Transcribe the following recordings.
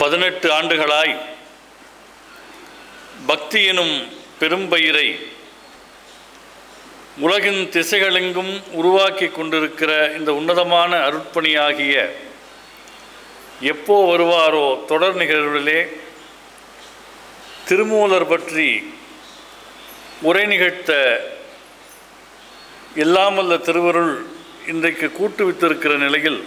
பதினெட்டு ஆண்டுகளாய் பக்தி எனும் பெரும்பயிரை உலகின் திசைகளெங்கும் உருவாக்கி கொண்டிருக்கிற இந்த உன்னதமான அருட்பணியாகிய எப்போ வருவாரோ தொடர் நிகழ்வுகளிலே திருமூலர் பற்றி உரை நிகழ்த்த எல்லாமல்ல திருவருள் இன்றைக்கு கூட்டுவித்திருக்கிற நிலையில்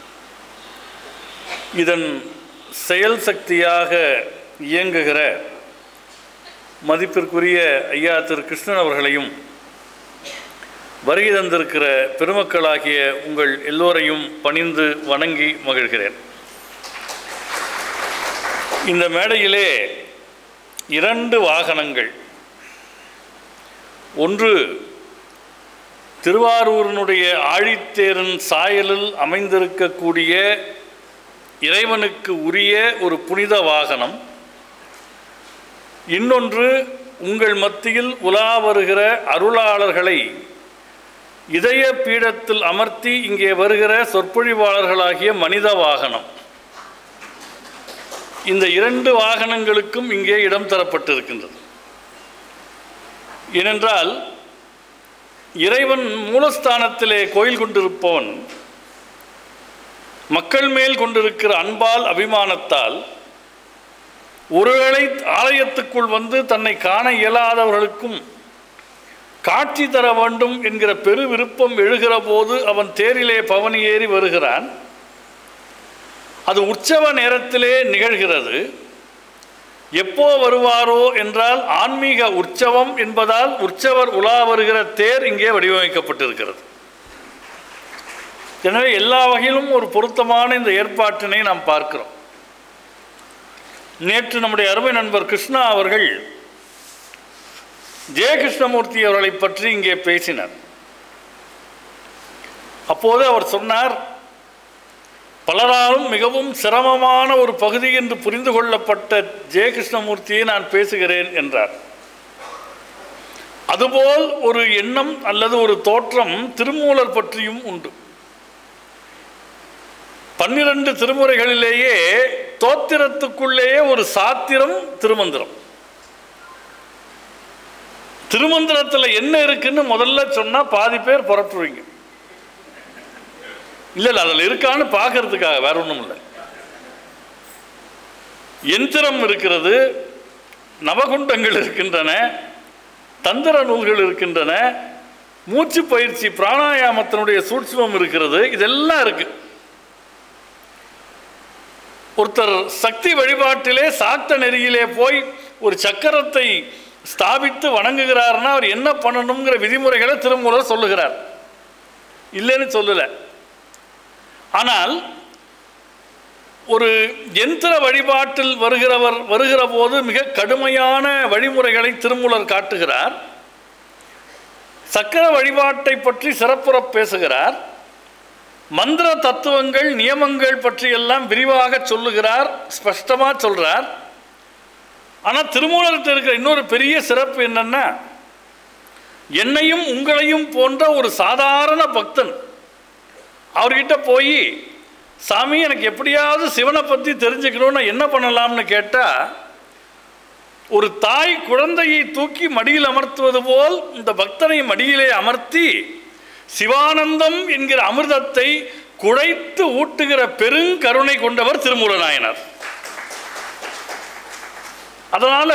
இதன் செயல் சக்தியாக இயங்குகிற மதிப்பிற்குரிய ஐயா திரு கிருஷ்ணன் அவர்களையும் வருகை தந்திருக்கிற பெருமக்களாகிய உங்கள் எல்லோரையும் பணிந்து வணங்கி மகிழ்கிறேன் இந்த மேடையிலே இரண்டு வாகனங்கள் ஒன்று திருவாரூரினுடைய ஆழித்தேரின் சாயலில் அமைந்திருக்கக்கூடிய இறைவனுக்கு உரிய ஒரு புனித வாகனம் இன்னொன்று உங்கள் மத்தியில் உலா வருகிற அருளாளர்களை இதய பீடத்தில் அமர்த்தி இங்கே வருகிற சொற்பொழிவாளர்களாகிய மனித வாகனம் இந்த இரண்டு வாகனங்களுக்கும் இங்கே இடம் தரப்பட்டிருக்கின்றது ஏனென்றால் இறைவன் மூலஸ்தானத்திலே கோயில் கொண்டிருப்பவன் மக்கள் மேல் கொண்டிருக்கிற அன்பால் அபிமானத்தால் ஒருவேளை ஆலயத்துக்குள் வந்து தன்னை காண இயலாதவர்களுக்கும் காட்சி தர வேண்டும் என்கிற பெரு விருப்பம் எழுகிற போது அவன் தேரிலே பவனி ஏறி வருகிறான் அது உற்சவ நேரத்திலே நிகழ்கிறது எப்போ வருவாரோ என்றால் ஆன்மீக உற்சவம் என்பதால் உற்சவர் உலா வருகிற தேர் இங்கே வடிவமைக்கப்பட்டிருக்கிறது எனவே எல்லா வகையிலும் ஒரு பொருத்தமான இந்த ஏற்பாட்டினை நாம் பார்க்கிறோம் நேற்று நம்முடைய அருமை நண்பர் கிருஷ்ணா அவர்கள் ஜெயகிருஷ்ணமூர்த்தி அவர்களை பற்றி இங்கே பேசினார் அப்போது அவர் சொன்னார் பலராலும் மிகவும் சிரமமான ஒரு பகுதி என்று புரிந்து கொள்ளப்பட்ட ஜெயகிருஷ்ணமூர்த்தியை நான் பேசுகிறேன் என்றார் அதுபோல் ஒரு எண்ணம் அல்லது ஒரு தோற்றம் திருமூலர் பற்றியும் உண்டு பன்னிரண்டு திருமுறைகளிலேயே தோத்திரத்துக்குள்ளேயே ஒரு சாத்திரம் திருமந்திரம் திருமந்திரத்தில் என்ன இருக்குன்னு முதல்ல சொன்னால் பாதி பேர் புறப்புவீங்க இல்லை இல்லை அதில் இருக்கான்னு பார்க்கறதுக்காக வேற ஒன்றும் இல்லை எந்திரம் இருக்கிறது நவகுண்டங்கள் இருக்கின்றன தந்திர நூல்கள் இருக்கின்றன மூச்சு பயிற்சி பிராணாயாமத்தினுடைய சூட்சுமம் இருக்கிறது இதெல்லாம் இருக்கு ஒருத்தர் சக்தி வழிபாட்டிலே சாக்த நெறியிலே போய் ஒரு சக்கரத்தை ஸ்தாபித்து வணங்குகிறார்னா அவர் என்ன பண்ணணுங்கிற விதிமுறைகளை திருமூலர் சொல்லுகிறார் இல்லைன்னு சொல்லலை ஆனால் ஒரு எந்திர வழிபாட்டில் வருகிறவர் வருகிற போது மிக கடுமையான வழிமுறைகளை திருமூலர் காட்டுகிறார் சக்கர வழிபாட்டை பற்றி சிறப்புற பேசுகிறார் மந்திர தத்துவங்கள் நியமங்கள் பற்றியெல்லாம் விரிவாக சொல்லுகிறார் ஸ்பஷ்டமாக சொல்கிறார் ஆனால் திருமூலர்கிட்ட இருக்கிற இன்னொரு பெரிய சிறப்பு என்னன்னா என்னையும் உங்களையும் போன்ற ஒரு சாதாரண பக்தன் அவர்கிட்ட போய் சாமி எனக்கு எப்படியாவது சிவனை பற்றி தெரிஞ்சுக்கணும்னு என்ன பண்ணலாம்னு கேட்டால் ஒரு தாய் குழந்தையை தூக்கி மடியில் அமர்த்துவது போல் இந்த பக்தனை மடியிலே அமர்த்தி சிவானந்தம் என்கிற அமிர்தத்தை குழைத்து ஊட்டுகிற பெருங்கருணை கொண்டவர் திருமூல நாயனார் அதனால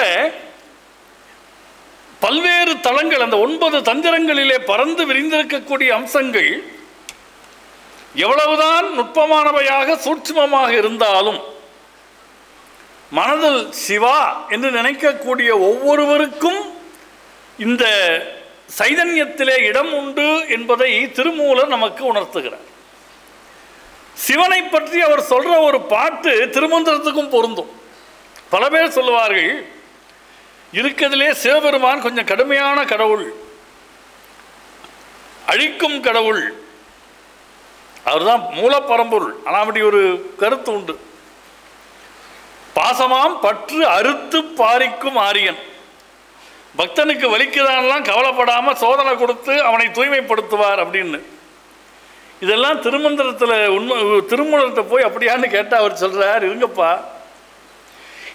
பல்வேறு தளங்கள் அந்த ஒன்பது தந்திரங்களிலே பறந்து விரிந்திருக்கக்கூடிய அம்சங்கள் எவ்வளவுதான் நுட்பமானவையாக சூட்சுமமாக இருந்தாலும் மனதில் சிவா என்று நினைக்கக்கூடிய ஒவ்வொருவருக்கும் இந்த சைதன்யத்திலே இடம் உண்டு என்பதை திருமூலர் நமக்கு உணர்த்துகிறார் சிவனை பற்றி அவர் சொல்ற ஒரு பாட்டு திருமந்திரத்துக்கும் பொருந்தும் பல பேர் சொல்லுவார்கள் இருக்கிறதுலே சிவபெருமான் கொஞ்சம் கடுமையான கடவுள் அழிக்கும் கடவுள் அவர்தான் மூலப்பரம்பொருள் ஆனால் அப்படி ஒரு கருத்து உண்டு பாசமாம் பற்று அறுத்து பாரிக்கும் ஆரியன் பக்தனுக்கு வலிக்குதான்லாம் கவலைப்படாமல் சோதனை கொடுத்து அவனை தூய்மைப்படுத்துவார் அப்படின்னு இதெல்லாம் திருமந்திரத்தில் உண்மை திருமணத்தை போய் அப்படியான்னு கேட்டால் அவர் சொல்கிறார் இருங்கப்பா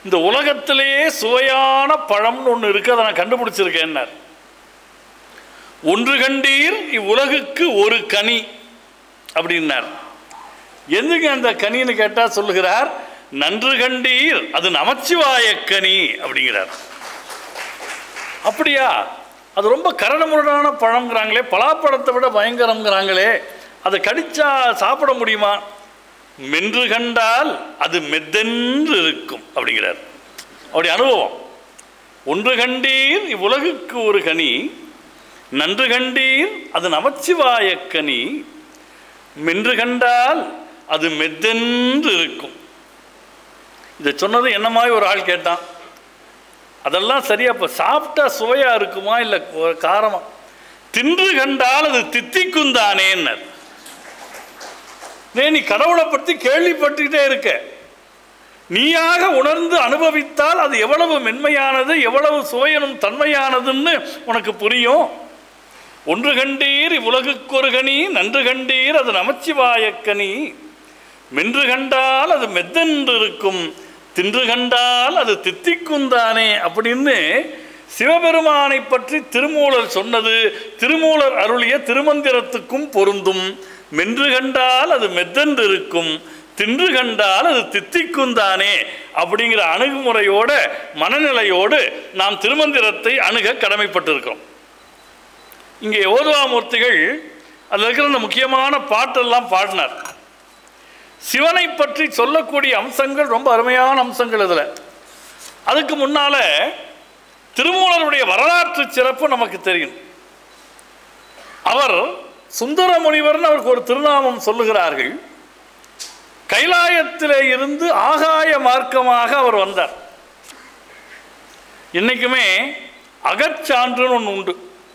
இந்த உலகத்திலேயே சுவையான பழம்னு ஒன்று இருக்கு அதை நான் கண்டுபிடிச்சிருக்கேன்னார் ஒன்று கண்டீர் இவ்வுலகுக்கு ஒரு கனி அப்படின்னார் எதுங்க அந்த கனின்னு கேட்டால் சொல்லுகிறார் நன்று கண்டீர் அது நமச்சிவாய கனி அப்படிங்கிறார் அப்படியா அது ரொம்ப கரடுமுரடான பழங்கிறாங்களே பலாப்பழத்தை விட பயங்கரங்கிறாங்களே அதை கடிச்சா சாப்பிட முடியுமா மென்று கண்டால் அது மெத்தென்று இருக்கும் அப்படிங்கிறார் அவருடைய அனுபவம் ஒன்று கண்டீர் இவ்வுலகுக்கு ஒரு கனி நன்று கண்டீர் அது நமச்சிவாய கனி மென்று கண்டால் அது மெத்தென்று இருக்கும் இதை சொன்னது என்ன மாதிரி ஒரு ஆள் கேட்டான் அதெல்லாம் சரியா இப்போ சாப்பிட்டா சுவையாக இருக்குமா இல்லை காரமா தின்று கண்டால் அது தித்திக்கும் தானேன்னர் நீ கடவுளை பற்றி கேள்விப்பட்டுக்கிட்டே இருக்க நீயாக உணர்ந்து அனுபவித்தால் அது எவ்வளவு மென்மையானது எவ்வளவு சுவையனும் தன்மையானதுன்னு உனக்கு புரியும் ஒன்று கண்டீர் இவ்வுலகுக்கொரு கனி நன்று கண்டீர் அது நமச்சிவாயக்கனி மென்று கண்டால் அது மெத்தென்று இருக்கும் தின்று கண்டால் அது தித்திக்கும் தானே அப்படின்னு சிவபெருமானை பற்றி திருமூலர் சொன்னது திருமூலர் அருளிய திருமந்திரத்துக்கும் பொருந்தும் மென்று கண்டால் அது மெத்தென்று இருக்கும் தின்று கண்டால் அது தித்திக்கும் தானே அப்படிங்கிற அணுகுமுறையோட மனநிலையோடு நாம் திருமந்திரத்தை அணுக கடமைப்பட்டிருக்கிறோம் இங்கே ஓதுவாமூர்த்திகள் அதில் இருக்கிற அந்த முக்கியமான பாட்டெல்லாம் பாடினார் சிவனை பற்றி சொல்லக்கூடிய அம்சங்கள் ரொம்ப அருமையான அம்சங்கள் இதில் அதுக்கு முன்னால திருமூலருடைய வரலாற்று சிறப்பு நமக்கு தெரியும் அவர் சுந்தர முனிவர்னு அவருக்கு ஒரு திருநாமம் சொல்லுகிறார்கள் கைலாயத்திலே இருந்து ஆகாய மார்க்கமாக அவர் வந்தார் இன்னைக்குமே அகச்சான்றுன்னு ஒன்று உண்டு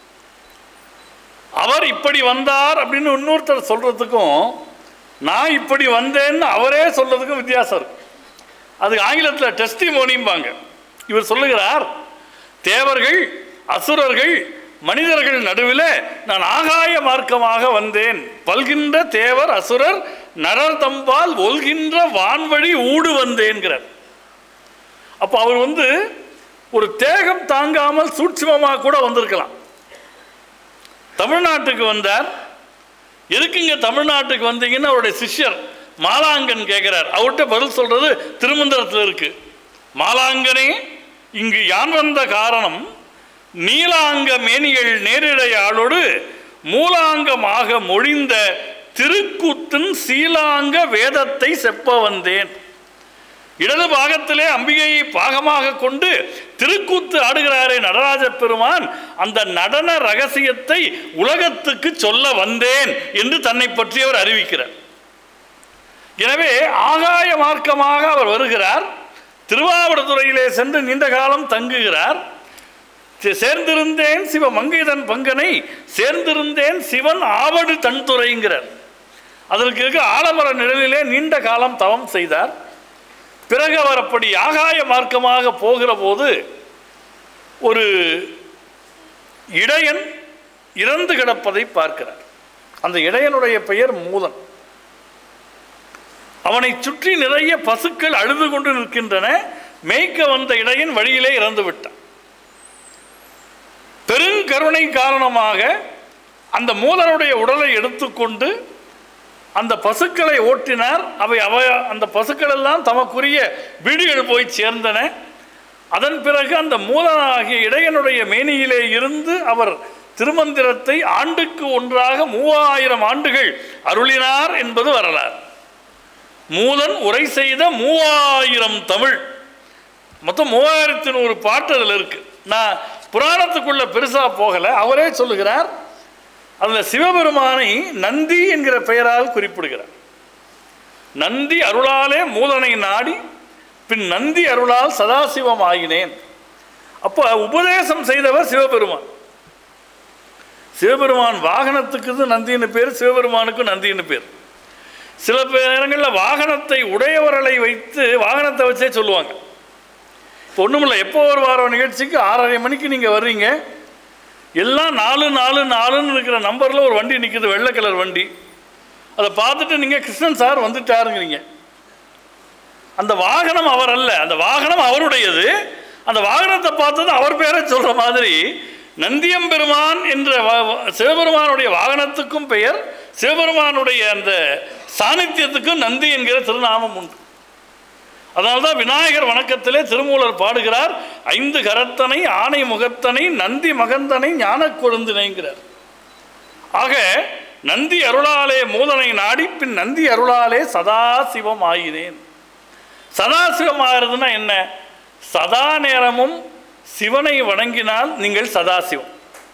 அவர் இப்படி வந்தார் அப்படின்னு இன்னொருத்தர் சொல்றதுக்கும் நான் இப்படி வந்தேன்னு அவரே சொல்றதுக்கும் வித்தியாசம் இருக்கு அதுக்கு ஆங்கிலத்தில் டெஸ்டிமோனிம்பாங்க இவர் சொல்லுகிறார் தேவர்கள் அசுரர்கள் மனிதர்கள் நடுவில் நான் ஆகாய மார்க்கமாக வந்தேன் பல்கின்ற தேவர் அசுரர் நரர் தம்பால் ஒல்கின்ற வான்வழி ஊடு வந்தேன்கிறார் அப்போ அவர் வந்து ஒரு தேகம் தாங்காமல் சூட்சுமமாக கூட வந்திருக்கலாம் தமிழ்நாட்டுக்கு வந்தார் எதுக்குங்க தமிழ்நாட்டுக்கு வந்தீங்கன்னு அவருடைய சிஷ்யர் மாலாங்கன் கேட்குறார் அவர்கிட்ட பதில் சொல்றது திருமந்திரத்தில் இருக்கு மாலாங்கனே இங்கு யான் வந்த காரணம் நீலாங்க மேனிகள் நேரிடையாளோடு மூலாங்கமாக மொழிந்த திருக்கூத்தின் சீலாங்க வேதத்தை செப்ப வந்தேன் இடது பாகத்திலே அம்பிகையை பாகமாக கொண்டு திருக்கூத்து ஆடுகிறாரே நடராஜ பெருமான் அந்த நடன ரகசியத்தை உலகத்துக்கு சொல்ல வந்தேன் என்று தன்னை பற்றி அவர் அறிவிக்கிறார் எனவே ஆகாய மார்க்கமாக அவர் வருகிறார் திருவாவடுதுறையிலே சென்று நீண்ட காலம் தங்குகிறார் சே- சேர்ந்திருந்தேன் சிவ மங்கைதன் பங்கனை சேர்ந்திருந்தேன் சிவன் ஆவடு தன்துறைங்கிறார் அதற்கு இருக்க ஆலமர நிழலிலே நீண்ட காலம் தவம் செய்தார் பிறகு அவர் அப்படி ஆகாய மார்க்கமாக போகிற போது ஒரு இடையன் இறந்து கிடப்பதை பார்க்கிறார் அந்த இடையனுடைய பெயர் மூலன் அவனை சுற்றி நிறைய பசுக்கள் அழுது கொண்டு நிற்கின்றன மேய்க்க வந்த இடையன் வழியிலே இறந்து விட்டான் பெருங்கருணை காரணமாக அந்த மூலனுடைய உடலை எடுத்துக்கொண்டு அந்த பசுக்களை ஓட்டினார் அவை அவ அந்த பசுக்கள் எல்லாம் தமக்குரிய வீடுகள் போய் சேர்ந்தன அதன் பிறகு அந்த மூலனாகிய இடையனுடைய மேனியிலே இருந்து அவர் திருமந்திரத்தை ஆண்டுக்கு ஒன்றாக மூவாயிரம் ஆண்டுகள் அருளினார் என்பது வரலாறு மூலன் உரை செய்த மூவாயிரம் தமிழ் மொத்தம் மூவாயிரத்தி நூறு பாட்டு அதில் இருக்கு நான் புராணத்துக்குள்ள பெருசாக போகலை அவரே சொல்லுகிறார் அதில் சிவபெருமானை நந்தி என்கிற பெயரால் குறிப்பிடுகிறார் நந்தி அருளாலே மூலனை நாடி பின் நந்தி அருளால் சதாசிவம் ஆகினேன் அப்போ உபதேசம் செய்தவர் சிவபெருமான் சிவபெருமான் வாகனத்துக்கு நந்தின்னு பேர் சிவபெருமானுக்கும் நந்தின்னு பேர் சில நேரங்களில் வாகனத்தை உடையவர்களை வைத்து வாகனத்தை வச்சே சொல்லுவாங்க இப்போ ஒன்றுமில்ல எப்போ ஒரு வாரம் நிகழ்ச்சிக்கு ஆறரை மணிக்கு நீங்கள் வர்றீங்க எல்லாம் நாலு நாலு நாலுன்னு இருக்கிற நம்பரில் ஒரு வண்டி நிற்குது வெள்ளை கலர் வண்டி அதை பார்த்துட்டு நீங்கள் கிருஷ்ணன் சார் வந்துட்டாருங்கிறீங்க அந்த வாகனம் அவர் அல்ல அந்த வாகனம் அவருடையது அந்த வாகனத்தை பார்த்தது அவர் பேரை சொல்ற மாதிரி நந்தியம்பெருமான் என்ற வா- வா- சிவபெருமானுடைய வாகனத்துக்கும் பெயர் சிவபெருமானுடைய அந்த சாநித்தியத்துக்கும் நந்தி என்கிற திருநாமம் உண்டு அதனால்தான் விநாயகர் வணக்கத்திலே திருமூலர் பாடுகிறார் ஐந்து கரத்தனை ஆணை முகத்தனை நந்தி மகந்தனை ஞானக் கொழுந்தினைங்கிறார் ஆக நந்தி அருளாலே மூதனை நாடி பின் நந்தி அருளாலே சதாசிவம் ஆகினேன் சதாசிவம் ஆகிறதுனா என்ன சதா நேரமும் சிவனை வணங்கினால் நீங்கள் சதாசிவம்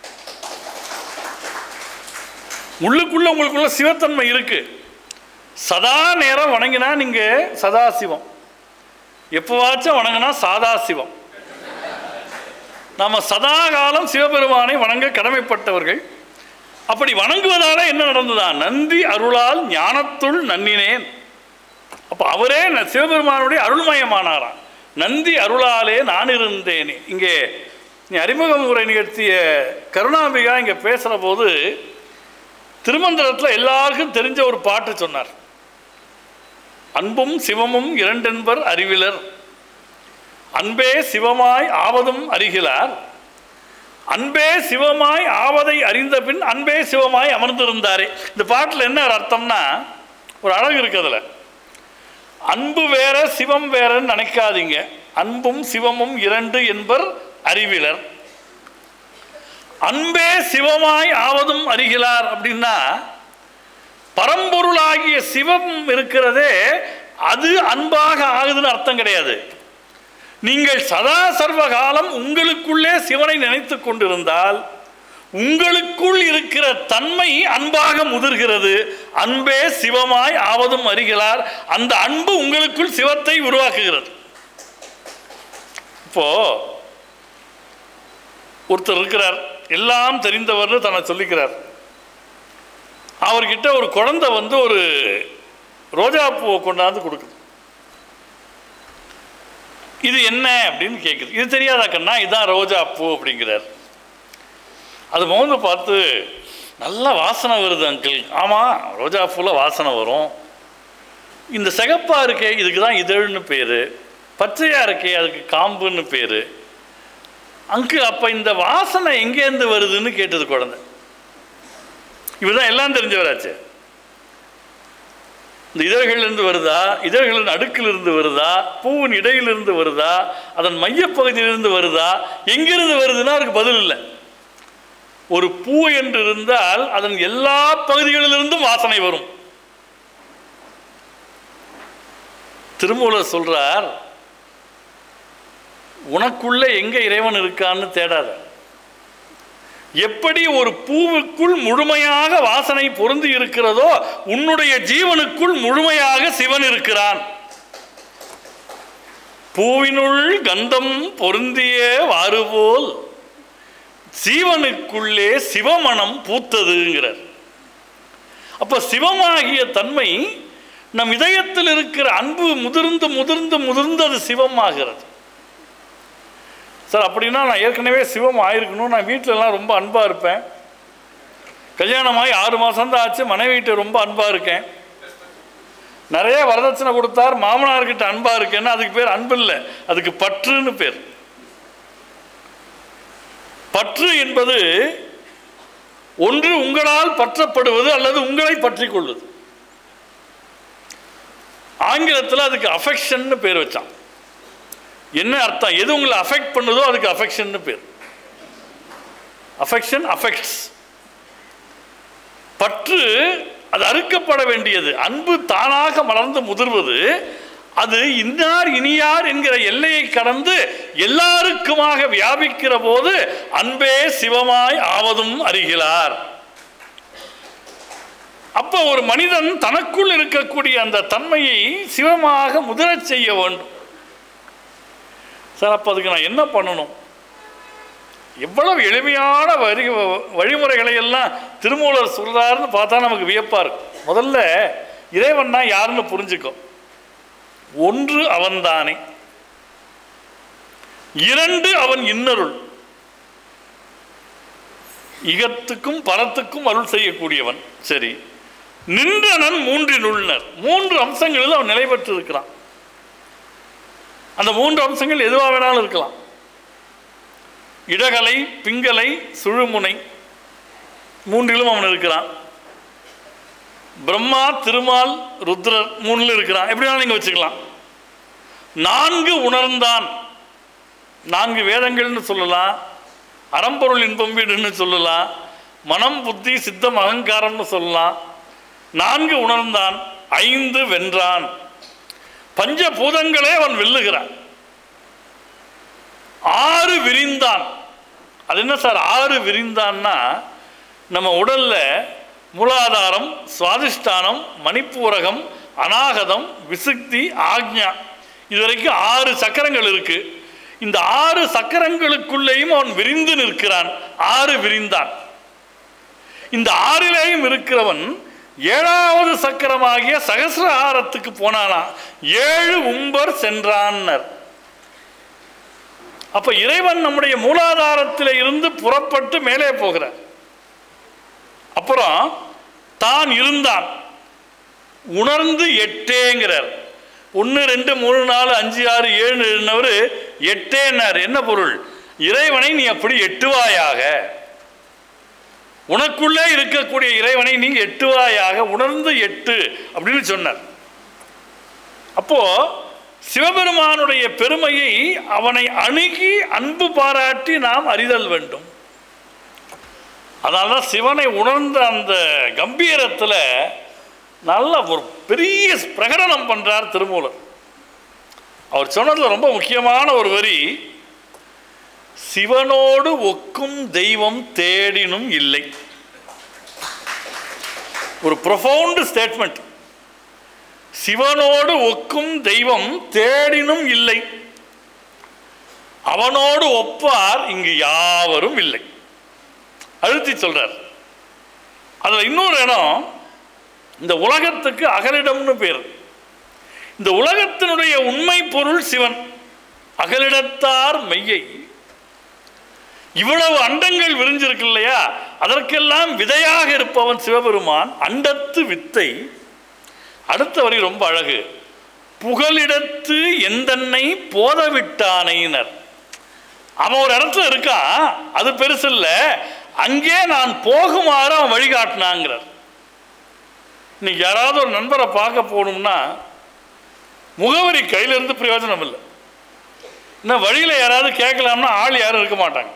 உள்ளுக்குள்ள உங்களுக்குள்ள சிவத்தன்மை இருக்கு சதா நேரம் வணங்கினா நீங்க சதாசிவம் எப்பவாச்சும் வணங்கினா சாதாசிவம் நாம சதா காலம் சிவபெருமானை வணங்க கடமைப்பட்டவர்கள் அப்படி வணங்குவதால என்ன நடந்ததா நந்தி அருளால் ஞானத்துள் நன்னினேன் அப்போ அவரே ந- சிவபெருமானுடைய அருள்மயமானாராம் நந்தி அருளாலே நான் இருந்தேனே இங்கே நீ அறிமுக முறை நிகழ்த்திய கருணாம்பிகா இங்கே பேசுகிற போது திருமந்திரத்தில் எல்லாருக்கும் தெரிஞ்ச ஒரு பாட்டு சொன்னார் அன்பும் சிவமும் இரண்டென்பர் அறிவிலர் அன்பே சிவமாய் ஆவதும் அறிகிறார் அன்பே சிவமாய் ஆவதை அறிந்த பின் அன்பே சிவமாய் அமர்ந்திருந்தாரே இந்த பாட்டில் என்ன ஒரு அர்த்தம்னா ஒரு அழகு இருக்கு அதுல அன்பு வேற சிவம் வேறன்னு நினைக்காதீங்க அன்பும் சிவமும் இரண்டு என்பர் அறிவிலர் அன்பே சிவமாய் ஆவதும் அறிகிறார் அப்படின்னா பரம்பொருளாகிய சிவம் இருக்கிறதே அது அன்பாக ஆகுதுன்னு அர்த்தம் கிடையாது நீங்கள் சதா சர்வ காலம் உங்களுக்குள்ளே சிவனை நினைத்து கொண்டிருந்தால் உங்களுக்குள் இருக்கிற தன்மை அன்பாக முதிர்கிறது அன்பே சிவமாய் ஆவதும் அறிகிறார் அந்த அன்பு உங்களுக்குள் சிவத்தை உருவாக்குகிறது இப்போ ஒருத்தர் இருக்கிறார் எல்லாம் தெரிந்தவர்னு தன்னை சொல்லிக்கிறார் அவர்கிட்ட ஒரு குழந்தை வந்து ஒரு ரோஜா பூவை கொண்டாந்து கொடுக்குது இது என்ன அப்படின்னு கேட்குது இது தெரியாதா கண்ணா இதுதான் ரோஜா பூ அப்படிங்கிறார் அது மோந்து பார்த்து நல்ல வாசனை வருது அங்கிள் ஆமாம் ரோஜா பூவில் வாசனை வரும் இந்த சிகப்பா இருக்கே இதுக்கு தான் இதழ்னு பேர் பச்சையாக இருக்கே அதுக்கு காம்புன்னு பேர் அங்கிள் அப்போ இந்த வாசனை எங்கேருந்து வருதுன்னு கேட்டது குழந்தை இவர் தான் எல்லாம் தெரிஞ்சவராச்சு இந்த இதழ்களிலிருந்து வருதா இதழ்களின் அடுக்கிலிருந்து வருதா பூவின் இடையிலிருந்து வருதா அதன் மையப்பகுதியிலிருந்து வருதா எங்கிருந்து வருதுன்னா அதுக்கு பதில் இல்லை ஒரு பூ என்று இருந்தால் அதன் எல்லா பகுதிகளிலிருந்தும் வாசனை வரும் திருமூலர் சொல்றார் உனக்குள்ள எங்க இறைவன் இருக்கான்னு தேடாத எப்படி ஒரு பூவுக்குள் முழுமையாக வாசனை பொருந்தி இருக்கிறதோ உன்னுடைய ஜீவனுக்குள் முழுமையாக சிவன் இருக்கிறான் பூவினுள் கந்தம் பொருந்திய வாறுபோல் சீவனுக்குள்ளே சிவமணம் பூத்ததுங்கிறார் அப்ப சிவமாகிய தன்மை நம் இதயத்தில் இருக்கிற அன்பு முதிர்ந்து முதிர்ந்து முதிர்ந்து அது சிவமாகிறது சார் அப்படின்னா நான் ஏற்கனவே சிவம் ஆயிருக்கணும் நான் வீட்டிலலாம் ரொம்ப அன்பாக இருப்பேன் கல்யாணமாகி ஆறு மாதம் தான் ஆச்சு மனைவிகிட்ட ரொம்ப அன்பாக இருக்கேன் நிறைய வரதட்சணை கொடுத்தார் மாமனார்கிட்ட அன்பாக இருக்கேன்னா அதுக்கு பேர் அன்பு இல்லை அதுக்கு பற்றுன்னு பேர் பற்று என்பது ஒன்று உங்களால் பற்றப்படுவது அல்லது உங்களை பற்றி கொள்வது ஆங்கிலத்தில் அதுக்கு அஃபெக்ஷன்னு பேர் வச்சான் என்ன அர்த்தம் எது உங்களை அஃபெக்ட் பண்ணுதோ அதுக்கு அஃபெக்ஷன்னு பேர் அஃபெக்ஷன் அஃபெக்ட்ஸ் பற்று அது அறுக்கப்பட வேண்டியது அன்பு தானாக மலர்ந்து முதிர்வது அது இன்னார் இனியார் என்கிற எல்லையை கடந்து எல்லாருக்குமாக வியாபிக்கிற போது அன்பே சிவமாய் ஆவதும் அறிகிறார் அப்ப ஒரு மனிதன் தனக்குள் இருக்கக்கூடிய அந்த தன்மையை சிவமாக முதிரச் செய்ய வேண்டும் சார் அப்போ அதுக்கு நான் என்ன பண்ணணும் எவ்வளவு எளிமையான வரி வழிமுறைகளை எல்லாம் திருமூலர் சொல்றாருன்னு பார்த்தா நமக்கு வியப்பா இருக்கும் முதல்ல இறைவன்னா யாருன்னு புரிஞ்சுக்கோ ஒன்று அவன்தானே இரண்டு அவன் இன்னருள் இகத்துக்கும் பரத்துக்கும் அருள் செய்யக்கூடியவன் சரி நின்றனன் மூன்றினுள்ளனர் மூன்று அம்சங்களில் அவன் நிலை பெற்று இருக்கிறான் அந்த மூன்று அம்சங்கள் எதுவாக வேணாலும் இருக்கலாம் இடகலை பிங்கலை சுழுமுனை மூன்றிலும் அவன் இருக்கிறான் பிரம்மா திருமால் ருத்ரர் மூணுல இருக்கிறான் எப்படி வேணாலும் நீங்க வச்சுக்கலாம் நான்கு உணர்ந்தான் நான்கு வேதங்கள்னு சொல்லலாம் அறம்பொருள் இன்பம் வீடுன்னு சொல்லலாம் மனம் புத்தி சித்தம் அகங்காரம்னு சொல்லலாம் நான்கு உணர்ந்தான் ஐந்து வென்றான் பஞ்சபூதங்களே அவன் வெல்லுகிறான் ஆறு விரிந்தான் அது என்ன சார் ஆறு விரிந்தான்னா நம்ம உடல்ல மூலாதாரம் சுவாதிஷ்டானம் மணிப்பூரகம் அநாகதம் விசுக்தி ஆக்ஞா இது வரைக்கும் ஆறு சக்கரங்கள் இருக்கு இந்த ஆறு சக்கரங்களுக்குள்ளேயும் அவன் விரிந்து நிற்கிறான் ஆறு விரிந்தான் இந்த ஆறிலேயும் இருக்கிறவன் ஏழாவது சக்கரமாகிய சகசிரஹாரத்துக்கு போனானா ஏழு உம்பர் சென்றான்னர் அப்ப இறைவன் நம்முடைய மூலாதாரத்தில் இருந்து புறப்பட்டு மேலே போகிறார் அப்புறம் தான் இருந்தான் உணர்ந்து எட்டேங்கிறார் ஒன்று ரெண்டு மூணு நாலு அஞ்சு ஆறு ஏழு என்னவர் எட்டேன்னார் என்ன பொருள் இறைவனை நீ அப்படி எட்டுவாயாக உனக்குள்ளே இருக்கக்கூடிய இறைவனை நீ எட்டுவாயாக உணர்ந்து எட்டு அப்படின்னு சொன்னார் அப்போ சிவபெருமானுடைய பெருமையை அவனை அணுகி அன்பு பாராட்டி நாம் அறிதல் வேண்டும் அதனால தான் சிவனை உணர்ந்த அந்த கம்பீரத்தில் நல்ல ஒரு பெரிய பிரகடனம் பண்றார் திருமூலர் அவர் சொன்னதுல ரொம்ப முக்கியமான ஒரு வரி சிவனோடு ஒக்கும் தெய்வம் தேடினும் இல்லை ஒரு ப்ரொஃபவுண்ட் ஸ்டேட்மெண்ட் சிவனோடு ஒக்கும் தெய்வம் தேடினும் இல்லை அவனோடு ஒப்பார் இங்கு யாவரும் இல்லை அழுத்தி சொல்றார் அதுல இன்னொரு இடம் இந்த உலகத்துக்கு அகலிடம்னு பேர் இந்த உலகத்தினுடைய உண்மை பொருள் சிவன் அகலிடத்தார் மெய்யை இவ்வளவு அண்டங்கள் விரிஞ்சிருக்கு இல்லையா அதற்கெல்லாம் விதையாக இருப்பவன் சிவபெருமான் அண்டத்து வித்தை அடுத்த வரி ரொம்ப அழகு புகலிடத்து எந்தன்னை போதவிட்டானைனர் அவன் ஒரு இடத்துல இருக்கான் அது பெருசு இல்ல அங்கே நான் போகுமாறு அவன் வழிகாட்டினாங்கிறார் இன்னைக்கு யாராவது ஒரு நண்பரை பார்க்க போகணும்னா முகவரி கையில இருந்து பிரயோஜனம் இல்லை இன்னும் வழியில் யாராவது கேட்கலாம்னா ஆள் யாரும் இருக்க மாட்டாங்க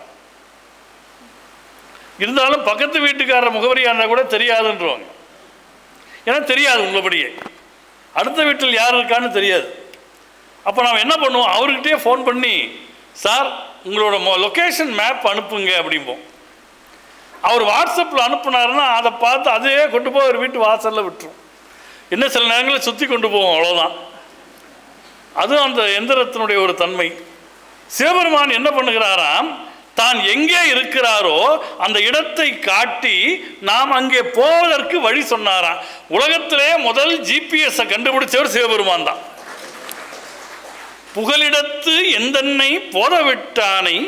இருந்தாலும் பக்கத்து வீட்டுக்காரர் முகவரியாக இருந்தால் கூட தெரியாதுன்றவாங்க ஏன்னா தெரியாது உங்களபடியே அடுத்த வீட்டில் யார் இருக்கான்னு தெரியாது அப்போ நாம் என்ன பண்ணுவோம் அவர்கிட்டயே ஃபோன் பண்ணி சார் உங்களோட லொக்கேஷன் மேப் அனுப்புங்க அப்படிம்போம் அவர் வாட்ஸ்அப்பில் அனுப்புனாருன்னா அதை பார்த்து அதையே கொண்டு போய் ஒரு வீட்டு வாசலில் விட்டுரும் என்ன சில நேரங்களில் சுற்றி கொண்டு போவோம் அவ்வளோதான் அதுவும் அந்த எந்திரத்தினுடைய ஒரு தன்மை சிவபெருமான் என்ன பண்ணுகிறாராம் தான் எங்கே இருக்கிறாரோ அந்த இடத்தை காட்டி நாம் அங்கே போவதற்கு வழி சொன்னாராம் உலகத்திலே முதல் ஜிபிஎஸ் கண்டுபிடிச்சவர் சிவபெருமான் தான் புகலிடத்து எந்தன்னை போதவிட்டானை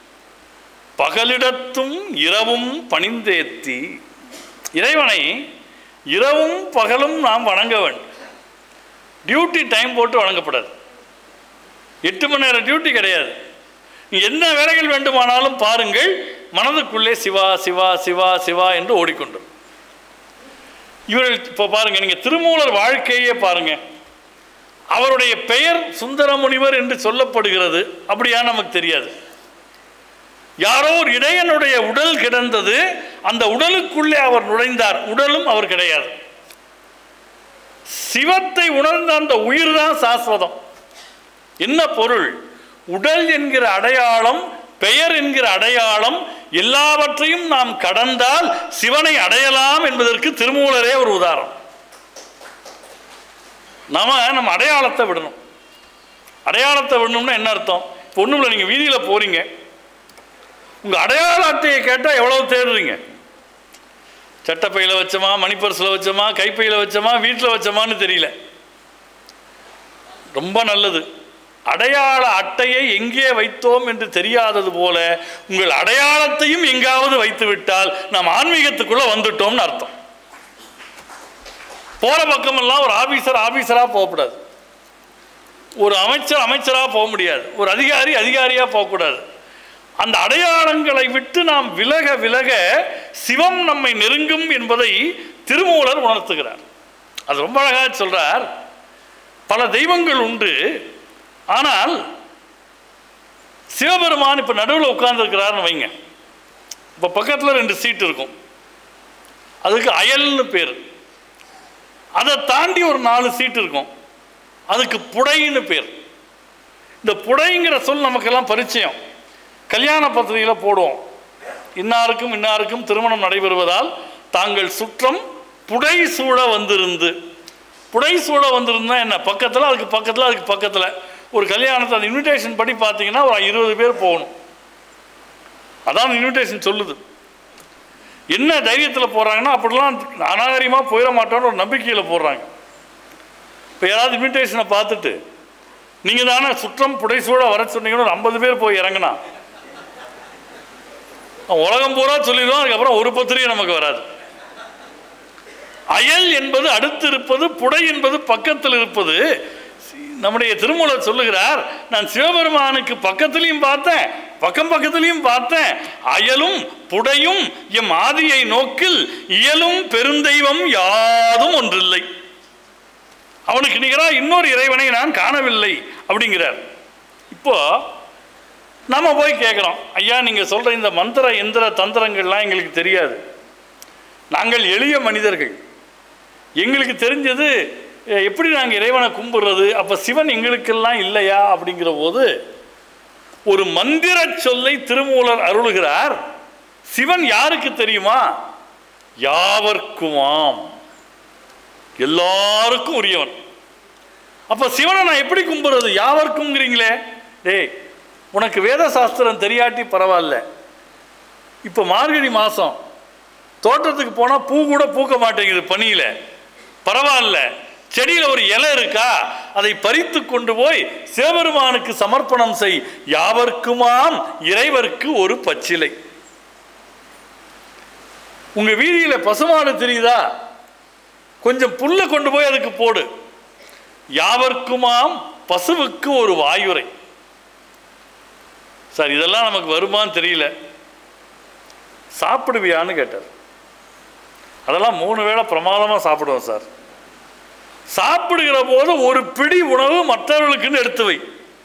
பகலிடத்தும் இரவும் பணிந்தேத்தி இறைவனை இரவும் பகலும் நாம் வணங்க வேண்டும் டியூட்டி டைம் போட்டு வணங்கப்படாது எட்டு மணி நேரம் டியூட்டி கிடையாது நீ என்ன வேலைகள் வேண்டுமானாலும் பாருங்கள் மனதுக்குள்ளே சிவா சிவா சிவா சிவா என்று ஓடிக்கொண்டு இவர்கள் இப்போ பாருங்க நீங்க திருமூலர் வாழ்க்கையே பாருங்க அவருடைய பெயர் சுந்தரமுனிவர் என்று சொல்லப்படுகிறது அப்படியா நமக்கு தெரியாது யாரோ ஒரு இடையனுடைய உடல் கிடந்தது அந்த உடலுக்குள்ளே அவர் நுழைந்தார் உடலும் அவர் கிடையாது சிவத்தை உணர்ந்த அந்த உயிர் தான் சாஸ்வதம் என்ன பொருள் உடல் என்கிற அடையாளம் பெயர் என்கிற அடையாளம் எல்லாவற்றையும் நாம் கடந்தால் சிவனை அடையலாம் என்பதற்கு திருமூலரே ஒரு உதாரணம் நாம நம்ம அடையாளத்தை விடணும் அடையாளத்தை விடணும்னா என்ன அர்த்தம் இப்போ ஒன்றும் இல்லை நீங்கள் வீதியில் போறீங்க உங்கள் அடையாள அட்டையை கேட்டால் எவ்வளவு தேடுறீங்க சட்டப்பையில் வச்சோமா மணிப்பர்ஸில் வச்சோமா கைப்பையில் வச்சோமா வீட்டில் வச்சோமான்னு தெரியல ரொம்ப நல்லது அடையாள அட்டையை எங்கே வைத்தோம் என்று தெரியாதது போல உங்கள் அடையாளத்தையும் எங்காவது வைத்து விட்டால் நாம் ஆன்மீகத்துக்குள்ள வந்துட்டோம்னு அர்த்தம் போற பக்கமெல்லாம் ஒரு ஆபீசர் ஆபீசரா போகக்கூடாது ஒரு அமைச்சர் அமைச்சராக போக முடியாது ஒரு அதிகாரி அதிகாரியாக போகக்கூடாது அந்த அடையாளங்களை விட்டு நாம் விலக விலக சிவம் நம்மை நெருங்கும் என்பதை திருமூலர் உணர்த்துகிறார் அது ரொம்ப அழகாக சொல்றார் பல தெய்வங்கள் உண்டு ஆனால் சிவபெருமான் இப்போ நடுவில் உட்கார்ந்துருக்கிறாருன்னு வைங்க இப்போ பக்கத்தில் ரெண்டு சீட் இருக்கும் அதுக்கு அயல்னு பேர் அதை தாண்டி ஒரு நாலு சீட் இருக்கும் அதுக்கு புடைன்னு பேர் இந்த புடைங்கிற சொல் நமக்கெல்லாம் பரிச்சயம் கல்யாண பத்திரிகையில் போடுவோம் இன்னாருக்கும் இன்னாருக்கும் திருமணம் நடைபெறுவதால் தாங்கள் சுற்றம் புடை சூழ வந்திருந்து புடை சூழ வந்திருந்தா என்ன பக்கத்தில் அதுக்கு பக்கத்தில் அதுக்கு பக்கத்தில் ஒரு கல்யாணத்தை அந்த இன்விடேஷன் படி பார்த்தீங்கன்னா ஒரு இருபது பேர் போகணும் அதான் இன்விடேஷன் சொல்லுது என்ன தைரியத்தில் போடுறாங்கன்னா அப்படிலாம் அநாகரிகமாக போயிட மாட்டோம்னு ஒரு நம்பிக்கையில் போடுறாங்க இப்போ யாராவது இன்விடேஷனை பார்த்துட்டு நீங்கள் தானே சுற்றம் புடைசூழ வர சொன்னீங்கன்னு ஒரு ஐம்பது பேர் போய் இறங்கினா உலகம் பூரா சொல்லிடுவோம் அதுக்கப்புறம் ஒரு பத்திரிகை நமக்கு வராது அயல் என்பது அடுத்து இருப்பது புடை என்பது பக்கத்தில் இருப்பது நம்முடைய திருமூலர் சொல்லுகிறார் நான் சிவபெருமானுக்கு பக்கத்திலையும் பார்த்தேன் பக்கம் பக்கத்திலையும் பார்த்தேன் அயலும் புடையும் எம் ஆதியை நோக்கில் இயலும் பெருந்தெய்வம் யாதும் ஒன்றில்லை அவனுக்கு நிகராக இன்னொரு இறைவனை நான் காணவில்லை அப்படிங்கிறார் இப்போ நம்ம போய் கேட்குறோம் ஐயா நீங்கள் சொல்கிற இந்த மந்திர எந்திர தந்திரங்கள்லாம் எங்களுக்கு தெரியாது நாங்கள் எளிய மனிதர்கள் எங்களுக்கு தெரிஞ்சது அஹ், எப்படி நாங்கள் இறைவனை கும்பிடுறது அப்போ சிவன் எங்களுக்கெல்லாம் இல்லையா அப்படிங்கிற போது ஒரு மந்திர சொல்லை திருமூலர் அருளுகிறார் சிவன் யாருக்கு தெரியுமா யாவர்க்குமாம் எல்லாருக்கும் உரியவன் அப்போ சிவனை நான் எப்படி கும்பிடுறது யாவர்க்குங்கிறீங்களே டேய் உனக்கு வேத சாஸ்திரம் தெரியாட்டி பரவாயில்ல இப்போ மார்கழி மாதம் தோட்டத்துக்கு போனால் பூ கூட பூக்க மாட்டேங்குது பனியில் பரவாயில்ல செடியில் ஒரு இலை இருக்கா அதை பறித்து கொண்டு போய் சிவபெருமானுக்கு சமர்ப்பணம் செய் யாவர்க்குமாம் இறைவர்க்கு ஒரு பச்சிலை உங்க வீதியில பசுமாடு தெரியுதா கொஞ்சம் புல்லை கொண்டு போய் அதுக்கு போடு யாவர்க்குமாம் பசுவுக்கு ஒரு வாயுரை சார் இதெல்லாம் நமக்கு வருமான்னு தெரியல சாப்பிடுவியான்னு கேட்டார் அதெல்லாம் மூணு வேளை பிரமாதமாக சாப்பிடுவோம் சார் சாப்பிடுகிற போது ஒரு பிடி உணவு மற்றவர்களுக்குன்னு எடுத்து வை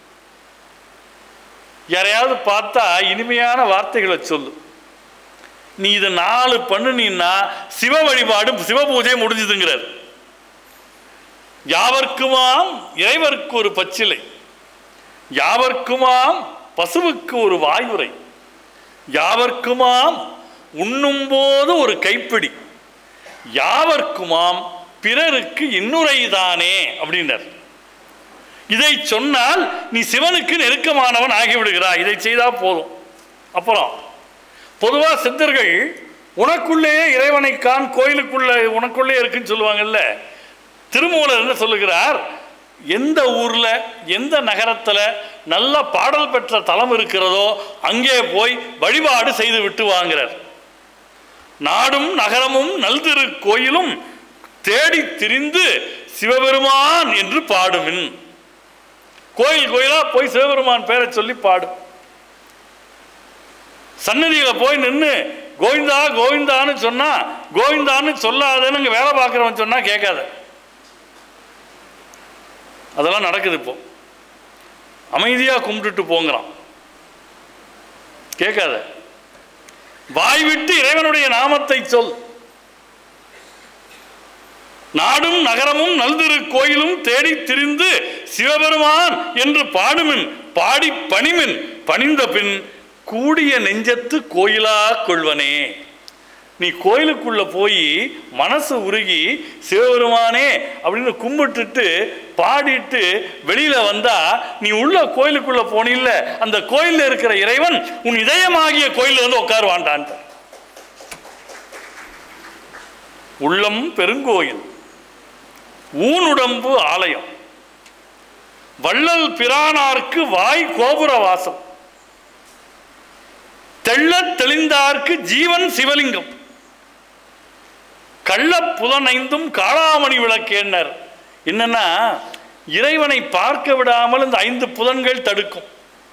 யாரையாவது பார்த்தா இனிமையான வார்த்தைகளை சொல்லு நீ இதை நாலு பண்ணுனீன்னா சிவ வழிபாடு சிவ பூஜை முடிஞ்சுதுங்கிறார் யாவர்க்குமாம் இறைவர்க்கு ஒரு பச்சிலை யாவர்க்குமாம் பசுவுக்கு ஒரு வாயுரை யாவர்க்குமாம் உண்ணும்போது ஒரு கைப்பிடி யாவர்க்குமாம் பிறருக்கு இன்னுரைதானே அப்படின்றார் இதை சொன்னால் நீ சிவனுக்கு நெருக்கமானவன் ஆகிவிடுகிறாய் இதை செய்தால் போதும் அப்புறம் பொதுவாக சித்தர்கள் உனக்குள்ளேயே இறைவனை காண் கோயிலுக்குள்ள உனக்குள்ளே இருக்குன்னு சொல்லுவாங்கல்ல திருமூலர் என்ன சொல்லுகிறார் எந்த ஊரில் எந்த நகரத்தில் நல்ல பாடல் பெற்ற தலம் இருக்கிறதோ அங்கே போய் வழிபாடு செய்து விட்டு வாங்குறார் நாடும் நகரமும் நல்திரு கோயிலும் தேடி திரிந்து சிவபெருமான் என்று பாடுமின் கோயில் கோயிலா போய் சிவபெருமான் பேரை சொல்லி பாடு சன்னதியில போய் நின்று கோவிந்தா கோவிந்தான்னு சொன்னா கோவிந்தான்னு சொல்லாதன்னு இங்க வேலை பார்க்குறவன் சொன்னா கேட்காத அதெல்லாம் நடக்குது இப்போ அமைதியா கும்பிட்டுட்டு போங்கிறான் கேட்காத வாய் விட்டு இறைவனுடைய நாமத்தை சொல் நாடும் நகரமும் நல்திரு கோயிலும் தேடி திரிந்து சிவபெருமான் என்று பாடுமின் பாடி பணிமின் பணிந்த பின் கூடிய நெஞ்சத்து கோயிலா கொள்வனே நீ கோயிலுக்குள்ள போய் மனசு உருகி சிவபெருமானே அப்படின்னு கும்பிட்டுட்டு பாடிட்டு வெளியில வந்தா நீ உள்ள கோயிலுக்குள்ள போனில்ல அந்த கோயில்ல இருக்கிற இறைவன் உன் இதயமாகிய கோயில்ல வந்து உட்காருவான்டான் உள்ளம் பெருங்கோயில் ஊனுடம்பு ஆலயம் வள்ளல் பிரானார்க்கு வாய் கோபுர வாசம் தெள்ளத் தெளிந்தார்க்கு ஜீவன் சிவலிங்கம் கள்ள புலனைந்தும் காளாமணி விளக்கேன்னர் என்னன்னா இறைவனை பார்க்க விடாமல் இந்த ஐந்து புலன்கள் தடுக்கும்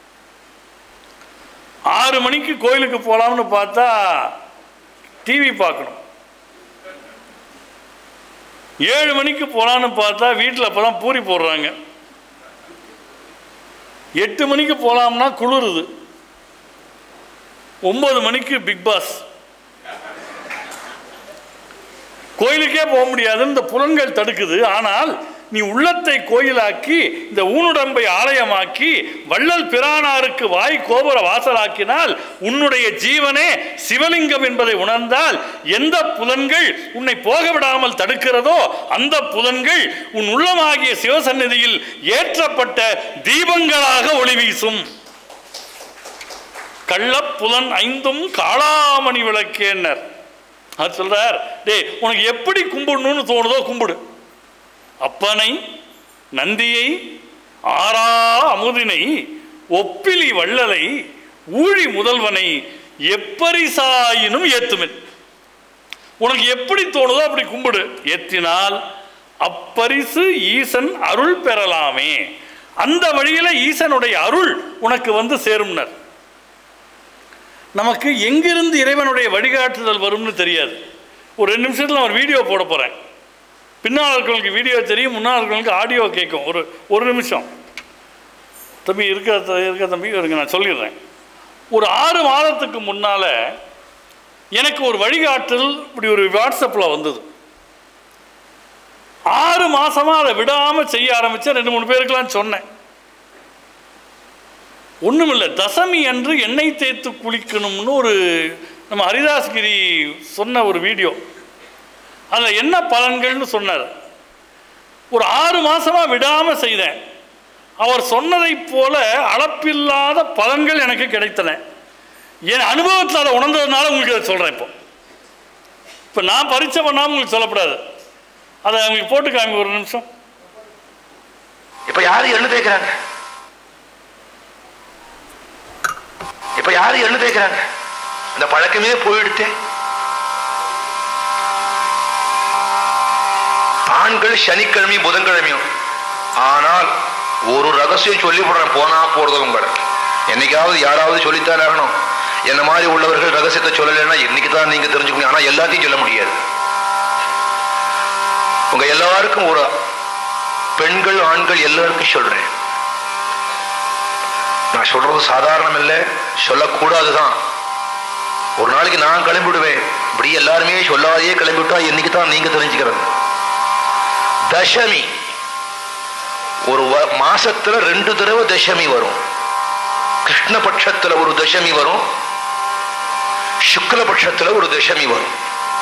ஆறு மணிக்கு கோயிலுக்கு போகலாம்னு பார்த்தா டிவி பார்க்கணும் ஏழு மணிக்கு போகலான்னு பார்த்தா வீட்டில் அப்போ தான் பூரி போடுறாங்க எட்டு மணிக்கு போகலாம்னா குளிருது ஒம்பது மணிக்கு பிக் பாஸ் கோயிலுக்கே போக முடியாதுன்னு இந்த புலன்கள் தடுக்குது ஆனால் நீ உள்ளத்தை கோயிலாக்கி இந்த ஊனுடம்பை ஆலயமாக்கி வள்ளல் பிரானாருக்கு வாய் கோபுர வாசலாக்கினால் உன்னுடைய ஜீவனே சிவலிங்கம் என்பதை உணர்ந்தால் எந்த புலன்கள் உன்னை போக விடாமல் தடுக்கிறதோ அந்த புலன்கள் உன் உள்ளமாகிய சிவசந்நிதியில் ஏற்றப்பட்ட தீபங்களாக ஒளி வீசும் கள்ளப்புலன் ஐந்தும் காளாமணி விளக்கேன்னர் அது சொல்றார் டேய் உனக்கு எப்படி கும்பிடணும்னு தோணுதோ கும்பிடு அப்பனை நந்தியை ஆறா அமுதினை ஒப்பிலி வள்ளலை ஊழி முதல்வனை எப்பரிசாயினும் ஏத்துமின் உனக்கு எப்படி தோணுதோ அப்படி கும்பிடு ஏத்தினால் அப்பரிசு ஈசன் அருள் பெறலாமே அந்த வழியில ஈசனுடைய அருள் உனக்கு வந்து சேரும்னர் நமக்கு எங்கிருந்து இறைவனுடைய வழிகாட்டுதல் வரும்னு தெரியாது ஒரு ரெண்டு நிமிஷத்தில் நான் ஒரு வீடியோ போட போகிறேன் பின்னால் இருக்கிறவங்களுக்கு வீடியோ தெரியும் முன்னால் இருக்கிறவங்களுக்கு ஆடியோ கேட்கும் ஒரு ஒரு நிமிஷம் தம்பி இருக்க இருக்க தம்பி இருங்க நான் சொல்லிடுறேன் ஒரு ஆறு மாதத்துக்கு முன்னால் எனக்கு ஒரு வழிகாட்டல் இப்படி ஒரு வாட்ஸ்அப்பில் வந்தது ஆறு மாசமாக அதை விடாமல் செய்ய ஆரம்பித்தேன் ரெண்டு மூணு பேருக்கெல்லாம் சொன்னேன் ஒன்றுமில்லை தசமி அன்று எண்ணெய் தேய்த்து குளிக்கணும்னு ஒரு நம்ம ஹரிதாஸ்கிரி சொன்ன ஒரு வீடியோ அதில் என்ன பலன்கள்னு சொன்னார் ஒரு ஆறு மாசமாக விடாமல் செய்தேன் அவர் சொன்னதைப் போல அளப்பில்லாத பலன்கள் எனக்கு கிடைத்தன என் அனுபவத்தில் அதை உணர்ந்ததுனால உங்களுக்கு அதை சொல்கிறேன் இப்போ இப்போ நான் பரீட்சை பண்ணாமல் உங்களுக்கு சொல்லக்கூடாது அதை அவங்களுக்கு போட்டு காமி ஒரு நிமிஷம் இப்ப யாரு எள்ளு தேய்க்கிறாங்க இப்ப யாரு எள்ளு தேய்க்கிறாங்க அந்த பழக்கமே போயிடுத்தே ஆண்கள் சனிக்கிழமை புதன்கிழமையும் ஆனால் ஒரு ரகசியம் சொல்லி போடுறேன் போனா போறது உங்களை என்னைக்காவது யாராவது சொல்லித்தான் ஆகணும் என்ன மாதிரி உள்ளவர்கள் ரகசியத்தை சொல்லலைன்னா இன்னைக்கு தான் நீங்க தெரிஞ்சுக்கணும் ஆனா எல்லாத்தையும் சொல்ல முடியாது உங்க எல்லாருக்கும் ஒரு பெண்கள் ஆண்கள் எல்லாருக்கும் சொல்றேன் நான் சொல்றது சாதாரணம் இல்லை சொல்லக்கூடாதுதான் ஒரு நாளைக்கு நான் கிளம்பிடுவேன் இப்படி எல்லாருமே சொல்லாதையே கிளம்பிவிட்டா என்னைக்கு தான் நீங்க தெரிஞ்சுக்கிறது தசமி ஒரு வ- மாசத்துல ரெண்டு தடவை தசமி வரும் கிருஷ்ணபட்சத்துல ஒரு தசமி வரும் சுக்லபட்சத்துல ஒரு தசமி வரும்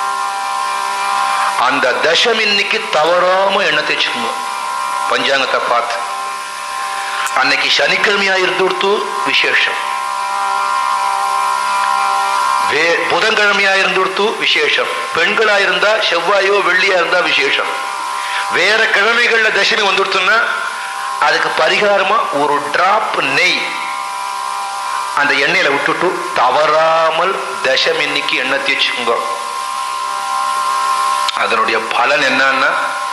அந்த தசமி இன்னைக்கு தவறாம எண்ணெய் தேய்ச்சுக்கணும் பஞ்சாங்கத்தை பார்த்து அன்னைக்கு சனிக்கிழமையா இருந்துடுத்து விசேஷம் வே புதன்கிழமையா இருந்துடுத்து விசேஷம் பெண்களா இருந்தா செவ்வாயோ வெள்ளியா இருந்தா விசேஷம் வேற கிழமைகள்ல தசமி வந்துடுத்துன்னா அதுக்கு பரிகாரமா ஒரு டிராப் நெய் அந்த எண்ணெயில விட்டுட்டு தவறாமல் தசமி இன்னைக்கு எண்ணெய் தேய்ச்சுங்க அதனுடைய பலன் என்னன்னா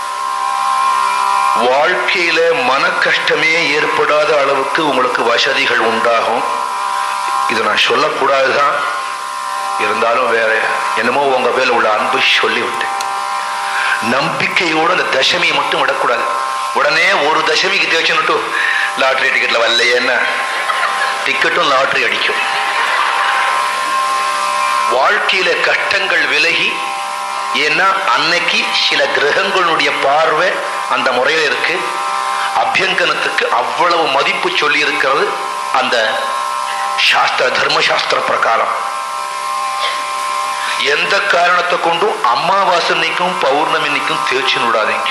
வாழ்க்கையில மன கஷ்டமே ஏற்படாத அளவுக்கு உங்களுக்கு வசதிகள் உண்டாகும் இது நான் சொல்லக்கூடாதுதான் இருந்தாலும் வேற என்னமோ உங்க மேல உள்ள அன்பு சொல்லிவிட்டேன் நம்பிக்கையோட அந்த தசமியை மட்டும் விடக்கூடாது உடனே ஒரு தசமிக்கு தேய்ச்சுன்னுட்டு லாட்ரி டிக்கெட்ல வரலையேன்னா டிக்கெட்டும் லாட்ரி அடிக்கும் வாழ்க்கையில கஷ்டங்கள் விலகி ஏன்னா அன்னைக்கு சில கிரகங்களுடைய பார்வை அந்த முறையில இருக்கு அபியங்கனத்துக்கு அவ்வளவு மதிப்பு சொல்லி இருக்கிறது அந்த சாஸ்திர தர்மசாஸ்திர பிரகாரம் எந்த காரணத்தை கொண்டும் அமாவாசை அன்னைக்கும் பௌர்ணமி அன்னைக்கும் தேய்ச்சி விடாதீங்க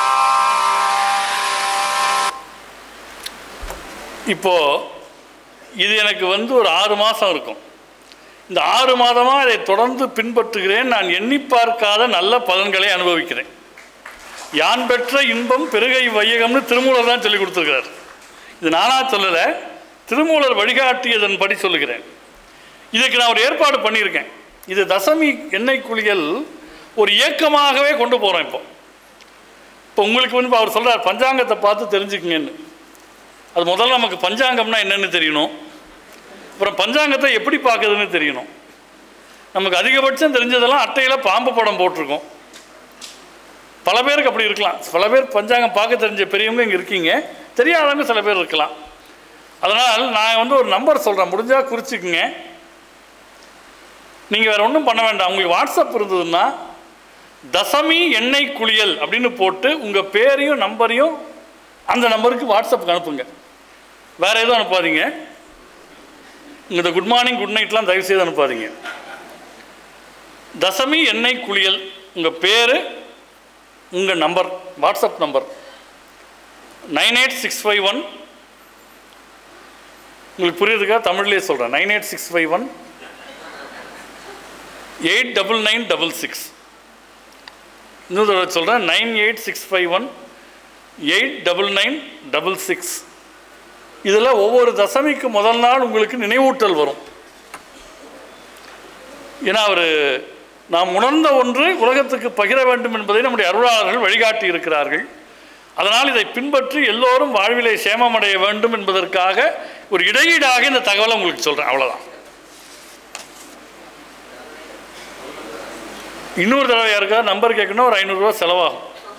இப்போ இது எனக்கு வந்து ஒரு ஆறு மாதம் இருக்கும் இந்த ஆறு மாதமாக அதை தொடர்ந்து பின்பற்றுகிறேன் நான் எண்ணி பார்க்காத நல்ல பலன்களை அனுபவிக்கிறேன் யான் பெற்ற இன்பம் பெருகை வையகம்னு திருமூலர் தான் சொல்லி கொடுத்துருக்கிறார் இது நானா சொல்லலை திருமூலர் வழிகாட்டியதன்படி சொல்லுகிறேன் இதுக்கு நான் ஒரு ஏற்பாடு பண்ணியிருக்கேன் இது தசமி எண்ணெய் குளியல் ஒரு இயக்கமாகவே கொண்டு போகிறோம் இப்போ இப்போ உங்களுக்கு வந்து இப்ப அவர் சொல்கிறார் பஞ்சாங்கத்தை பார்த்து தெரிஞ்சுக்குங்கன்னு அது முதல்ல நமக்கு பஞ்சாங்கம்னா என்னன்னு தெரியணும் அப்புறம் பஞ்சாங்கத்தை எப்படி பார்க்குதுன்னு தெரியணும் நமக்கு அதிகபட்சம் தெரிஞ்சதெல்லாம் அட்டையில் பாம்பு படம் போட்டிருக்கோம் பல பேருக்கு அப்படி இருக்கலாம் பல பேர் பஞ்சாங்கம் பார்க்க தெரிஞ்ச பெரியவங்க இங்கே இருக்கீங்க தெரியாதவங்க சில பேர் இருக்கலாம் அதனால் நான் வந்து ஒரு நம்பர் சொல்கிறேன் முடிஞ்சால் குறிச்சிக்குங்க நீங்கள் வேறு ஒன்றும் பண்ண வேண்டாம் உங்களுக்கு வாட்ஸ்அப் இருந்ததுன்னா தசமி எண்ணெய் குளியல் அப்படின்னு போட்டு உங்கள் பேரையும் நம்பரையும் அந்த நம்பருக்கு வாட்ஸ்அப்புக்கு அனுப்புங்க வேறு எதுவும் அனுப்பாதீங்க இந்த குட் மார்னிங் குட் நைட்லாம் தயவு செய்து அனுப்பாதீங்க தசமி எண்ணெய் குளியல் உங்கள் பேர் உங்கள் number WhatsApp number nine eight six five one உங்களுக்கு புரியுதுக்கா தமிழ்லேயே சொல்கிறேன் nine eight six five one eight double nine double six இன்னொரு தடவை சொல்கிறேன் nine eight six five one eight double nine double six இதில் ஒவ்வொரு தசமிக்கு முதல் நாள் உங்களுக்கு நினைவூட்டல் வரும் ஏன்னா அவர் நாம் உணர்ந்த ஒன்று உலகத்துக்கு பகிர வேண்டும் என்பதை நம்முடைய அருளாளர்கள் வழிகாட்டி இருக்கிறார்கள் அதனால் இதை பின்பற்றி எல்லோரும் வாழ்விலை சேமமடைய வேண்டும் என்பதற்காக ஒரு இடையீடாக இந்த தகவலை உங்களுக்கு சொல்கிறேன் அவ்வளோதான் இன்னொரு தடவை யாருக்காவது நம்பர் கேட்கணும் ஒரு ஐநூறுரூவா செலவாகும்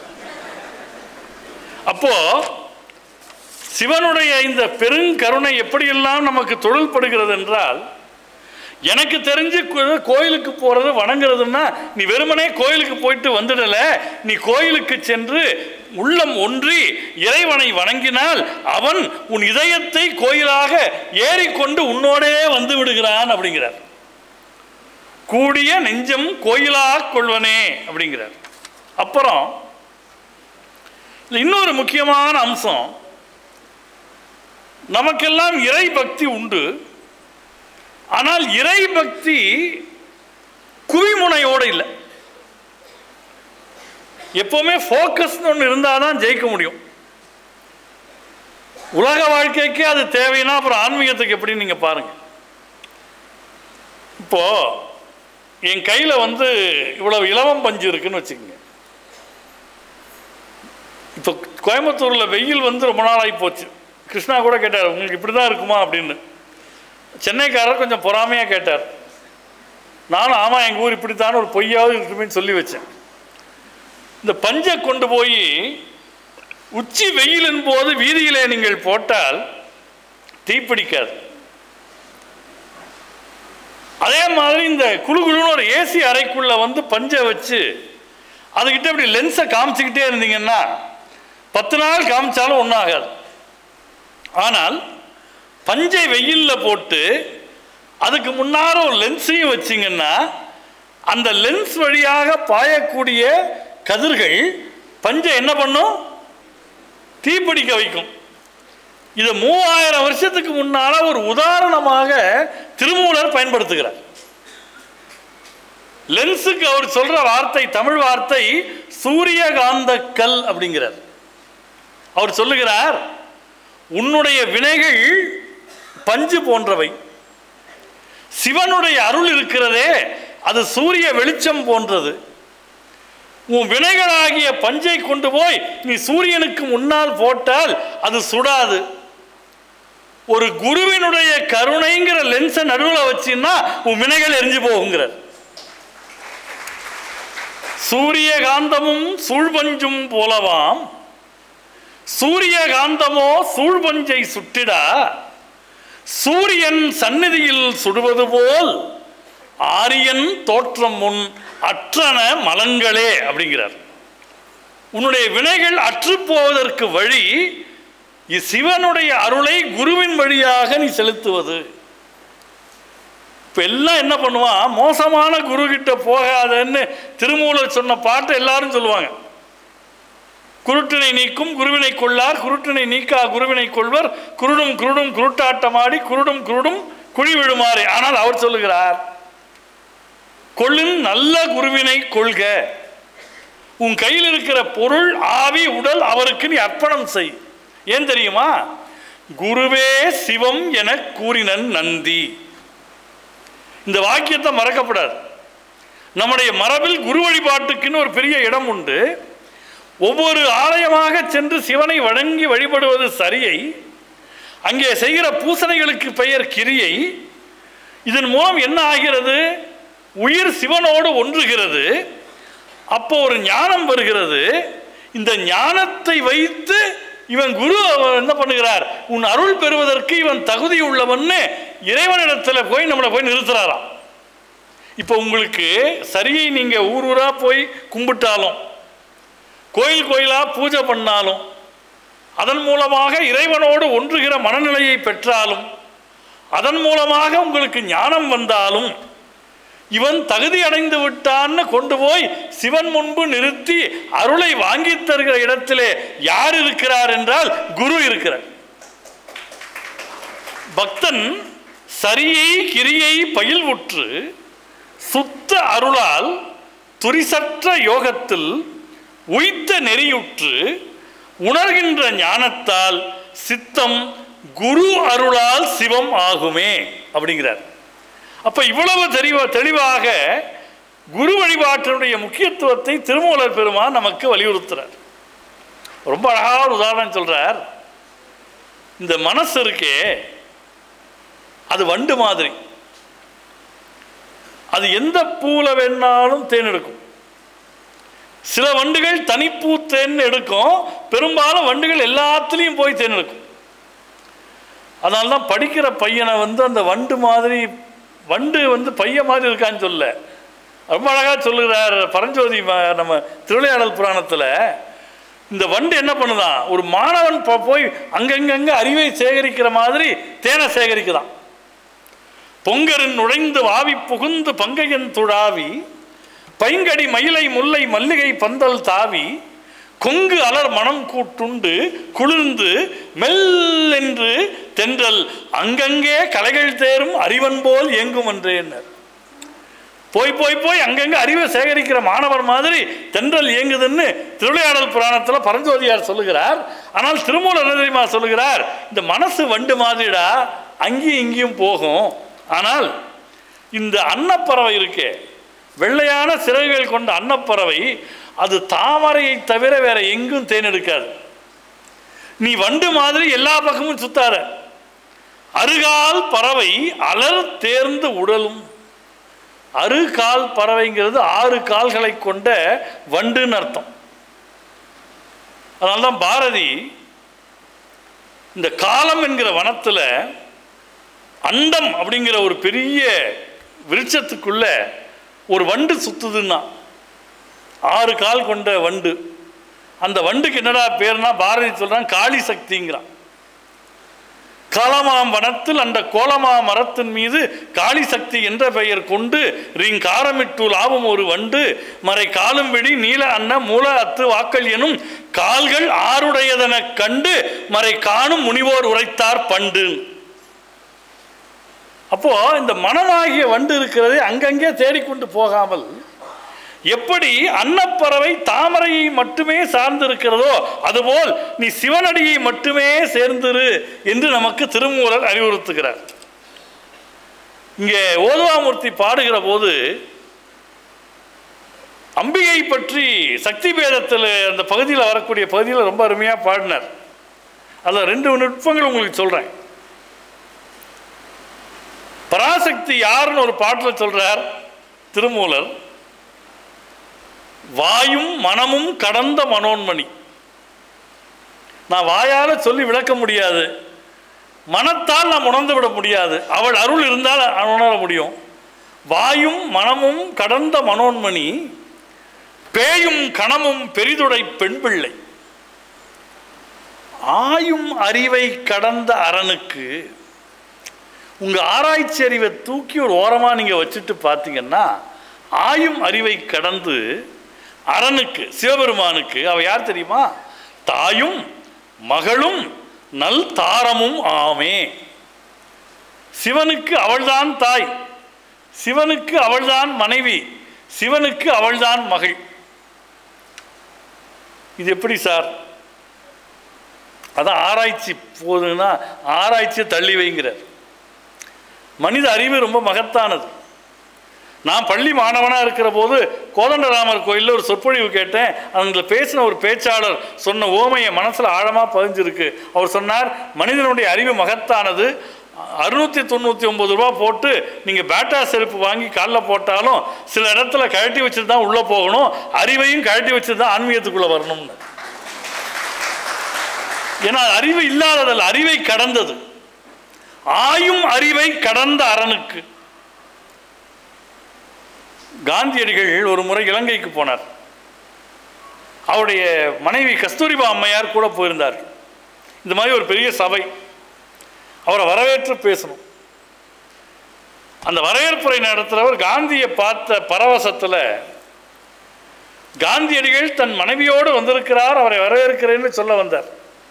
அப்போ சிவனுடைய இந்த பெருங்கருணை எப்படியெல்லாம் நமக்கு தொழில்படுகிறது என்றால் எனக்கு தெரிஞ்சு கோ- கோயிலுக்கு போகிறது வணங்குறதுன்னா நீ வெறுமனே கோயிலுக்கு போயிட்டு வந்துடல நீ கோயிலுக்கு சென்று உள்ளம் ஒன்றி இறைவனை வணங்கினால் அவன் உன் இதயத்தை கோயிலாக ஏறிக்கொண்டு உன்னோடே வந்து விடுகிறான் அப்படிங்கிறார் கூடிய நெஞ்சம் கோயிலாக கொள்வனே அப்படிங்கிறார் அப்புறம் இதுல இன்னொரு முக்கியமான அம்சம் நமக்கெல்லாம் இறை பக்தி உண்டு ஆனால் இறை பக்தி குவிமுனையோடு இல்லை எப்பவுமே ஃபோக்கஸ்னு ஒன்று இருந்தால் தான் ஜெயிக்க முடியும் உலக வாழ்க்கைக்கு அது தேவைன்னா அப்புறம் ஆன்மீகத்துக்கு எப்படின்னு நீங்கள் பாருங்க இப்போ என் கையில் வந்து இவ்வளவு இலவம் பஞ்சு இருக்குன்னு வச்சுக்கோங்க இப்போ கோயம்புத்தூரில் வெயில் வந்து ரொம்ப நாளாகி போச்சு கிருஷ்ணா கூட கேட்டார் உங்களுக்கு இப்படி தான் இருக்குமா அப்படின்னு சென்னைக்காரர் கொஞ்சம் பொறாமையாக கேட்டார் நானும் ஆமாம் எங்கள் ஊர் இப்படித்தான் ஒரு பொய்யாவது இருக்குமேன்னு சொல்லி வச்சேன் இந்த பஞ்சை கொண்டு போய் உச்சி வெயிலின் போது வீதியிலே நீங்கள் போட்டால் தீப்பிடிக்காது அதே மாதிரி இந்த குழு குழுன்னு ஒரு ஏசி அறைக்குள்ள வந்து பஞ்சை வச்சு அதுக்கிட்ட இப்படி லென்ஸை காமிச்சுக்கிட்டே இருந்தீங்கன்னா பத்து நாள் காமிச்சாலும் ஒன்றும் ஆகாது ஆனால் பஞ்சை வெயிலில் போட்டு அதுக்கு முன்னார ஒரு லென்ஸையும் வச்சிங்கன்னா அந்த லென்ஸ் வழியாக பாயக்கூடிய கதிர்கள் பஞ்சை என்ன பண்ணும் தீப்பிடிக்க வைக்கும் இதை மூவாயிரம் வருஷத்துக்கு முன்னால ஒரு உதாரணமாக திருமூலர் பயன்படுத்துகிறார் லென்ஸுக்கு அவர் சொல்ற வார்த்தை தமிழ் வார்த்தை சூரியகாந்த கல் அப்படிங்கிறார் அவர் சொல்லுகிறார் உன்னுடைய வினைகள் பஞ்சு போன்றவை சிவனுடைய அருள் இருக்கிறதே அது சூரிய வெளிச்சம் போன்றது உன் வினைகளாகிய பஞ்சை கொண்டு போய் நீ சூரியனுக்கு முன்னால் போட்டால் அது சுடாது ஒரு குருவினுடைய கருணைங்கிற லென்ஸை நடுவில் வச்சின்னா உன் வினைகள் எரிஞ்சு போகுங்கிறார் சூரியகாந்தமும் சூழ்பஞ்சும் போலவாம் சூரியகாந்தமோ சூழ்பஞ்சை சுட்டிடா சூரியன் சந்நிதியில் சுடுவது போல் ஆரியன் தோற்றம் முன் அற்றன மலங்களே அப்படிங்கிறார் உன்னுடைய வினைகள் அற்றுப்போவதற்கு வழி இ- சிவனுடைய அருளை குருவின் வழியாக நீ செலுத்துவது இப்போ எல்லாம் என்ன பண்ணுவான் மோசமான குரு கிட்ட போகாதன்னு திருமூலர் சொன்ன பாட்டை எல்லாரும் சொல்லுவாங்க குருட்டினை நீக்கும் குருவினை கொள்ளார் குருட்டினை நீக்கா குருவினை கொள்வர் குருடும் குருடும் குருட்டாட்டமாடி குருடும் குருடும் குழி விடுமாறு ஆனால் அவர் சொல்லுகிறார் கொள்ளும் நல்ல குருவினை கொள்க உன் கையில் இருக்கிற பொருள் ஆவி உடல் அவருக்கு நீ அர்ப்பணம் செய் ஏன் தெரியுமா குருவே சிவம் என கூறினன் நந்தி இந்த வாக்கியத்தை மறக்கப்படாது நம்முடைய மரபில் குரு வழிபாட்டுக்குன்னு ஒரு பெரிய இடம் உண்டு ஒவ்வொரு ஆலயமாக சென்று சிவனை வணங்கி வழிபடுவது சரியை அங்கே செய்கிற பூசணைகளுக்கு பெயர் கிரியை இதன் மூலம் என்ன ஆகிறது உயிர் சிவனோடு ஒன்றுகிறது அப்போ ஒரு ஞானம் வருகிறது இந்த ஞானத்தை வைத்து இவன் குரு என்ன பண்ணுகிறார் உன் அருள் பெறுவதற்கு இவன் தகுதி உள்ளவன்னு இறைவனிடத்தில் போய் நம்மளை போய் நிறுத்துறாராம் இப்போ உங்களுக்கு சரியை நீங்கள் ஊர் ஊராக போய் கும்பிட்டாலும் கோயில் கோயிலாக பூஜை பண்ணாலும் அதன் மூலமாக இறைவனோடு ஒன்றுகிற மனநிலையை பெற்றாலும் அதன் மூலமாக உங்களுக்கு ஞானம் வந்தாலும் இவன் தகுதி அடைந்து விட்டான்னு கொண்டு போய் சிவன் முன்பு நிறுத்தி அருளை வாங்கி தருகிற இடத்திலே யார் இருக்கிறார் என்றால் குரு இருக்கிறார் பக்தன் சரியை கிரியை பயில்வுற்று சுத்த அருளால் துரிசற்ற யோகத்தில் உய்த்த நெறியுற்று உணர்கின்ற ஞானத்தால் சித்தம் குரு அருளால் சிவம் ஆகுமே அப்படிங்கிறார் அப்ப இவ்வளவு தெளிவா தெளிவாக குரு வழிபாட்டினுடைய முக்கியத்துவத்தை திருமூலர் பெருமான் நமக்கு வலியுறுத்துறார் ரொம்ப அழகான ஒரு உதாரணம் சொல்றார் இந்த மனசு இருக்கே அது வண்டு மாதிரி அது எந்த பூல வேணாலும் தேன் எடுக்கும் சில வண்டுகள் தனிப்பூ தேன் எடுக்கும் பெரும்பாலும் வண்டுகள் எல்லாத்துலேயும் போய் தேன் எடுக்கும் அதனால தான் படிக்கிற பையனை வந்து அந்த வண்டு மாதிரி வண்டு வந்து பையன் மாதிரி இருக்கான்னு சொல்ல ரொம்ப அழகாக சொல்லுகிறார் பரஞ்சோதி ம- நம்ம திருவிளையாடல் புராணத்தில் இந்த வண்டு என்ன பண்ணுதான் ஒரு மாணவன் போ- போய் அங்கங்கங்க அறிவை சேகரிக்கிற மாதிரி தேனை சேகரிக்குதான் பொங்கரின் நுழைந்து வாவி புகுந்து பங்கையன் துழாவி பைங்கடி மயிலை முல்லை மல்லிகை பந்தல் தாவி கொங்கு அலர் மனம் கூட்டுண்டு குளிர்ந்து மெல்லென்று தென்றல் அங்கங்கே கலைகள் தேரும் அறிவன் போல் இயங்கும் என்றேன்னர் போய் போய் போய் அங்கங்கே அறிவை சேகரிக்கிற மாணவர் மாதிரி தென்றல் இயங்குதுன்னு திருவிளையாடல் புராணத்தில் பரஞ்சோதியார் சொல்லுகிறார் ஆனால் திருமூலர் என்ன தெரியுமா சொல்லுகிறார் இந்த மனசு வண்டு மாதிரிடா அங்கேயும் இங்கேயும் போகும் ஆனால் இந்த அன்னப்பறவை இருக்கே வெள்ளையான சிறகுகள் கொண்ட அன்னப்பறவை அது தாமரையை தவிர வேற எங்கும் தேன் எடுக்காது நீ வண்டு மாதிரி எல்லா பக்கமும் சுத்தார அருகால் பறவை அலர் தேர்ந்து உடலும் அருகால் பறவைங்கிறது ஆறு கால்களை கொண்ட வண்டுன்னு அர்த்தம் அதனால்தான் பாரதி இந்த காலம் என்கிற வனத்தில் அண்டம் அப்படிங்கிற ஒரு பெரிய விருட்சத்துக்குள்ள ஒரு வண்டு சுத்துதுன்னா ஆறு கால் கொண்ட வண்டு அந்த வண்டுக்கு என்னடா பேர்னா பாரதி சொல்றான் காளி சக்திங்கிறான் காலமாம் வனத்தில் அந்த கோலமா மரத்தின் மீது காளி சக்தி என்ற பெயர் கொண்டு ரீங்காரமிட்டு லாபம் ஒரு வண்டு மறை காலும் விழி நீல அன்ன மூல அத்து வாக்கள் எனும் கால்கள் ஆறுடையதெனக் கண்டு மறை காணும் முனிவோர் உரைத்தார் பண்டு அப்போ இந்த மனமாகிய வண்டு இருக்கிறது அங்கங்கே தேடிக்கொண்டு போகாமல் எப்படி அன்னப்பறவை தாமரையை மட்டுமே சார்ந்திருக்கிறதோ அதுபோல் நீ சிவனடியை மட்டுமே சேர்ந்திரு என்று நமக்கு திருமூலர் அறிவுறுத்துகிறார் இங்கே ஓதுவாமூர்த்தி பாடுகிற போது அம்பிகை பற்றி சக்தி பேதத்தில் அந்த பகுதியில் வரக்கூடிய பகுதியில் ரொம்ப அருமையாக பாடினார் அதில் ரெண்டு நுட்பங்கள் உங்களுக்கு சொல்கிறேன் பராசக்தி யாருன்னு ஒரு பாட்டில் சொல்றார் திருமூலர் வாயும் மனமும் கடந்த மனோன்மணி நான் வாயால சொல்லி விளக்க முடியாது மனத்தால் நாம் உணர்ந்து விட முடியாது அவள் அருள் இருந்தால் உணர முடியும் வாயும் மனமும் கடந்த மனோன்மணி பேயும் கணமும் பெரிதுடை பெண் பிள்ளை ஆயும் அறிவை கடந்த அரணுக்கு உங்க ஆராய்ச்சி அறிவை தூக்கி ஒரு ஓரமா நீங்க வச்சுட்டு பார்த்தீங்கன்னா ஆயும் அறிவை கடந்து அரணுக்கு சிவபெருமானுக்கு அவ யார் தெரியுமா தாயும் மகளும் நல் தாரமும் ஆமே சிவனுக்கு அவள்தான் தாய் சிவனுக்கு அவள்தான் மனைவி சிவனுக்கு அவள்தான் மகள் இது எப்படி சார் அதான் ஆராய்ச்சி போதுன்னா ஆராய்ச்சியை தள்ளி வைங்கிறார் மனித அறிவு ரொம்ப மகத்தானது நான் பள்ளி மாணவனாக இருக்கிற போது கோதண்டராமர் கோயிலில் ஒரு சொற்பொழிவு கேட்டேன் அதில் பேசின ஒரு பேச்சாளர் சொன்ன ஓமையை மனசில் ஆழமாக பதிஞ்சிருக்கு அவர் சொன்னார் மனிதனுடைய அறிவு மகத்தானது அறுநூற்றி தொண்ணூற்றி ஒம்பது ரூபா போட்டு நீங்கள் பேட்டா செருப்பு வாங்கி காலில் போட்டாலும் சில இடத்துல கழட்டி வச்சுட்டு தான் உள்ளே போகணும் அறிவையும் கழட்டி வச்சுட்டு தான் ஆன்மீகத்துக்குள்ளே வரணும்னு ஏன்னா அறிவு இல்லாததல்ல அறிவை கடந்தது ஆயும் அறிவை கடந்த அரணுக்கு காந்தியடிகள் ஒரு முறை இலங்கைக்கு போனார் அவருடைய மனைவி கஸ்தூரிபா அம்மையார் கூட போயிருந்தார் இந்த மாதிரி ஒரு பெரிய சபை அவரை வரவேற்று பேசணும் அந்த வரவேற்புரை நடத்துகிறவர் காந்தியை பார்த்த பரவசத்தில் காந்தியடிகள் தன் மனைவியோடு வந்திருக்கிறார் அவரை வரவேற்கிறேன்னு சொல்ல வந்தார்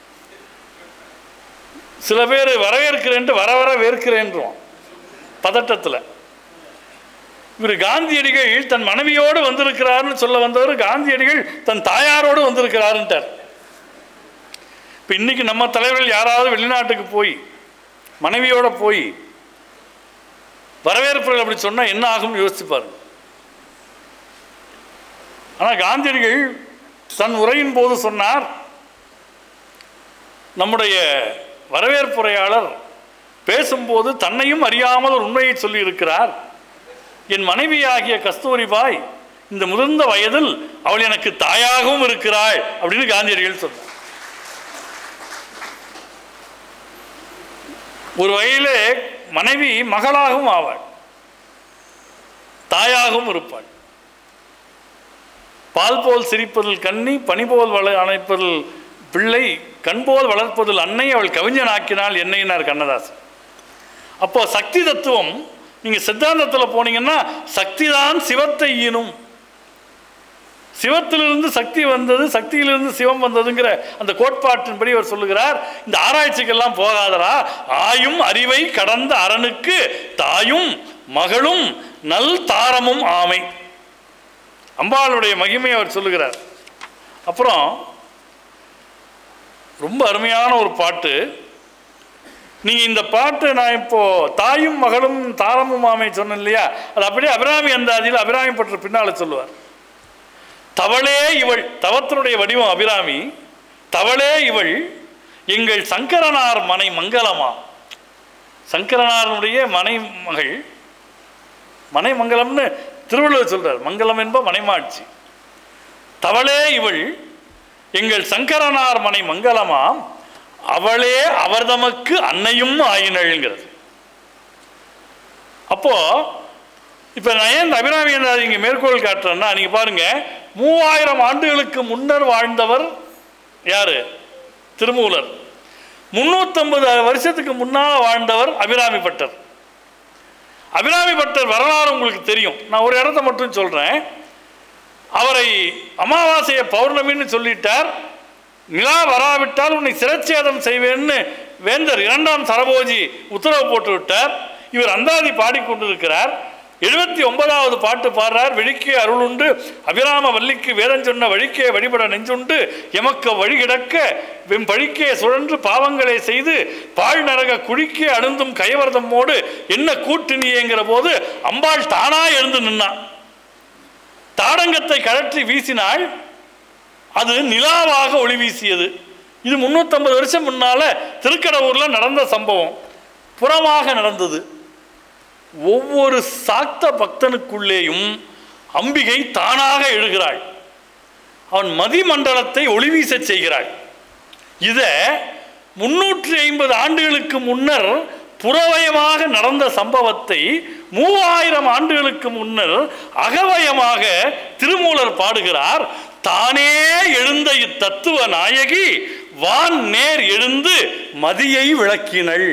சில பேர் வரவேற்கிறேன்ட்டு வர வர வேர்க்கிறேன்றான் பதட்டத்தில் இவர் காந்தியடிகள் தன் மனைவியோடு வந்திருக்கிறார்னு சொல்ல வந்தவர் காந்தியடிகள் தன் தாயாரோடு வந்திருக்கிறாருன்ட்டார் இப்போ இன்னைக்கு நம்ம தலைவர்கள் யாராவது வெளிநாட்டுக்கு போய் மனைவியோட போய் வரவேற்புகள் அப்படி சொன்னால் என்ன ஆகும்னு யோசிச்சு பாருங்க ஆனால் காந்தியடிகள் தன் உரையின் போது சொன்னார் நம்முடைய வரவேற்புரையாளர் பேசும்போது தன்னையும் அறியாமல் ஒரு உண்மையை சொல்லி இருக்கிறார் என் மனைவியாகிய கஸ்தூரிபாய் இந்த முதிர்ந்த வயதில் அவள் எனக்கு தாயாகவும் இருக்கிறாள் அப்படின்னு காந்தியடிகள் சொன்னார் ஒரு வகையிலே மனைவி மகளாகவும் ஆவாள் தாயாகவும் இருப்பாள் பால் போல் சிரிப்பதில் கன்னி பனி போல் வள அணைப்பதில் பிள்ளை கண் போல் வளர்ப்பதில் அன்னை அவள் கவிஞனாக்கினாள் என்னைனார் கண்ணதாசன் அப்போ சக்தி தத்துவம் நீங்கள் சித்தாந்தத்தில் போனீங்கன்னா சக்தி தான் சிவத்தை ஈனும் சிவத்திலிருந்து சக்தி வந்தது சக்தியிலிருந்து சிவம் வந்ததுங்கிற அந்த கோட்பாட்டின்படி அவர் சொல்லுகிறார் இந்த ஆராய்ச்சிக்கெல்லாம் போகாதரா ஆயும் அறிவை கடந்த அரணுக்கு தாயும் மகளும் நல் தாரமும் ஆமை அம்பாளுடைய மகிமையை அவர் சொல்லுகிறார் அப்புறம் ரொம்ப அருமையான ஒரு பாட்டு நீங்கள் இந்த பாட்டு நான் இப்போ தாயும் மகளும் தாரமும் ஆமை சொன்னேன் இல்லையா அது அப்படியே அபிராமி அந்தாதியில் அபிராமி பற்ற பின்னால் சொல்லுவார் தவளே இவள் தவத்தினுடைய வடிவம் அபிராமி தவளே இவள் எங்கள் சங்கரனார் மனை மங்களமா சங்கரனாருடைய மனை மகள் மனை மங்கலம்னு திருவள்ளுவர் சொல்றார் மங்களம் என்ப மனைமாட்சி தவளே இவள் எங்கள் சங்கரனார் மனை மங்களமாம் அவளே அவர் தமக்கு அன்னையும் ஆயினள்ங்கிறது அப்போ இப்போ நான் ஏன் இந்த அபிராமி என்றால் இங்கே மேற்கோள் காட்டுறேன்னா நீங்கள் பாருங்க மூவாயிரம் ஆண்டுகளுக்கு முன்னர் வாழ்ந்தவர் யாரு திருமூலர் முன்னூற்றம்பது வருஷத்துக்கு முன்னால் வாழ்ந்தவர் அபிராமி பட்டர் அபிராமி பட்டர் வரலாறு உங்களுக்கு தெரியும் நான் ஒரு இடத்த மட்டும் சொல்கிறேன் அவரை அமாவாசையை பௌர்ணமின்னு சொல்லிட்டார் நிலா வராவிட்டால் உன்னை சிரச்சேதம் செய்வேன்னு வேந்தர் இரண்டாம் சரபோஜி உத்தரவு போட்டு விட்டார் இவர் அந்தாதி பாடிக்கொண்டிருக்கிறார் எழுபத்தி ஒன்பதாவது பாட்டு பாடுறார் வெழிக்கே அருளுண்டு அபிராம வல்லிக்கு வேதம் சொன்ன வழிக்கே வழிபட நெஞ்சுண்டு எமக்க வழி கிடக்க வெம் பழிக்கே சுழன்று பாவங்களை செய்து பாழ் நரக குழிக்கே அழுந்தும் கைவர்தமோடு என்ன கூட்டினியேங்கிற போது அம்பாள் தானா எழுந்து நின்னான் தாடங்கத்தை கழற்றி வீசினாள் அது நிலாவாக ஒளி வீசியது இது முந்நூற்றம்பது வருஷம் முன்னால திருக்கடவுரில் நடந்த சம்பவம் புறமாக நடந்தது ஒவ்வொரு சாக்த பக்தனுக்குள்ளேயும் அம்பிகை தானாக எழுகிறாள் அவன் மதிமண்டலத்தை ஒளிவீசச் செய்கிறாள் இதை முன்னூற்றி ஐம்பது ஆண்டுகளுக்கு முன்னர் புறவயமாக நடந்த சம்பவத்தை மூவாயிரம் ஆண்டுகளுக்கு முன்னர் அகவயமாக திருமூலர் பாடுகிறார் தானே எழுந்த இத்தத்துவ நாயகி வான் நேர் எழுந்து மதியை விளக்கினள்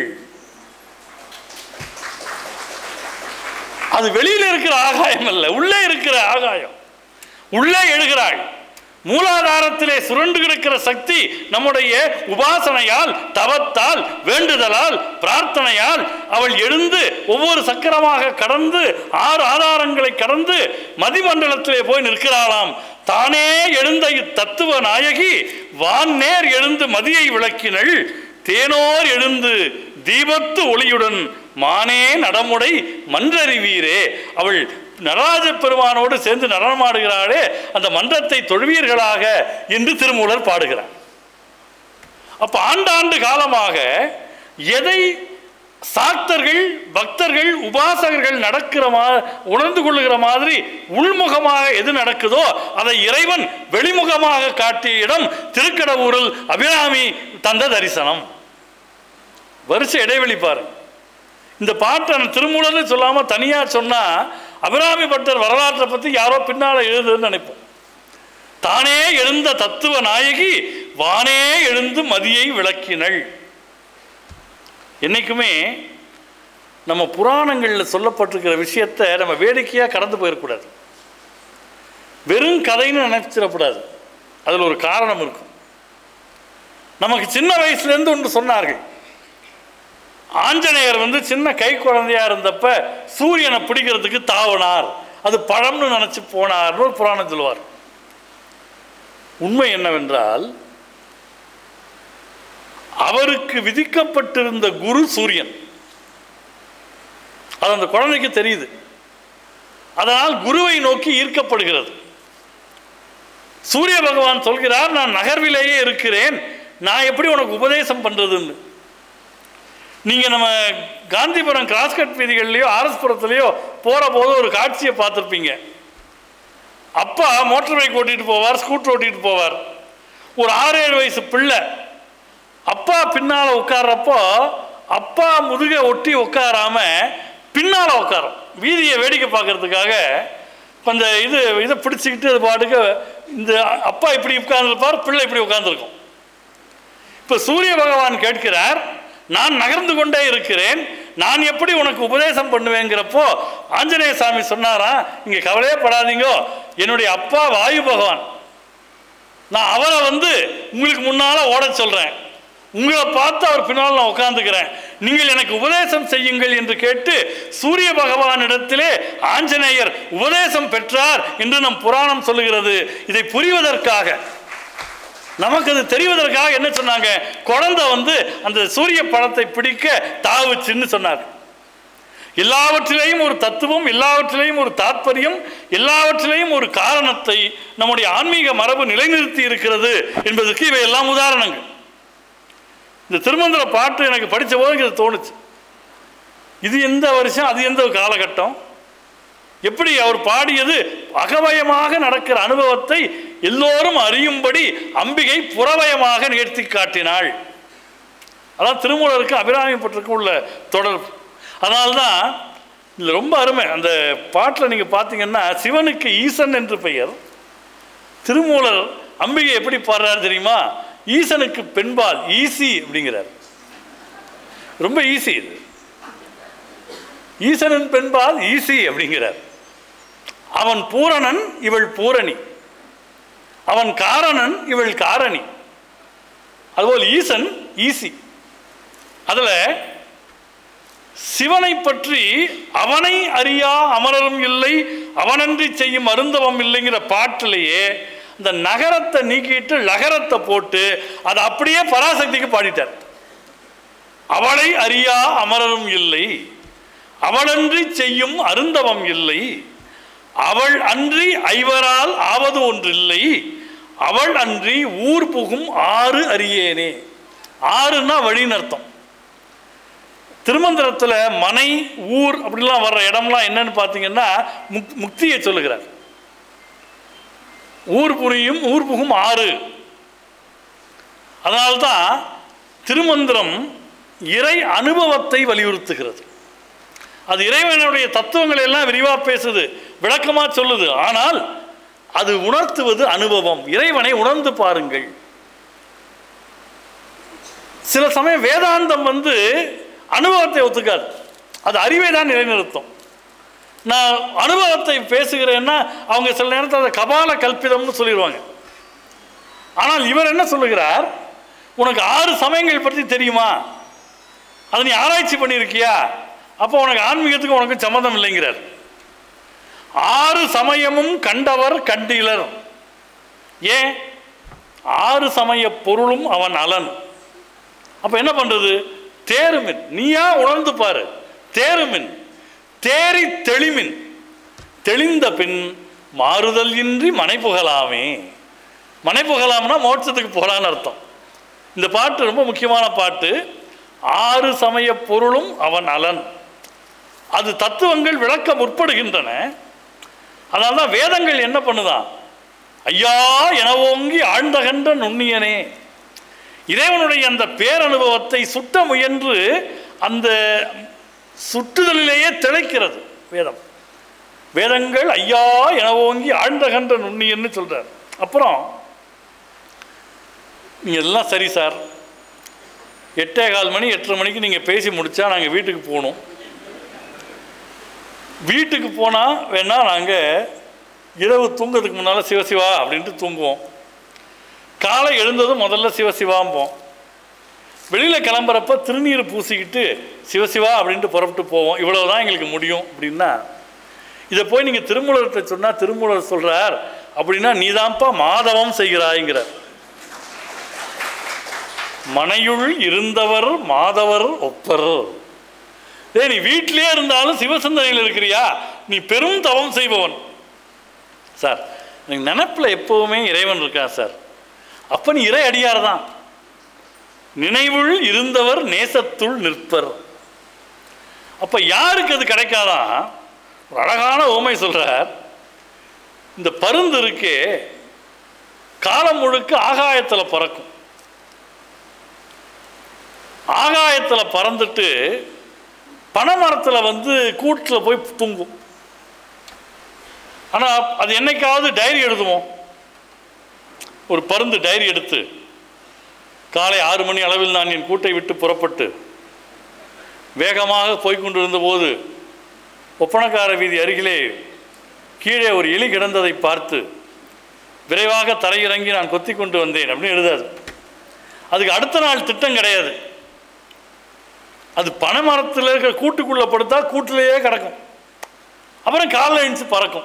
அது வெளியில் இருக்கிற ஆகாயம் அல்ல உள்ளே இருக்கிற ஆகாயம் உள்ளே எழுகிறாள் மூலாதாரத்திலே சுருண்டு கிடக்கிற சக்தி நம்முடைய உபாசனையால் தவத்தால் வேண்டுதலால் பிரார்த்தனையால் அவள் எழுந்து ஒவ்வொரு சக்கரமாக கடந்து ஆறு ஆதாரங்களை கடந்து மதிமண்டலத்திலே போய் நிற்கிறாளாம் தானே எழுந்த இத்தத்துவ நாயகி வான் நேர் எழுந்து மதியை விளக்கினள் தேனோர் எழுந்து தீபத்து ஒளியுடன் மானே நடமுடை மன்றறிவீரே அவள் நடராஜ பெருமானோடு சேர்ந்து நடனமாடுகிறாளே அந்த மன்றத்தை தொழுவீர்களாக என்று திருமூலர் பாடுகிறார் அப்ப ஆண்டாண்டு காலமாக எதை சாக்தர்கள் பக்தர்கள் உபாசகர்கள் நடக்கிற மா உணர்ந்து கொள்ளுகிற மாதிரி உள்முகமாக எது நடக்குதோ அதை இறைவன் வெளிமுகமாக காட்டிய இடம் திருக்கடவுரில் அபிராமி தந்த தரிசனம் வருஷ இடைவெளி பாருங்க இந்த பாட்டை நான் திருமூலன்னு சொல்லாமல் தனியாக சொன்னால் அபிராமி பட்டர் வரலாற்றை பற்றி யாரோ பின்னால் எழுதுன்னு நினைப்போம் தானே எழுந்த தத்துவ நாயகி வானே எழுந்து மதியை விளக்கினள் என்னைக்குமே நம்ம புராணங்களில் சொல்லப்பட்டிருக்கிற விஷயத்தை நம்ம வேடிக்கையாக கடந்து போயிடக்கூடாது வெறும் கதைன்னு நினைச்சிடக்கூடாது அதில் ஒரு காரணம் இருக்கும் நமக்கு சின்ன வயசுலேருந்து ஒன்று சொன்னார்கள் ஆஞ்சநேயர் வந்து சின்ன கை குழந்தையா இருந்தப்ப சூரியனை பிடிக்கிறதுக்கு தாவினார் அது பழம்னு நினச்சி போனார்னு ஒரு புராணம் சொல்லுவார் உண்மை என்னவென்றால் அவருக்கு விதிக்கப்பட்டிருந்த குரு சூரியன் அது அந்த குழந்தைக்கு தெரியுது அதனால் குருவை நோக்கி ஈர்க்கப்படுகிறது சூரிய பகவான் சொல்கிறார் நான் நகர்விலேயே இருக்கிறேன் நான் எப்படி உனக்கு உபதேசம் பண்றதுன்னு நீங்க நம்ம காந்திபுரம் கிராஸ்கட் வீதிகள்லையோ ஆர்எஸ்புரத்துலையோ போற போது ஒரு காட்சியை பார்த்துருப்பீங்க அப்பா மோட்டார் பைக் ஓட்டிட்டு போவார் ஸ்கூட்டர் ஓட்டிட்டு போவார் ஒரு ஆறு ஏழு வயசு பிள்ளை அப்பா பின்னால் உட்கார்றப்போ அப்பா முதுகை ஒட்டி உட்காராம பின்னால் உட்காரும் வீதியை வேடிக்கை பார்க்கறதுக்காக கொஞ்சம் இது இதை பிடிச்சிக்கிட்டு அது பாட்டுக்கு இந்த அப்பா இப்படி உட்கார்ந்துருப்பார் பிள்ளை இப்படி உட்கார்ந்துருக்கும் இப்போ சூரிய பகவான் கேட்கிறார் நான் நகர்ந்து கொண்டே இருக்கிறேன் நான் எப்படி உனக்கு உபதேசம் பண்ணுவேங்கிறப்போ ஆஞ்சநேய சாமி சொன்னாராம் இங்கே கவலையே படாதீங்க என்னுடைய அப்பா வாயு பகவான் நான் அவரை வந்து உங்களுக்கு முன்னால் ஓட சொல்கிறேன் உங்களை பார்த்து அவர் பின்னால் நான் உட்கார்ந்துக்கிறேன் நீங்கள் எனக்கு உபதேசம் செய்யுங்கள் என்று கேட்டு சூரிய பகவானிடத்திலே ஆஞ்சநேயர் உபதேசம் பெற்றார் என்று நம் புராணம் சொல்லுகிறது இதை புரிவதற்காக நமக்கு அது தெரிவதற்காக என்ன சொன்னாங்க குழந்தை வந்து அந்த சூரிய பழத்தை பிடிக்க தாவுச்சுன்னு சொன்னார் எல்லாவற்றிலேயும் ஒரு தத்துவம் எல்லாவற்றிலேயும் ஒரு தாத்பரியம் எல்லாவற்றிலேயும் ஒரு காரணத்தை நம்முடைய ஆன்மீக மரபு நிலைநிறுத்தி இருக்கிறது என்பதற்கு இவையெல்லாம் உதாரணங்கள் இந்த திருமந்திர பாட்டு எனக்கு படித்த போது எனக்கு இது தோணுச்சு இது எந்த வருஷம் அது எந்த காலகட்டம் எப்படி அவர் பாடியது அகவயமாக நடக்கிற அனுபவத்தை எல்லோரும் அறியும்படி அம்பிகை புறவயமாக நிகழ்த்தி காட்டினாள் அதான் திருமூலருக்கு அபிராமி பட்டிருக்கு உள்ள தொடர்பு அதனால்தான் இதில் ரொம்ப அருமை அந்த பாட்டில் நீங்கள் பார்த்தீங்கன்னா சிவனுக்கு ஈசன் என்று பெயர் திருமூலர் அம்பிகை எப்படி பாடுறாரு தெரியுமா ஈசனுக்கு பெண்பால் ஈசி அப்படிங்கிறார் ரொம்ப ஈஸி இது ஈசனின் பெண்பால் ஈசி அப்படிங்கிறார் அவன் பூரணன் இவள் பூரணி அவன் காரணன் இவள் காரணி அதுபோல் ஈசன் ஈசி அதில் சிவனை பற்றி அவனை அறியா அமரரும் இல்லை அவனன்றி செய்யும் அருந்தவம் இல்லைங்கிற பாட்டிலேயே இந்த நகரத்தை நீக்கிட்டு லகரத்தை போட்டு அதை அப்படியே பராசக்திக்கு பாடிட்டார் அவளை அறியா அமரரும் இல்லை அவளன்றி செய்யும் அருந்தவம் இல்லை அவள் அன்றி ஐவரால் ஆவது ஒன்றில்லை அவள் அன்றி ஊர் புகும் ஆறு அறியேனே ஆறுன்னா வழின்னு அர்த்தம் திருமந்திரத்தில் மனை ஊர் அப்படிலாம் வர்ற இடம்லாம் என்னன்னு பார்த்தீங்கன்னா முக் முக்தியை சொல்லுகிறார் ஊர் புரியும் ஊர் புகும் ஆறு அதனால்தான் திருமந்திரம் இறை அனுபவத்தை வலியுறுத்துகிறது அது இறைவனுடைய தத்துவங்களை எல்லாம் விரிவாக பேசுது விளக்கமாக சொல்லுது ஆனால் அது உணர்த்துவது அனுபவம் இறைவனை உணர்ந்து பாருங்கள் சில சமயம் வேதாந்தம் வந்து அனுபவத்தை ஒத்துக்காது அது அறிவை தான் நிலைநிறுத்தும் நான் அனுபவத்தை பேசுகிறேன்னா அவங்க சில நேரத்தில் அதை கபால கல்பிதம்னு சொல்லிடுவாங்க ஆனால் இவர் என்ன சொல்லுகிறார் உனக்கு ஆறு சமயங்கள் பற்றி தெரியுமா அதை நீ ஆராய்ச்சி பண்ணியிருக்கியா அப்போ உனக்கு ஆன்மீகத்துக்கு உனக்கு சம்மந்தம் இல்லைங்கிறார் ஆறு சமயமும் கண்டவர் கண்டிலர் ஏன் ஆறு சமய பொருளும் அவன் அலன் அப்போ என்ன பண்ணுறது தேருமின் நீயா உணர்ந்து பாரு தேருமின் தேறி தெளிமின் தெளிந்த பின் மாறுதல் இன்றி மனை புகழாமே மனை புகழாம்னா மோட்சத்துக்கு போகலான்னு அர்த்தம் இந்த பாட்டு ரொம்ப முக்கியமான பாட்டு ஆறு சமய பொருளும் அவன் அலன் அது தத்துவங்கள் விளக்க முற்படுகின்றன அதனால தான் வேதங்கள் என்ன பண்ணுதான் ஐயா எனவோங்கி ஆழ்ந்தகன்ற நுண்ணியனே இறைவனுடைய அந்த பேரனுபவத்தை சுட்ட முயன்று அந்த சுட்டுதலிலேயே திளைக்கிறது வேதம் வேதங்கள் ஐயா எனவோங்கி ஆழ்ந்தகன்ற நுண்ணியன்னு சொல்றார் அப்புறம் நீங்கள் எல்லாம் சரி சார் எட்டே கால் மணி எட்டரை மணிக்கு நீங்கள் பேசி முடித்தா நாங்கள் வீட்டுக்கு போகணும் வீட்டுக்கு போனால் வேணால் நாங்கள் இரவு தூங்குறதுக்கு முன்னால் சிவசிவா அப்படின்ட்டு தூங்குவோம் காலை எழுந்ததும் முதல்ல சிவசிவாம்போம் வெளியில் கிளம்புறப்ப திருநீர் பூசிக்கிட்டு சிவசிவா அப்படின்ட்டு புறப்பட்டு போவோம் இவ்வளோ தான் எங்களுக்கு முடியும் அப்படின்னா இதை போய் நீங்கள் திருமூலர்கிட்ட சொன்னால் திருமூலர் சொல்கிறார் அப்படின்னா நீதான்ப்பா மாதவம் செய்கிறாய்ங்கிறார் மனையுள் இருந்தவர் மாதவர் ஒப்பர் ஏய் நீ வீட்டிலே இருந்தாலும் சிவசிந்தனையில் இருக்கிறியா நீ பெரும் தவம் செய்பவன் சார் எனக்கு நினப்பில் எப்போவுமே இறைவன் இருக்கான் சார் அப்போ நீ இறை அடியார் தான் நினைவுள் இருந்தவர் நேசத்துள் நிற்பர் அப்போ யாருக்கு அது கிடைக்காதான் ஒரு அழகான ஓமை சொல்கிறார் இந்த பருந்து இருக்கே காலம் முழுக்க ஆகாயத்தில் பறக்கும் ஆகாயத்தில் பறந்துட்டு பனைமரத்தில் வந்து கூட்டில் போய் தூங்கும் ஆனால் அது என்னைக்காவது டைரி எழுதுமோ ஒரு பருந்து டைரி எடுத்து காலை ஆறு மணி அளவில் நான் என் கூட்டை விட்டு புறப்பட்டு வேகமாக போய்கொண்டிருந்த போது ஒப்பனக்கார வீதி அருகிலே கீழே ஒரு எலி கிடந்ததை பார்த்து விரைவாக தரையிறங்கி நான் கொத்தி கொண்டு வந்தேன் அப்படின்னு எழுதாது அதுக்கு அடுத்த நாள் திட்டம் கிடையாது அது பனைமரத்தில் இருக்கிற கூட்டுக்குள்ளே படுத்தா கூட்டிலேயே கிடக்கும் அப்புறம் காலைல எழுந்து பறக்கும்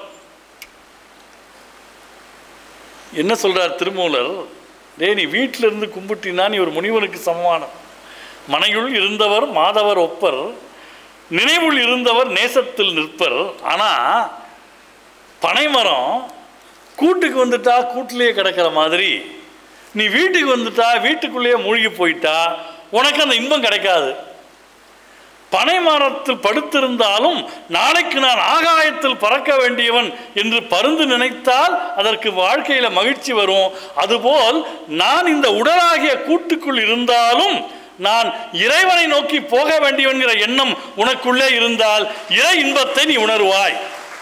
என்ன சொல்றார் திருமூலர் டேய் நீ வீட்டில் இருந்து கும்பிட்டினா நீ ஒரு முனிவனுக்கு சமமானம் மனையுள் இருந்தவர் மாதவர் ஒப்பர் நினைவுள் இருந்தவர் நேசத்தில் நிற்பர் ஆனால் பனைமரம் கூட்டுக்கு வந்துட்டா கூட்டிலேயே கிடக்கிற மாதிரி நீ வீட்டுக்கு வந்துட்டா வீட்டுக்குள்ளேயே மூழ்கி போயிட்டா உனக்கு அந்த இன்பம் கிடைக்காது பனை மரத்தில் படுத்திருந்தாலும் நாளைக்கு நான் ஆகாயத்தில் பறக்க வேண்டியவன் என்று பருந்து நினைத்தால் அதற்கு வாழ்க்கையில் மகிழ்ச்சி வரும் அதுபோல் நான் இந்த உடலாகிய கூட்டுக்குள் இருந்தாலும் நான் இறைவனை நோக்கி போக வேண்டியவன்கிற எண்ணம் உனக்குள்ளே இருந்தால் இறை இன்பத்தை நீ உணர்வாய்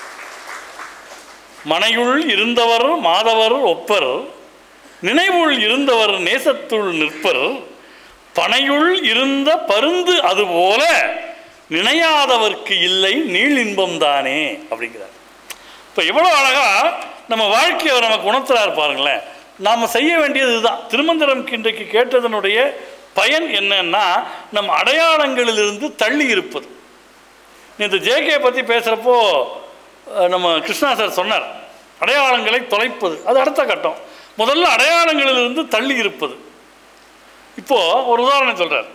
மனையுள் இருந்தவர் மாதவர் ஒப்பர் நினைவுள் இருந்தவர் நேசத்துள் நிற்பர் பனையுள் இருந்த பருந்து அதுபோல நினையாதவர்க்கு இல்லை நீள் இன்பம் தானே அப்படிங்கிறார் இப்போ எவ்வளோ அழகா நம்ம வாழ்க்கையை அவர் நமக்கு உணர்த்துறாரு பாருங்களேன் நாம் செய்ய வேண்டியது இதுதான் திருமந்திரம் இன்றைக்கு கேட்டதனுடைய பயன் என்னன்னா நம் அடையாளங்களிலிருந்து தள்ளி இருப்பது நேற்று ஜேகே பற்றி பேசுகிறப்போ நம்ம கிருஷ்ணா சார் சொன்னார் அடையாளங்களை தொலைப்பது அது அடுத்த கட்டம் முதல்ல அடையாளங்களிலிருந்து தள்ளி இருப்பது இப்போ ஒரு உதாரணம் சொல்றார்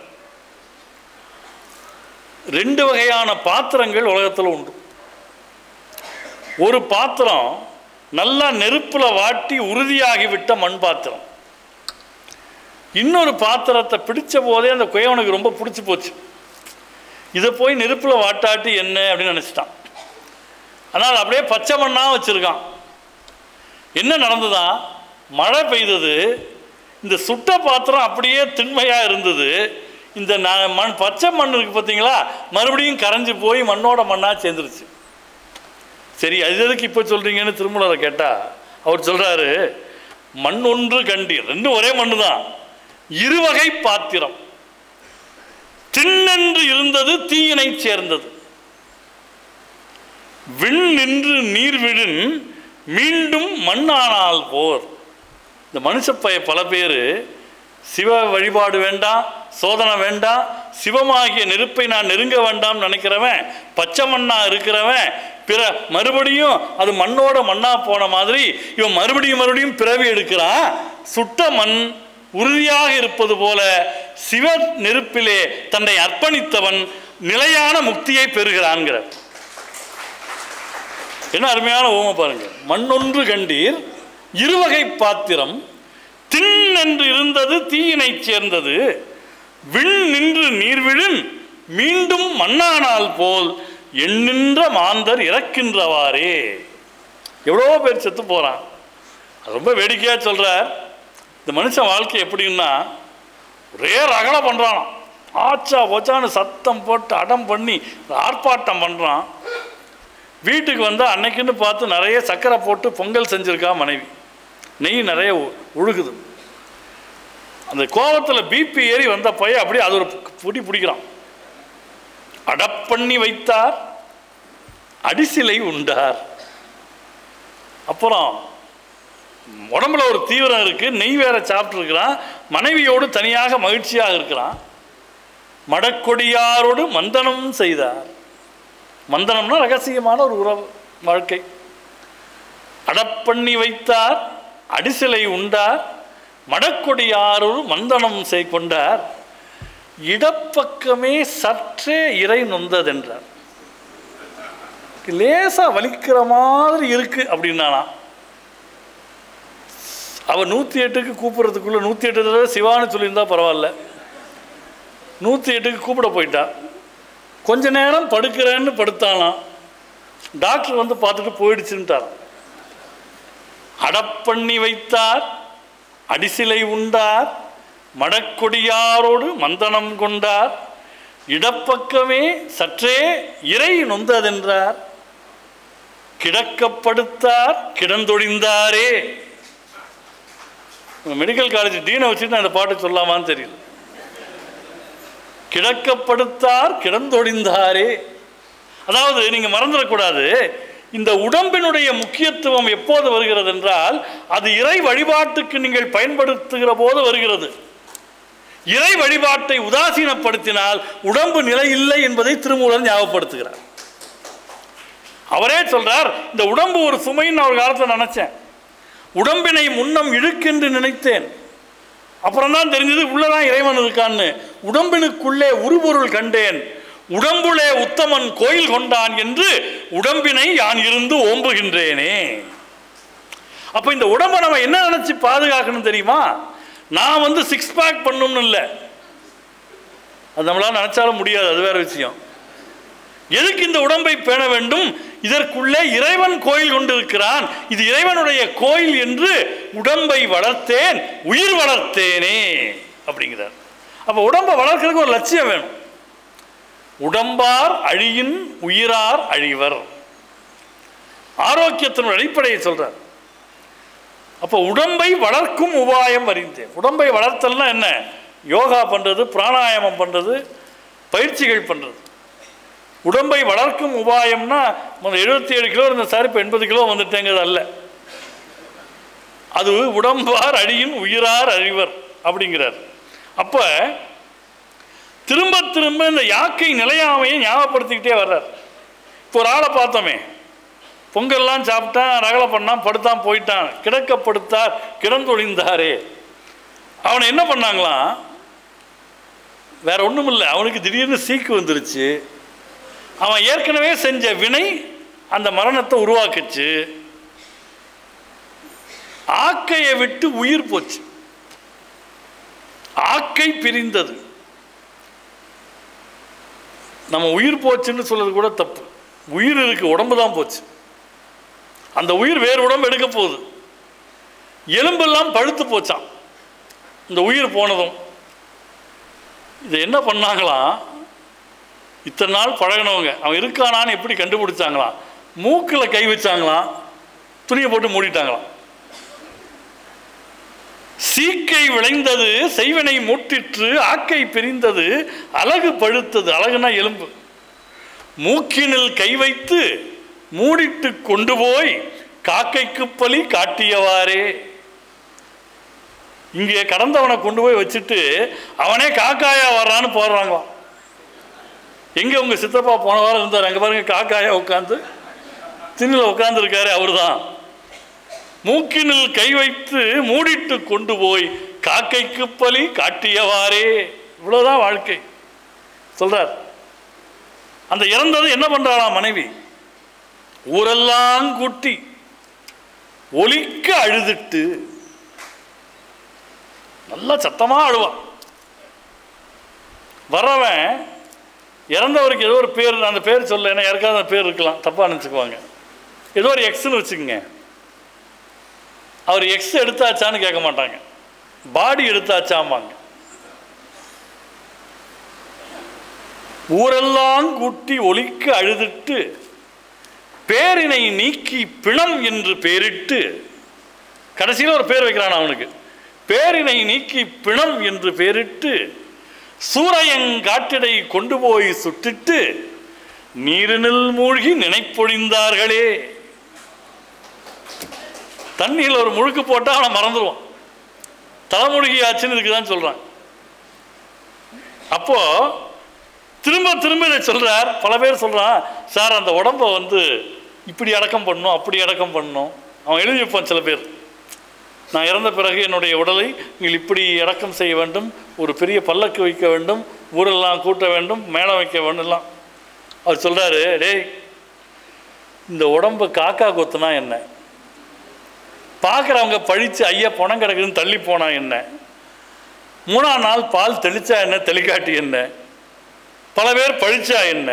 ரெண்டு வகையான பாத்திரங்கள் உலகத்தில் உண்டு ஒரு பாத்திரம் நல்லா நெருப்புல வாட்டி உறுதியாகிவிட்ட மண் பாத்திரம் இன்னொரு பாத்திரத்தை பிடிச்ச போதே அந்த குயவனுக்கு ரொம்ப பிடிச்சி போச்சு இதை போய் நெருப்பில் வாட்டாட்டி என்ன அப்படின்னு நினச்சிட்டான் ஆனால் அப்படியே பச்சை மண்ணாக வச்சுருக்கான் என்ன நடந்ததா மழை பெய்தது இந்த சுட்ட பாத்திரம் அப்படியே திண்மையாக இருந்தது இந்த ந- மண் பச்சை மண் இருக்குது பார்த்தீங்களா மறுபடியும் கரைஞ்சு போய் மண்ணோட மண்ணாக சேர்ந்துருச்சு சரி அது எதுக்கு இப்போ சொல்கிறீங்கன்னு திருமூலரை கேட்டால் அவர் சொல்கிறாரு மண் ஒன்று கண்டீர் ரெண்டும் ஒரே மண்ணு தான் இருவகை பாத்திரம் திண்ணென்று இருந்தது தீயினை சேர்ந்தது விண் நின்று நீர் விழின் மீண்டும் மண்ணானால் போர் இந்த மனுஷப்பய பல பேர் சிவ வழிபாடு வேண்டாம் சோதனை வேண்டாம் சிவமாகிய நெருப்பை நான் நெருங்க வேண்டாம் நினைக்கிறவன் பச்சை மண்ணா இருக்கிறவன் பிற மறுபடியும் அது மண்ணோட மண்ணா போன மாதிரி இவன் மறுபடியும் மறுபடியும் பிறவி எடுக்கிறான் சுட்ட மண் உறுதியாக இருப்பது போல சிவ நெருப்பிலே தன்னை அர்ப்பணித்தவன் நிலையான முக்தியை பெறுகிறான்கிறார் என்ன அருமையான ஓம பாருங்க மண்ணொன்று கண்டீர் இருவகை பாத்திரம் திண் என்று இருந்தது தீயினைச் சேர்ந்தது விண் நின்று நீர்விழின் மீண்டும் மண்ணானால் போல் எண்ணின்ற மாந்தர் இறக்கின்றவாறே எவ்வளோ பேர் செத்து போகிறான் ரொம்ப வேடிக்கையாக சொல்கிறார் இந்த மனுஷன் வாழ்க்கை எப்படின்னா ஒரே ரகலை பண்ணுறானாம் ஆச்சா போச்சான்னு சத்தம் போட்டு அடம் பண்ணி ஆர்ப்பாட்டம் பண்ணுறான் வீட்டுக்கு வந்தால் அன்னைக்குன்னு பார்த்து நிறைய சக்கரை போட்டு பொங்கல் செஞ்சுருக்கா மனைவி நெய் நிறைய உ- ஒழுகுது அந்த கோபத்தில் பிபி ஏறி வந்த பையன் அப்படியே அது ஒரு புடி பிடிக்கிறான் அடப்பண்ணி வைத்தார் அடிசிலை உண்டார் அப்புறம் உடம்புல ஒரு தீவிரம் இருக்கு நெய் வேற சாப்பிட்ருக்கிறான் மனைவியோடு தனியாக மகிழ்ச்சியாக இருக்கிறான் மடக்கொடியாரோடு மந்தனம் செய்தார் மந்தனம்னா ரகசியமான ஒரு உறவு வாழ்க்கை அடப்பண்ணி வைத்தார் அடிசிலை உண்டார் மடக்கொடியாரோடு மந்தனம் செய் கொண்டார் இடப்பக்கமே சற்றே இறை நொந்ததென்றார் லேசா வலிக்கிற மாதிரி இருக்கு அப்படின்னானா அவ நூற்றி எட்டுக்கு கூப்பிட்றதுக்குள்ள நூற்றி எட்டு தடவை சிவான்னு சொல்லியிருந்தா பரவாயில்ல நூற்றி எட்டுக்கு கூப்பிட போயிட்டா கொஞ்ச நேரம் படுக்கிறேன்னு படுத்தானாம் டாக்டர் வந்து பார்த்துட்டு போயிடுச்சுன்ட்டார் அடப்பண்ணி வைத்தார் அடிசிலை உண்டார் மடக்கொடியாரோடு மந்தனம் கொண்டார் இடப்பக்கமே சற்றே இறை நொந்ததென்றார் கிடக்கப்படுத்தார் கிடந்தொழிந்தாரே மெடிக்கல் காலேஜ் டீனை வச்சுட்டு நான் இந்த பாட்டு சொல்லாமான்னு தெரியல கிடக்கப்படுத்தார் கிடந்தொழிந்தாரே அதாவது நீங்க மறந்துடக்கூடாது இந்த உடம்பினுடைய முக்கியத்துவம் எப்போது வருகிறது என்றால் அது இறை வழிபாட்டுக்கு நீங்கள் பயன்படுத்துகிற போது வருகிறது இறை வழிபாட்டை உதாசீனப்படுத்தினால் உடம்பு நிலை இல்லை என்பதை திருமூலர் ஞாபகப்படுத்துகிறார் அவரே சொல்றார் இந்த உடம்பு ஒரு சுமைன்னு நான் ஒரு காலத்தில் நினைச்சேன் உடம்பினை முன்னம் இழுக்கென்று நினைத்தேன் அப்புறம் தான் தெரிஞ்சது உள்ளதான் இறைவன் இருக்கான்னு உடம்பினுக்குள்ளே உருபொருள் கண்டேன் உடம்புலே உத்தமன் கோயில் கொண்டான் என்று உடம்பினை யான் இருந்து ஓம்புகின்றேனே அப்ப இந்த உடம்பை நம்ம என்ன நினைச்சு பாதுகாக்கணும் தெரியுமா நான் வந்து சிக்ஸ் பேக் பண்ணணும்னு இல்லை அது நம்மளால நினைச்சாலும் முடியாது அது வேற விஷயம் எதுக்கு இந்த உடம்பை பேண வேண்டும் இதற்குள்ளே இறைவன் கோயில் கொண்டிருக்கிறான் இது இறைவனுடைய கோயில் என்று உடம்பை வளர்த்தேன் உயிர் வளர்த்தேனே அப்படிங்கிறார் அப்ப உடம்பை வளர்க்கறதுக்கு ஒரு லட்சியம் வேணும் உடம்பார் அழியின் உயிரார் அழிவர் ஆரோக்கியத்தின் அடிப்படையை சொல்றார் அப்போ உடம்பை வளர்க்கும் உபாயம் அறிந்தேன் உடம்பை வளர்த்தல்னா என்ன யோகா பண்றது பிராணாயாமம் பண்றது பயிற்சிகள் பண்றது உடம்பை வளர்க்கும் உபாயம்னா முதல்ல எழுபத்தி ஏழு கிலோ இருந்த சார் இப்போ எண்பது கிலோ வந்துட்டேங்கிறது அல்ல அது உடம்பார் அழியின் உயிரார் அழிவர் அப்படிங்கிறார் அப்போ திரும்ப திரும்ப இந்த யாக்கை நிலையாமையை ஞாபகப்படுத்திக்கிட்டே வர்றார் இப்போ ஒரு ஆளை பார்த்தோமே பொங்கல்லாம் சாப்பிட்டான் ரகலை பண்ணான் படுத்தான் போயிட்டான் கிடக்கப்படுத்தார் கிடந்தொழிந்தாரே அவனை என்ன பண்ணாங்களாம் வேற ஒன்றும் இல்லை அவனுக்கு திடீர்னு சீக்கு வந்துருச்சு அவன் ஏற்கனவே செஞ்ச வினை அந்த மரணத்தை உருவாக்குச்சு ஆக்கையை விட்டு உயிர் போச்சு ஆக்கை பிரிந்தது நம்ம உயிர் போச்சுன்னு சொல்றது கூட தப்பு உயிர் இருக்கு உடம்பு தான் போச்சு அந்த உயிர் வேறு உடம்பு எடுக்க போகுது எலும்பெல்லாம் பழுத்து போச்சான் இந்த உயிர் போனதும் இதை என்ன பண்ணாங்களாம் இத்தனை நாள் பழகினவங்க அவன் இருக்கானான்னு எப்படி கண்டுபிடிச்சாங்களாம் மூக்கில் கை வச்சாங்களாம் துணியை போட்டு மூடிட்டாங்களாம் சீக்கை விளைந்தது செய்வனை மூட்டிற்று ஆக்கை பிரிந்தது அழகு பழுத்தது அழகுனா எலும்பு மூக்கினில் கை வைத்து மூடிட்டு கொண்டு போய் காக்கைக்கு பலி காட்டியவாறே இங்கே கடந்தவனை கொண்டு போய் வச்சுட்டு அவனே காக்காயா வர்றான்னு போடுறாங்களாம் எங்க உங்க சித்தப்பா போன வாரம் இருந்தார் அங்க பாருங்க காக்காயா உட்காந்து திண்ணில் உட்காந்துருக்காரு அவர்தான் மூக்கினில் கை வைத்து மூடிட்டு கொண்டு போய் காக்கைக்கு பலி காட்டியவாறே இவ்வளவுதான் வாழ்க்கை சொல்றார் அந்த இறந்தது என்ன பண்றாளாம் மனைவி ஊரெல்லாம் கூட்டி ஒலிக்க அழுதுட்டு நல்லா சத்தமா அழுவான் வரவன் இறந்தவருக்கு ஏதோ ஒரு பேர் அந்த பேர் சொல்ல ஏன்னா யாருக்காவது அந்த பேர் இருக்கலாம் தப்பா நினச்சிக்குவாங்க ஏதோ ஒரு எக்ஸ்னு வச்சுக்கோங்க அவர் எக்ஸ் எடுத்தாச்சான்னு கேட்க மாட்டாங்க பாடி எடுத்தாச்சாம்பாங்க ஊரெல்லாம் கூட்டி ஒலிக்க அழுதுட்டு பேரினை நீக்கி பிணம் என்று பேரிட்டு கடைசியில் ஒரு பேர் வைக்கிறான் அவனுக்கு பேரினை நீக்கி பிணம் என்று பேரிட்டு சூரையங்காட்டிடை கொண்டு போய் சுட்டிட்டு நீரினில் மூழ்கி நினைப்பொழிந்தார்களே தண்ணியில் ஒரு முழுக்கு போட்டால் அவனை மறந்துடுவான் தலைமுழுகி ஆச்சுன்னு இருக்குதான் சொல்றான் அப்போ திரும்ப திரும்ப இதை சொல்றார் பல பேர் சொல்றான் சார் அந்த உடம்ப வந்து இப்படி அடக்கம் பண்ணணும் அப்படி அடக்கம் பண்ணணும் அவன் எழுதி வைப்பான் சில பேர் நான் இறந்த பிறகு என்னுடைய உடலை நீங்கள் இப்படி அடக்கம் செய்ய வேண்டும் ஒரு பெரிய பல்லக்கு வைக்க வேண்டும் ஊரெல்லாம் கூட்ட வேண்டும் மேளம் வைக்க வேண்டும் எல்லாம் அவர் சொல்றாரு டேய் இந்த உடம்பு காக்கா கொத்துனா என்ன பார்க்குறவங்க பழிச்சு ஐயா பணம் கிடக்குதுன்னு தள்ளி போனா என்ன மூணாம் நாள் பால் தெளிச்சா என்ன தெளிக்காட்டி என்ன பல பேர் பழிச்சா என்ன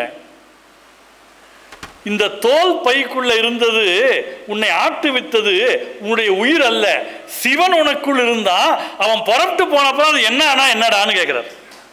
இந்த தோல் பைக்குள்ள இருந்தது உன்னை ஆட்டுவித்தது உன்னுடைய உயிர் அல்ல சிவன் உனக்குள் இருந்தா அவன் புறப்பட்டு போனப்பறம் அது என்ன ஆனா என்னடான்னு கேட்கிறார்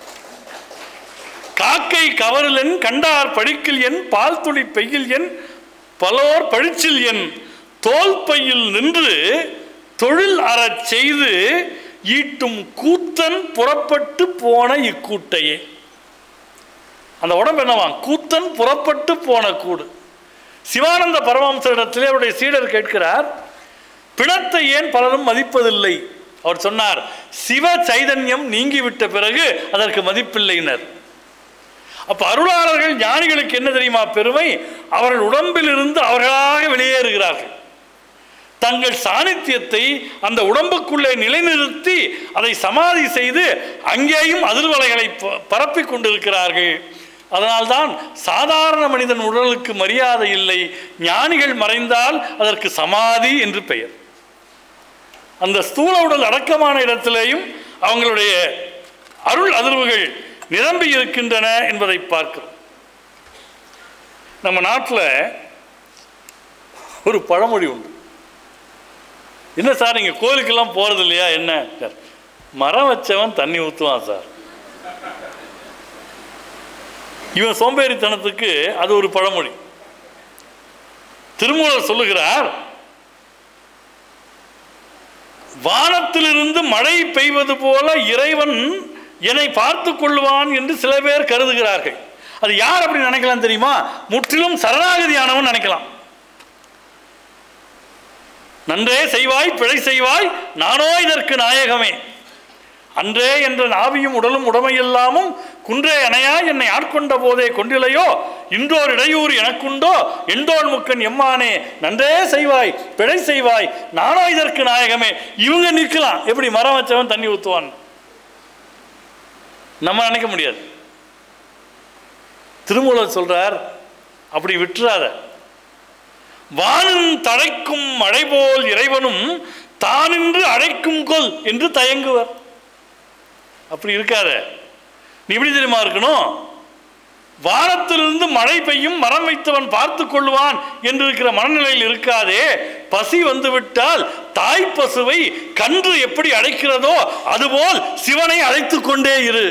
காக்கை கவரில் என் கண்டார் படிக்கில் என் பால் துளி பெய்யில் என் பலோர் பழிச்சில் என் தோல் பையில் நின்று தொழில் அறச் செய்து ஈட்டும் கூத்தன் புறப்பட்டு போன இக்கூட்டையே அந்த உடம்பு என்னவா கூத்தன் புறப்பட்டு போன கூடு சிவானந்த பரமஹம்சரிடத்திலே அவருடைய சீடர் கேட்கிறார் பிணத்தை ஏன் பலரும் மதிப்பதில்லை அவர் சொன்னார் சிவ சைதன்யம் நீங்கிவிட்ட பிறகு அதற்கு மதிப்பில்லைனர் அப்ப அருளாளர்கள் ஞானிகளுக்கு என்ன தெரியுமா பெருமை அவர்கள் உடம்பில் இருந்து அவர்களாக வெளியேறுகிறார்கள் தங்கள் சாநித்தியத்தை அந்த உடம்புக்குள்ளே நிலைநிறுத்தி அதை சமாதி செய்து அங்கேயும் அதிர்வலைகளை ப- பரப்பிக் கொண்டிருக்கிறார்கள் அதனால்தான் சாதாரண மனிதன் உடலுக்கு மரியாதை இல்லை ஞானிகள் மறைந்தால் அதற்கு சமாதி என்று பெயர் அந்த ஸ்தூல உடல் அடக்கமான இடத்திலேயும் அவங்களுடைய அருள் அதிர்வுகள் நிரம்பி இருக்கின்றன என்பதை பார்க்கிறோம் நம்ம நாட்டில் ஒரு பழமொழி உண்டு என்ன சார் நீங்கள் கோயிலுக்கெல்லாம் போகிறது இல்லையா என்ன சார் மரம் வச்சவன் தண்ணி ஊற்றுவான் சார் இவன் சோம்பேறித்தனத்துக்கு அது ஒரு பழமொழி திருமூலர் சொல்லுகிறார் வானத்திலிருந்து மழை பெய்வது போல இறைவன் என்னை பார்த்து கொள்வான் என்று சில பேர் கருதுகிறார்கள் அது யார் அப்படி நினைக்கலாம் தெரியுமா முற்றிலும் சரணாகதியானவன் நினைக்கலாம் நன்றே செய்வாய் பிழை செய்வாய் நானோ இதற்கு நாயகமே அன்றே என்ற நாவியும் உடலும் உடமையெல்லாமும் குன்றே அணையா என்னை ஆட்கொண்ட போதே கொண்டிலையோ இன்றோர் இடையூறு எனக்குண்டோ எண்டோள் முக்கன் எம்மானே நன்றே செய்வாய் பிழை செய்வாய் நானோ இதற்கு நாயகமே இவங்க நிற்கலாம் எப்படி மரம் வச்சவன் தண்ணி ஊற்றுவான் நம்ம நினைக்க முடியாது திருமூலர் சொல்றார் அப்படி விட்டுறாத வானின் தழைக்கும் மழை போல் இறைவனும் தானின்று அழைக்கும் கொல் என்று தயங்குவர் அப்படி இருக்காத நீ எப்படி தெரியுமா இருக்கணும் வானத்திலிருந்து மழை பெய்யும் மரம் வைத்தவன் பார்த்து கொள்வான் என்று இருக்கிற மனநிலையில் இருக்காதே பசி வந்துவிட்டால் தாய் பசுவை கன்று எப்படி அழைக்கிறதோ அதுபோல் சிவனை அழைத்து கொண்டே இரு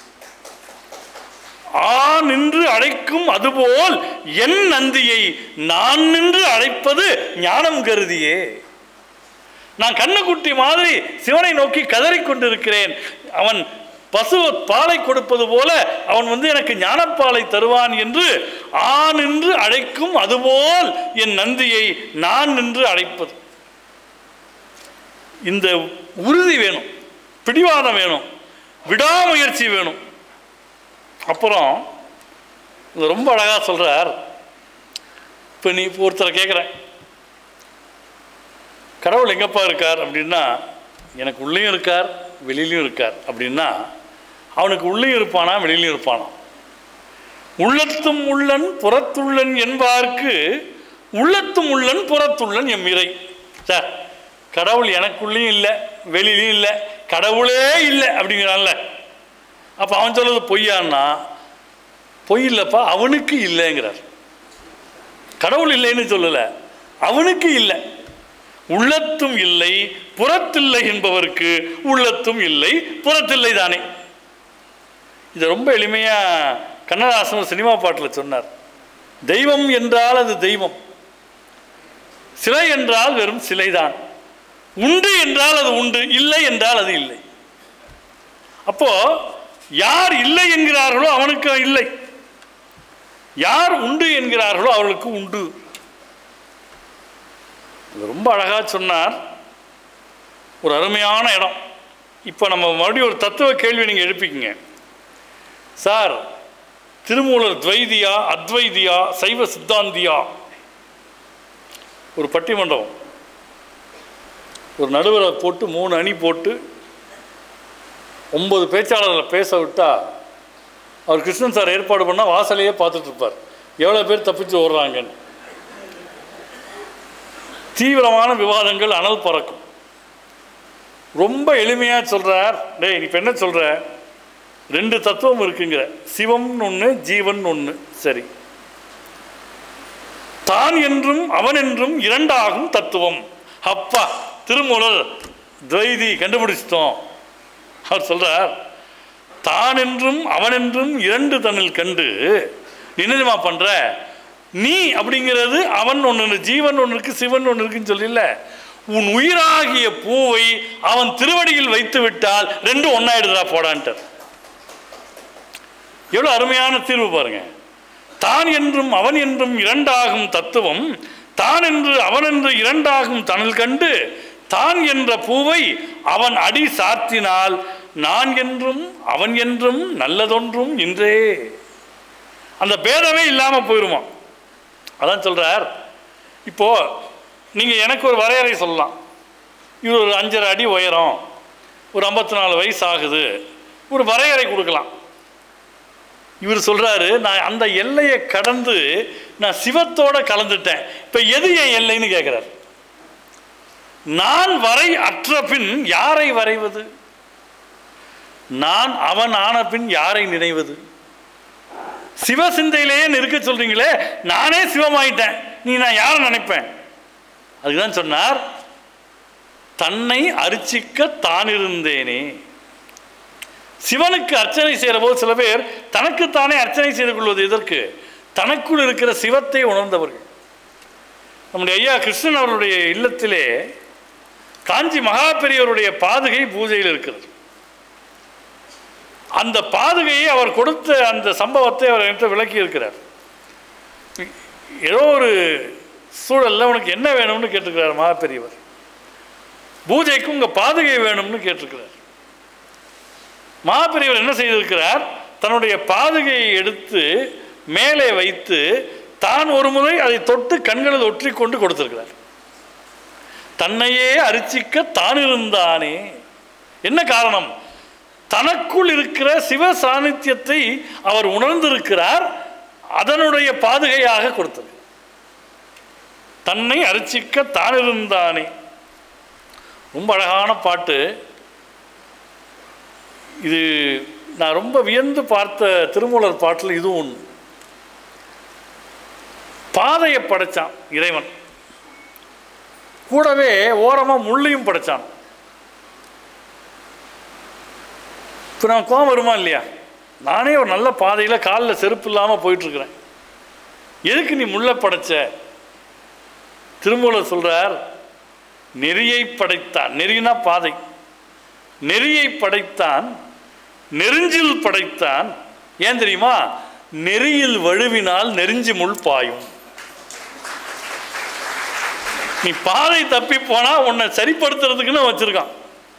ஆ நின்று அழைக்கும் அதுபோல் என் நந்தியை நான் நின்று அழைப்பது ஞானம் கருதியே நான் கண்ணுக்குட்டி மாதிரி சிவனை நோக்கி கதறிக் கொண்டிருக்கிறேன் அவன் பசு பாலை கொடுப்பது போல அவன் வந்து எனக்கு ஞானப்பாலை தருவான் என்று ஆ நின்று அழைக்கும் அதுபோல் என் நந்தியை நான் நின்று அழைப்பது இந்த உறுதி வேணும் பிடிவாதம் வேணும் விடாமுயற்சி வேணும் அப்புறம் இது ரொம்ப அழகாக சொல்கிறார் இப்போ நீ இப்போ ஒருத்தரை கேட்குறேன் கடவுள் எங்கப்பா இருக்கார் அப்படின்னா எனக்கு உள்ளேயும் இருக்கார் வெளியிலையும் இருக்கார் அப்படின்னா அவனுக்கு உள்ளேயும் இருப்பானா வெளியிலையும் இருப்பானா உள்ளத்தும் உள்ளன் புறத்துள்ளன் என்பார்க்கு உள்ளத்தும் உள்ளன் புறத்துள்ளன் எம் இறை சார் கடவுள் எனக்குள்ளேயும் இல்லை வெளியிலையும் இல்லை கடவுளே இல்லை அப்படிங்கிறான்ல அப்போ அவன் சொல்றது பொய்யான்னா பொய் இல்லைப்பா அவனுக்கு இல்லைங்கிறார் கடவுள் இல்லைன்னு சொல்லலை அவனுக்கு இல்லை உள்ளத்தும் இல்லை புறத்தில்லை என்பவருக்கு உள்ளத்தும் இல்லை புறத்தில்லை தானே இது ரொம்ப எளிமையாக கண்ணதாசன் ஒரு சினிமா பாட்டில் சொன்னார் தெய்வம் என்றால் அது தெய்வம் சிலை என்றால் வெறும் சிலைதான் உண்டு என்றால் அது உண்டு இல்லை என்றால் அது இல்லை அப்போ யார் இல்லை என்கிறார்களோ அவனுக்கு இல்லை யார் உண்டு என்கிறார்களோ அவர்களுக்கு உண்டு இது ரொம்ப அழகாக சொன்னார் ஒரு அருமையான இடம் இப்போ நம்ம மறுபடியும் ஒரு தத்துவ கேள்வி நீங்கள் எழுப்பிக்கங்க சார் திருமூலர் துவைதியா அத்வைதியா சைவ சித்தாந்தியா ஒரு பட்டிமண்டபம் ஒரு நடுவரை போட்டு மூணு அணி போட்டு ஒன்பது பேச்சாளர்களை பேச விட்டா அவர் கிருஷ்ணன் சார் ஏற்பாடு பண்ணால் வாசலையே பார்த்துட்டு இருப்பார் எவ்வளோ பேர் தப்பிச்சு ஓடுறாங்கன்னு தீவிரமான விவாதங்கள் அனல் பறக்கும் ரொம்ப எளிமையாக சொல்கிறார் டேய் நீ இப்போ என்ன சொல்கிற ரெண்டு தத்துவம் இருக்குங்கிற சிவம்னு ஒன்று ஜீவன் ஒன்று சரி தான் என்றும் அவன் என்றும் இரண்டாகும் தத்துவம் அப்பா திருமூலர் துவைதி கண்டுபிடிச்சிட்டோம் அவர் சொல்றார் தான் என்றும் அவன் என்றும் இரண்டு தன்னில் கண்டு நீ என்ன தெரியுமா பண்ற நீ அப்படிங்கிறது அவன் ஒன்று இருக்கு, ஜீவன் ஒன்று இருக்கு சிவன் ஒன்று இருக்குன்னு சொல்லல உன் உயிராகிய பூவை அவன் திருவடியில் வைத்து விட்டால் ரெண்டும் ஒன்னாயிடுதா போடான்ட்டார் எவ்வளவு அருமையான தீர்வு பாருங்க தான் என்றும் அவன் என்றும் இரண்டாகும் தத்துவம் தான் என்று அவன் என்று இரண்டாகும் தனல் கண்டு தான் என்ற பூவை அவன் அடி சாத்தினால் நான் என்றும் அவன் என்றும் நல்லதொன்றும் இன்றே அந்த பேதமே இல்லாம போயிருமா அதான் சொல்றார் இப்போ நீங்க எனக்கு ஒரு வரையறை சொல்லலாம் இது ஒரு அஞ்சரை அடி உயரம் ஒரு ஐம்பத்தி நாலு வயசு ஆகுது ஒரு வரையறை கொடுக்கலாம் இவர் சொல்றாரு நான் அந்த எல்லையை கடந்து நான் சிவத்தோட கலந்துட்டேன் இப்ப எது என் எல்லைன்னு கேட்கிறார் நான் வரை அற்ற பின் யாரை வரைவது நான் அவன் ஆன பின் யாரை நினைவது சிவ சிந்தையிலேயே நிற்க சொல்றீங்களே நானே சிவமாயிட்டேன் நீ நான் யாரை நினைப்பேன் அதுதான் சொன்னார் தன்னை அர்ச்சிக்க தான் இருந்தேனே சிவனுக்கு அர்ச்சனை செய்கிற போது சில பேர் தனக்குத்தானே அர்ச்சனை செய்து கொள்வது எதற்கு தனக்குள் இருக்கிற சிவத்தை உணர்ந்தவர்கள் நம்முடைய ஐயா கிருஷ்ணன் அவருடைய இல்லத்திலே காஞ்சி மகா பெரியவருடைய பாதுகை பூஜையில் இருக்கிறது அந்த பாதுகையை அவர் கொடுத்த அந்த சம்பவத்தை அவர் என்கிட்ட விளக்கி இருக்கிறார் ஏதோ ஒரு சூழல்ல உனக்கு என்ன வேணும்னு கேட்டிருக்கிறார் மகா பெரியவர் பூஜைக்கு உங்க பாதுகை வேணும்னு கேட்டிருக்கிறார் மகாபெரியவர் என்ன செய்திருக்கிறார் தன்னுடைய பாதுகையை எடுத்து மேலே வைத்து தான் ஒரு முறை அதை தொட்டு கண்களில் ஒற்றி கொண்டு கொடுத்திருக்கிறார் தன்னையே அரிச்சிக்க தான் இருந்தானே என்ன காரணம் தனக்குள் இருக்கிற சிவ சாநித்தியத்தை அவர் உணர்ந்திருக்கிறார் அதனுடைய பாதுகையாக கொடுத்தது தன்னை அரிச்சிக்க தான் இருந்தானே ரொம்ப அழகான பாட்டு இது நான் ரொம்ப வியந்து பார்த்த திருமூலர் பாட்டில் இதுவும் ஒன்று பாதையை படைச்சான் இறைவன் கூடவே ஓரமாக முள்ளையும் படைச்சான் இப்போ நான் கோவம் வருமா இல்லையா நானே ஒரு நல்ல பாதையில் காலில் செருப்பு இல்லாமல் போயிட்டுருக்கிறேன் எதுக்கு நீ முள்ளை படைச்ச திருமூலர் சொல்றார் நெறியை படைத்தான் நெறினா பாதை நெறியை படைத்தான் நெருஞ்சில் படைத்தான் ஏன் தெரியுமா நெறியில் வழுவினால் நெருஞ்சி முள் பாயும் நீ பாதை தப்பி போனா உன்னை சரிப்படுத்துறதுக்குன்னு வச்சிருக்கான்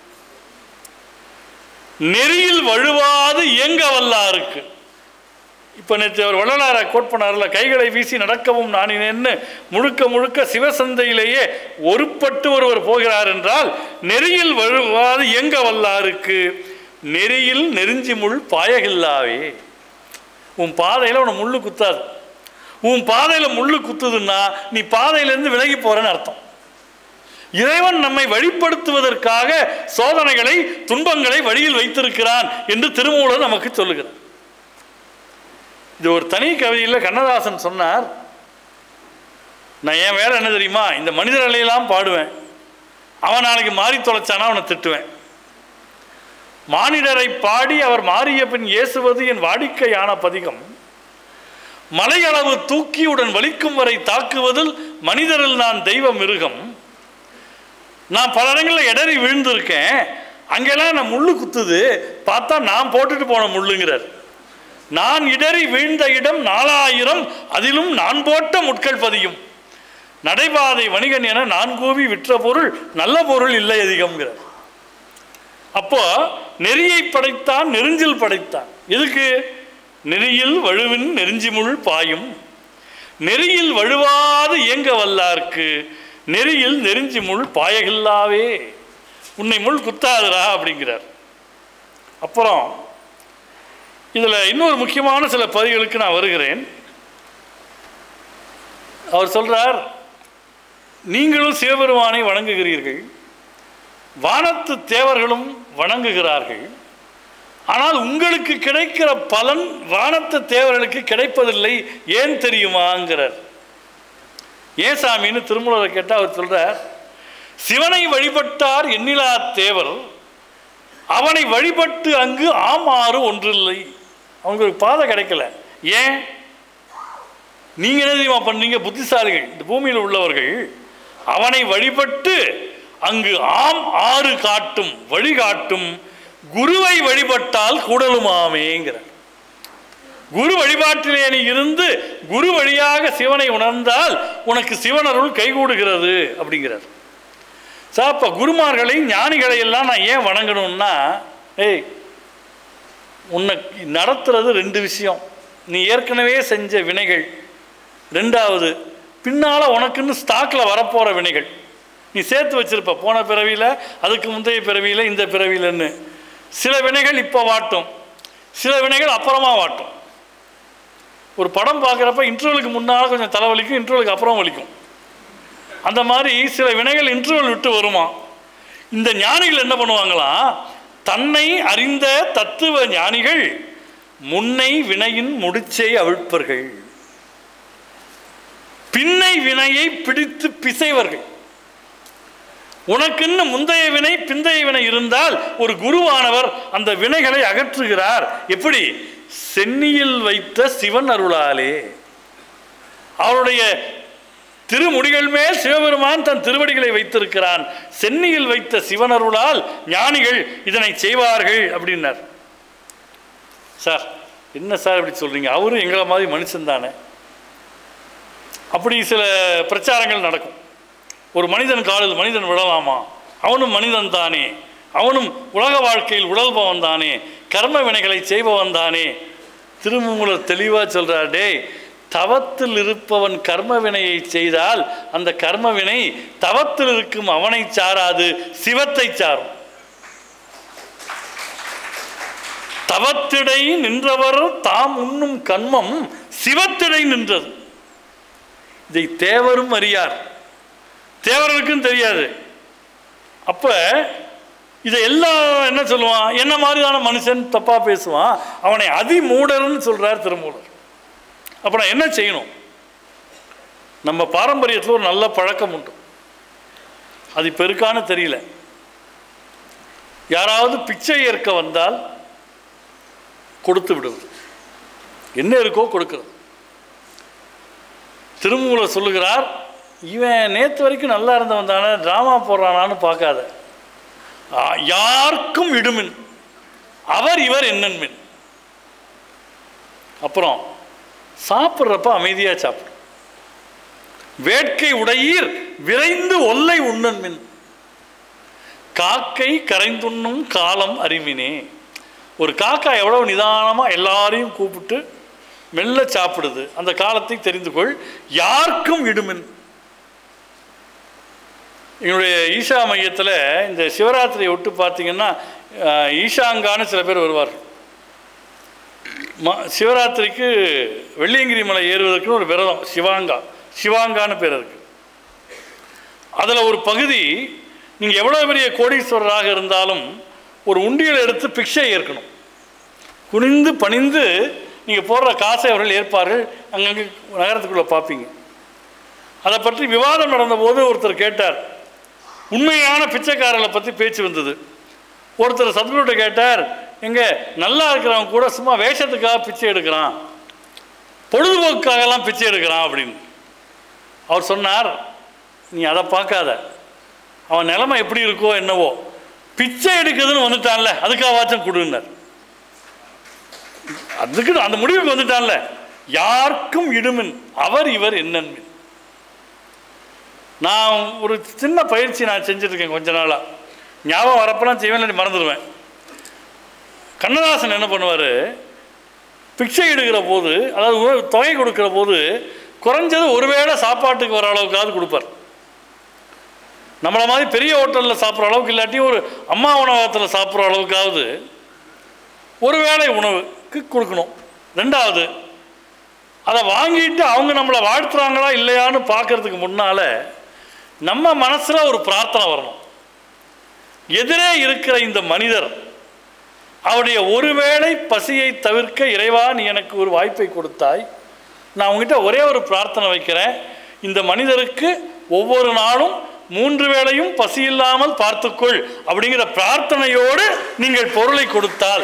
நெறியில் வழுவாது இயங்க வல்லாருக்கு இப்போ நேற்று அவர் வள்ளலாரை கோட் பண்ணார்ல கைகளை வீசி நடக்கவும் நானினேன்னு முழுக்க முழுக்க சிவசந்தையிலேயே ஒருப்பட்டு ஒருவர் போகிறார் என்றால் நெறியில் வழுவாது எங்க வல்லாருக்கு நெறியில் நெருஞ்சி முள் பாயகில்லாவே உன் பாதையில் உன முள்ளு குத்தாது உன் பாதையில் முள்ளு குத்துதுன்னா நீ பாதையிலேருந்து விலகி போறேன்னு அர்த்தம் இறைவன் நம்மை வழிப்படுத்துவதற்காக சோதனைகளை துன்பங்களை வழியில் வைத்திருக்கிறான் என்று திருமூலர் நமக்கு சொல்லுகிறார் இது ஒரு தனி கவிதையில் கண்ணதாசன் சொன்னார் நான் என் வேலை என்ன தெரியுமா இந்த மனிதர்களையெல்லாம் பாடுவேன் அவன் நாளைக்கு மாறி தொலைச்சானா அவனை திட்டுவேன் மானிடரை பாடி அவர் மாறிய பின் ஏசுவது என் வாடிக்கையான பதிகம் மலையளவு தூக்கியுடன் வலிக்கும் வரை தாக்குவதில் மனிதரில் நான் தெய்வ மிருகம் நான் பல இடங்களில் இடறி விழுந்திருக்கேன் அங்கெல்லாம் நான் முள்ளு குத்துது பார்த்தா நான் போட்டுட்டு போன முள்ளுங்கிறார் நான் இடறி வீழ்ந்த இடம் நாலாயிரம் அதிலும் நான் போட்ட முட்கள் பதியும் நடைபாதை வணிகன் என நான் கூவி விற்ற பொருள் நல்ல பொருள் இல்லை அதிகம்ங்கிறார் அப்போ நெறியை படைத்தான் நெருஞ்சில் படைத்தான் எதுக்கு நெறியில் வழுவின் நெருஞ்சிமுள் பாயும் நெறியில் வழுவாது இயங்க வல்லார்க்கு நெறியில் நெருஞ்சி முள் பாயகில்லாவே உன்னை முள் குத்தாதுடா அப்படிங்கிறார் அப்புறம் இதில் இன்னொரு முக்கியமான சில பதிவுகளுக்கு நான் வருகிறேன் அவர் சொல்றார் நீங்களும் சிவபெருமானை வணங்குகிறீர்கள் வானத்து தேவர்களும் வணங்குகிறார்கள் ஆனால் உங்களுக்கு கிடைக்கிற பலன் வானத்து தேவர்களுக்கு கிடைப்பதில்லை ஏன் தெரியுமாங்கிறார் ஏன் சாமின்னு திருமூலரை கேட்டால் அவர் சொல்றார் சிவனை வழிபட்டார் எண்ணிலா தேவர் அவனை வழிபட்டு அங்கு ஆமாறு ஒன்றில்லை அவங்களுக்கு பாதை கிடைக்கல ஏன் நீங்க என்ன தெரியுமா பண்ணீங்க புத்திசாலிகள் இந்த பூமியில் உள்ளவர்கள் அவனை வழிபட்டு அங்கு ஆம் ஆறு காட்டும் வழிகாட்டும் குருவை வழிபட்டால் கூடலுமாமேங்கிறார் குரு வழிபாட்டிலே நீ இருந்து குரு வழியாக சிவனை உணர்ந்தால் உனக்கு சிவனருள் கைகூடுகிறது அப்படிங்கிறார் சார் இப்போ குருமார்களை ஞானிகளை எல்லாம் நான் ஏன் வணங்கணும்னா ஏய் உன்னை நடத்துறது ரெண்டு விஷயம் நீ ஏற்கனவே செஞ்ச வினைகள் ரெண்டாவது பின்னால் உனக்குன்னு ஸ்டாக்கில் வரப்போகிற வினைகள் நீ சேர்த்து வச்சிருப்ப போன பிறவியில் அதுக்கு முந்தைய பிறவியில் இந்த பிறவியிலன்னு சில வினைகள் இப்போ வாட்டும் சில வினைகள் அப்புறமா வாட்டும் ஒரு படம் பார்க்குறப்ப இன்டர்வலுக்கு முன்னால் கொஞ்சம் தலைவலிக்கும் இன்டர்வலுக்கு அப்புறம் வலிக்கும் அந்த மாதிரி சில வினைகள் இன்டர்வல் விட்டு வருமா இந்த ஞானிகள் என்ன பண்ணுவாங்களாம் தன்னை அறிந்த தத்துவ ஞானிகள் முன்னை வினையின் முடிச்சை அவிழ்ப்பர்கள் பின்னை வினையை பிடித்து பிசைவர்கள் உனக்குன்னு முந்தைய வினை பிந்தைய வினை இருந்தால் ஒரு குருவானவர் அந்த வினைகளை அகற்றுகிறார் எப்படி சென்னியில் வைத்த சிவன் அருளாலே அவருடைய திருமுடிகள் மேல் சிவபெருமான் தன் திருவடிகளை வைத்திருக்கிறான் சென்னியில் வைத்த சிவனருளால் ஞானிகள் இதனை செய்வார்கள் அப்படின்னார் சார் என்ன சார் இப்படி சொல்றீங்க அவரும் எங்களை மாதிரி மனுஷன் தானே அப்படி சில பிரச்சாரங்கள் நடக்கும் ஒரு மனிதன் காலில் மனிதன் விழலாமா அவனும் மனிதன் தானே அவனும் உலக வாழ்க்கையில் உழல்பவன் தானே கர்ம வினைகளை செய்பவன் தானே திருமூலர் தெளிவாக சொல்றார் டேய் தவத்தில் இருப்பவன் கர்ம வினையை செய்தால் அந்த கர்ம வினை தவத்தில் இருக்கும் அவனை சாராது சிவத்தை சாரும் தவத்திடை நின்றவர் தாம் உண்ணும் கண்மம் சிவத்திடை நின்றது இதை தேவரும் அறியார் தேவர்களுக்கும் தெரியாது அப்ப இதை எல்லாம் என்ன சொல்லுவான் என்ன மாதிரியான மனுஷன் தப்பா பேசுவான் அவனை அதிமூடர்னு சொல்றார் திருமூலர் அப்ப நான் என்ன செய்யணும் நம்ம பாரம்பரியத்தில் ஒரு நல்ல பழக்கம் உண்டு அது இப்போ இருக்கான்னு தெரியல யாராவது பிச்சை ஏற்க வந்தால் கொடுத்து விடுவது என்ன இருக்கோ கொடுக்கிறது திருமூலர் சொல்லுகிறார் இவன் நேற்று வரைக்கும் நல்லா இருந்தவன் தானே ட்ராமா போடுறானான்னு பார்க்காத ஆ, யாருக்கும் இடுமின் அவர் இவர் என்னன்மின் அப்புறம் சாப்பிட்றப்ப அமைதியாக சாப்பிடும் வேட்கை உடையீர் விரைந்து ஒல்லை உண்ணன்மின் காக்கை கரைந்துண்ணும் காலம் அறிவினே ஒரு காக்கா எவ்வளவு நிதானமாக எல்லாரையும் கூப்பிட்டு மெல்ல சாப்பிடுது அந்த காலத்தை தெரிந்து கொள் யாருக்கும் இடுமின் எங்களுடைய ஈஷா மையத்தில் இந்த சிவராத்திரியை விட்டு பார்த்தீங்கன்னா அஹ், ஈஷாங்கான்னு சில பேர் வருவார்கள் ம சிவராத்திரிக்கு வெள்ளியங்கிரி மலை ஏறுவதற்கு ஒரு விரதம் சிவாங்கா சிவாங்கான்னு பேர் இருக்கு அதில் ஒரு பகுதி நீங்கள் எவ்வளோ பெரிய கோடீஸ்வரராக இருந்தாலும் ஒரு உண்டியல் எடுத்து பிக்ஷை ஏற்கணும் குனிந்து பணிந்து நீங்கள் போடுற காசை அவர்கள் ஏற்பார்கள் அங்கங்கே நகரத்துக்குள்ளே பார்ப்பீங்க அதை பற்றி விவாதம் நடந்தபோது ஒருத்தர் கேட்டார் உண்மையான பிச்சைக்காரர்களை பற்றி பேச்சு வந்தது ஒருத்தர் சத்குருட்ட கேட்டார் எங்க நல்லா இருக்கிறவன் கூட சும்மா வேஷத்துக்காக பிச்சை எடுக்கிறான் பொழுதுபோக்குக்காகலாம் பிச்சை எடுக்கிறான் அப்படின்னு அவர் சொன்னார் நீ அதை பார்க்காத அவன் நிலைமை எப்படி இருக்கோ என்னவோ பிச்சை எடுக்குதுன்னு வந்துட்டான்ல அதுக்காகவாச்சும் கொடுன்னார் அதுக்கு அந்த முடிவுக்கு வந்துட்டான்ல யாருக்கும் இடுமின் அவர் இவர் என்னன்மின் நான் ஒரு சின்ன பயிற்சி நான் செஞ்சுருக்கேன் கொஞ்ச நாளாக ஞாபகம் வரப்பெல்லாம் செய்வேன் இல்லாட்டி மறந்துடுவேன் கண்ணதாசன் என்ன பண்ணுவார் பிச்சை எடுக்கிற போது அதாவது உணவு தொகை கொடுக்கிற போது குறைஞ்சது ஒருவேளை சாப்பாட்டுக்கு வர அளவுக்காவது கொடுப்பார் நம்மளை மாதிரி பெரிய ஹோட்டலில் சாப்பிட்ற அளவுக்கு இல்லாட்டி ஒரு அம்மா உணவகத்தில் சாப்பிட்ற அளவுக்காவது ஒருவேளை உணவுக்கு கொடுக்கணும் ரெண்டாவது அதை வாங்கிட்டு அவங்க நம்மளை வாழ்த்துறாங்களா இல்லையான்னு பார்க்கறதுக்கு முன்னால் நம்ம மனசில் ஒரு பிரார்த்தனை வரணும் எதிரே இருக்கிற இந்த மனிதர் அவருடைய ஒருவேளை பசியை தவிர்க்க இறைவா நீ எனக்கு ஒரு வாய்ப்பை கொடுத்தாய் நான் உங்ககிட்ட ஒரே ஒரு பிரார்த்தனை வைக்கிறேன் இந்த மனிதருக்கு ஒவ்வொரு நாளும் மூன்று வேளையும் பசி இல்லாமல் பார்த்துக்கொள் அப்படிங்கிற பிரார்த்தனையோடு நீங்கள் பொருளை கொடுத்தால்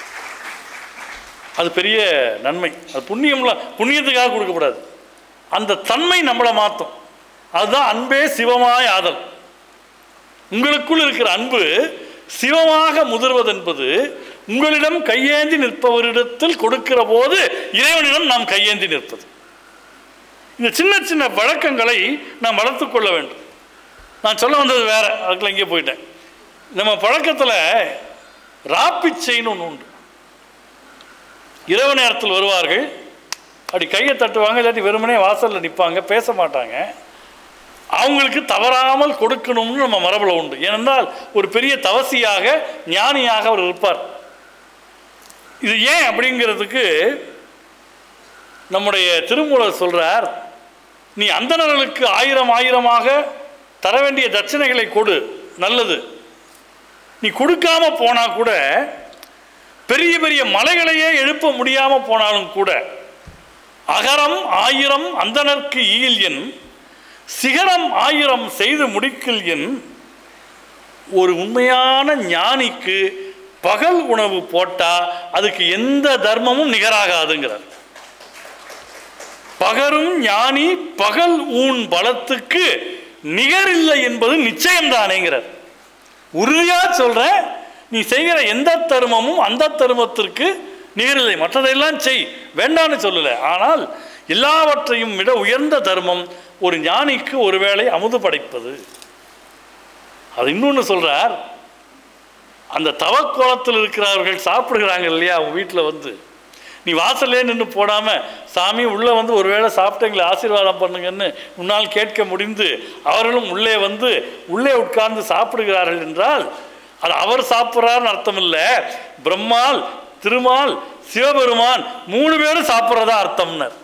அது பெரிய நன்மை அது புண்ணியம்ல புண்ணியத்துக்காக கொடுக்கக்கூடாது அந்த தன்மை நம்மளை மாற்றும் அதுதான் அன்பே சிவமாய் ஆதல் உங்களுக்குள் இருக்கிற அன்பு சிவமாக முதிர்வது என்பது உங்களிடம் கையேந்தி நிற்பவரிடத்தில் கொடுக்கிற போது இறைவனிடம் நாம் கையேந்தி நிற்பது இந்த சின்ன சின்ன வழக்கங்களை நாம் வளர்த்துக் கொள்ள வேண்டும் நான் சொல்ல வந்தது வேற அதுக்குள்ள இங்கே போயிட்டேன் நம்ம பழக்கத்தில் ராப்பிச்சைன்னு ஒன்று உண்டு இரவு நேரத்தில் வருவார்கள் அப்படி கையை தட்டுவாங்க இல்லாட்டி வெறுமனே வாசலில் நிற்பாங்க பேச மாட்டாங்க அவங்களுக்கு தவறாமல் கொடுக்கணும்னு நம்ம மரபில் உண்டு ஏனென்றால் ஒரு பெரிய தவசியாக ஞானியாக அவர் இருப்பார் இது ஏன் அப்படிங்கிறதுக்கு நம்முடைய திருமூலர் சொல்றார் நீ அந்தணர்களுக்கு ஆயிரம் ஆயிரமாக தர வேண்டிய தட்சணைகளை கொடு நல்லது நீ கொடுக்காம போனா கூட பெரிய பெரிய மலைகளையே எழுப்ப முடியாம போனாலும் கூட அகரம் ஆயிரம் அந்தணர்க்கு ஈல் என் சிகரம் ஆயிரம் செய்து முடிக்கில் என் ஒரு உண்மையான ஞானிக்கு பகல் உணவு போட்டா அதுக்கு எந்த தர்மமும் நிகராகாதுங்கிறார் பகரும் ஞானி பகல் ஊன் பலத்துக்கு நிகரில்லை என்பது நிச்சயம்தானேங்கிறார் உறுதியா சொல்றேன் நீ செய்கிற எந்த தருமமும் அந்த தருமத்திற்கு நிகரில்லை மற்றதையெல்லாம் செய் வேண்டான்னு சொல்லல ஆனால் எல்லாவற்றையும் விட உயர்ந்த தர்மம் ஒரு ஞானிக்கு ஒருவேளை அமுது படைப்பது அது இன்னொன்று சொல்றார் அந்த தவக்கோலத்தில் இருக்கிறவர்கள் சாப்பிடுகிறாங்க இல்லையா அவங்க வீட்டில் வந்து நீ வாசல்லே நின்று போடாம சாமி உள்ளே வந்து ஒருவேளை சாப்பிட்டு எங்களை ஆசீர்வாதம் பண்ணுங்கன்னு உன்னால் கேட்க முடிந்து அவர்களும் உள்ளே வந்து உள்ளே உட்கார்ந்து சாப்பிடுகிறார்கள் என்றால் அது அவர் சாப்பிட்றாருன்னு அர்த்தம் இல்லை பிரம்மாள் திருமால் சிவபெருமான் மூணு பேரும் சாப்பிட்றதா அர்த்தம்னர்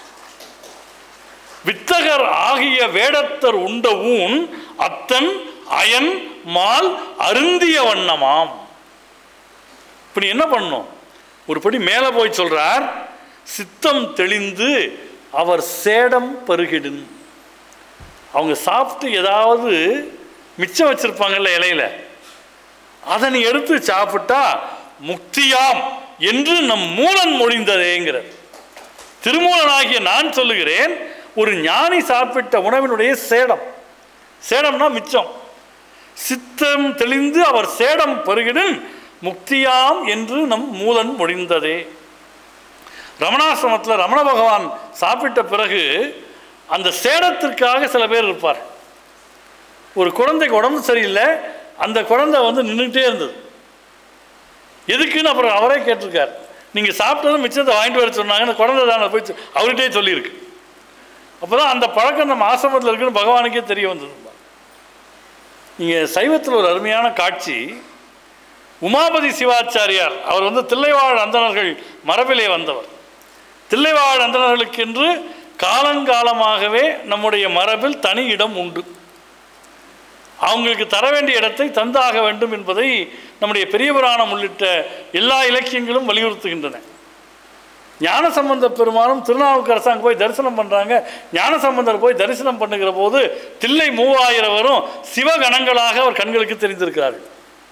வித்தகர் ஆகிய வேடத்தர் உண்ட ஊன் அத்தன் அயன் மால் அருந்திய வண்ணமாம் இப்ப நீ என்ன பண்ணும் ஒரு படி மேலே போய் சொல்றார் சித்தம் தெளிந்து அவர் சேடம் பருகிடும் அவங்க சாப்பிட்டு ஏதாவது மிச்சம் வச்சிருப்பாங்கல்ல இலையில அதை நீ எடுத்து சாப்பிட்டா முக்தியாம் என்று நம் மூலன் மொழிந்ததேங்கிற திருமூலனாகிய நான் சொல்லுகிறேன் ஒரு ஞானி சாப்பிட்ட உணவினுடைய சேடம் சேடம்னா மிச்சம் சித்தம் தெளிந்து அவர் சேடம் பருகிடும் முக்தியாம் என்று நம் மூலன் மொழிந்ததே ரமணாசிரமத்தில் ரமண பகவான் சாப்பிட்ட பிறகு அந்த சேடத்திற்காக சில பேர் இருப்பார் ஒரு குழந்தைக்கு உடம்பு சரியில்லை அந்த குழந்தை வந்து நின்றுட்டே இருந்தது எதுக்குன்னு அப்புறம் அவரே கேட்டிருக்கார் நீங்கள் சாப்பிட்டதும் மிச்சத்தை வாங்கிட்டு வர சொன்னாங்க அந்த குழந்தை தான் போய் சொ- அவர்கிட்டயே சொல்லியிருக்கு அப்போ தான் அந்த பழக்கம் நம்ம ஆசிரமத்தில் இருக்குன்னு பகவானுக்கே தெரிய வந்தது நீங்கள் சைவத்தில் ஒரு அருமையான காட்சி உமாபதி சிவாச்சாரியார் அவர் வந்து தில்லைவாழ் அந்தணர்கள் மரபிலே வந்தவர் தில்லைவாழ் அந்தணர்களுக்கென்று காலங்காலமாகவே நம்முடைய மரபில் தனி இடம் உண்டு அவங்களுக்கு தர வேண்டிய இடத்தை தந்தாக வேண்டும் என்பதை நம்முடைய பெரிய புராணம் உள்ளிட்ட எல்லா இலக்கியங்களும் வலியுறுத்துகின்றன ஞானசம்பந்த பெருமானும் திருநாவுக்கரசு அங்கே போய் தரிசனம் பண்ணுறாங்க ஞானசம்பந்தர் போய் தரிசனம் பண்ணுகிற போது தில்லை மூவாயிரம் வரும் சிவகணங்களாக அவர் கண்களுக்கு தெரிந்திருக்கிறார்கள்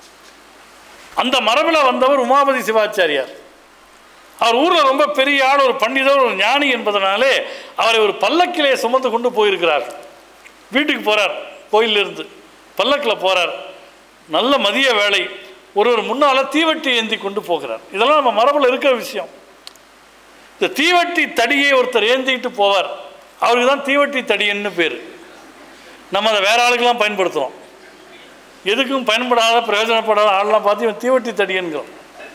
அந்த மரபில் வந்தவர் உமாபதி சிவாச்சாரியார் அவர் ஊரில் ரொம்ப பெரிய ஆள் ஒரு பண்டிதர் ஒரு ஞானி என்பதனாலே அவரை ஒரு பல்லக்கிலே சுமந்து கொண்டு போயிருக்கிறார் வீட்டுக்கு போகிறார் கோயிலிருந்து பல்லக்கில் போகிறார் நல்ல மதிய வேலை ஒருவர் முன்னால் தீவட்டி ஏந்தி கொண்டு போகிறார் இதெல்லாம் நம்ம மரபில் இருக்கிற விஷயம் இந்த தீவட்டி தடியை ஒருத்தர் ஏந்திக்கிட்டு போவார் அவருக்கு தான் தீவட்டி தடியன்னு பேர் நம்ம அதை வேற ஆளுக்கெல்லாம் பயன்படுத்துகிறோம் எதுக்கும் பயன்படாத பிரயோஜனப்படாத ஆள்லாம் பார்த்து இவன் தீவட்டி தடியன்கிறோம்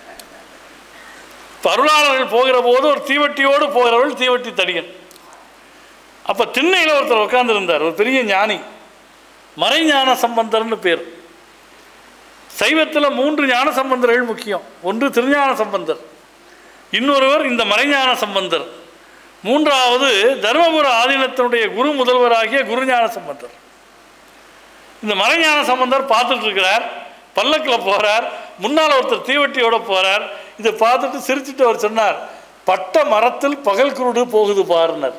இப்போ அருளாளர்கள் போகிற போது ஒரு தீவட்டியோடு போகிறவர்கள் தீவட்டி தடியன் அப்போ திண்ணையில் ஒருத்தர் உட்கார்ந்திருந்தார் ஒரு பெரிய ஞானி மறைஞான சம்பந்தர்னு பேர் சைவத்தில் மூன்று ஞான சம்பந்தர்கள் முக்கியம் ஒன்று திருஞான சம்பந்தர் இன்னொருவர் இந்த மறைஞான சம்பந்தர் மூன்றாவது தருமபுர ஆதீனத்தினுடைய குரு முதல்வராகிய குருஞான சம்பந்தர் இந்த மறைஞான சம்பந்தர் பார்த்துட்டு இருக்கிறார் பல்லக்கில் போகிறார் முன்னால் ஒருத்தர் தீவட்டியோட போகிறார் இதை பார்த்துட்டு சிரிச்சுட்டு அவர் சொன்னார் பட்ட மரத்தில் பகல் குருடு போகுது பாருனர்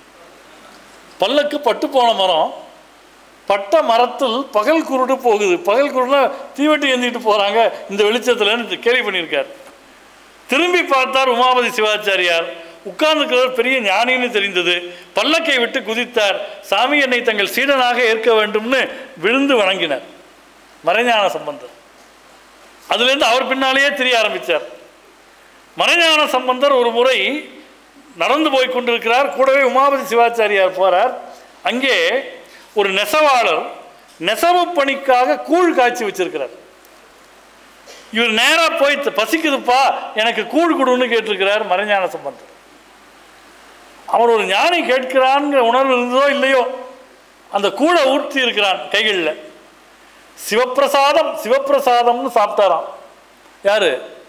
பல்லக்கு பட்டு போன மரம் பட்ட மரத்தில் பகல் குருடு போகுது பகல் குருடுனா தீவட்டி ஏந்திட்டு போகிறாங்க இந்த வெளிச்சத்துலன்னு கேள்வி பண்ணியிருக்கார் திரும்பி பார்த்தார் உமாபதி சிவாச்சாரியார் உட்கார்ந்துக்கிறவர் பெரிய ஞானின்னு தெரிந்தது பல்லக்கை விட்டு குதித்தார் சாமி என்னை தங்கள் சீடனாக ஏற்க வேண்டும்னு விழுந்து வணங்கினார் மறைஞான சம்பந்தர் அதுலேருந்து அவர் பின்னாலேயே தெரிய ஆரம்பித்தார் மறைஞான சம்பந்தர் ஒரு முறை நடந்து போய் கொண்டிருக்கிறார் கூடவே உமாபதி சிவாச்சாரியார் போகிறார் அங்கே ஒரு நெசவாளர் நெசவு பணிக்காக கூழ் காய்ச்சி வச்சிருக்கிறார் இவர் நேராக போய் "த- பசிக்குதுப்பா எனக்கு கூழ் கொடுன்னு கேட்டிருக்கிறார் மறைஞான சம்பந்தர் அவர் ஒரு ஞானி கேட்கிறான்ங்கிற உணர்வு இருந்ததோ இல்லையோ அந்த கூடை ஊற்றி இருக்கிறான் கைகளில் சிவப்பிரசாதம் சிவப்பிரசாதம்னு சாப்பிட்டாராம் யாரு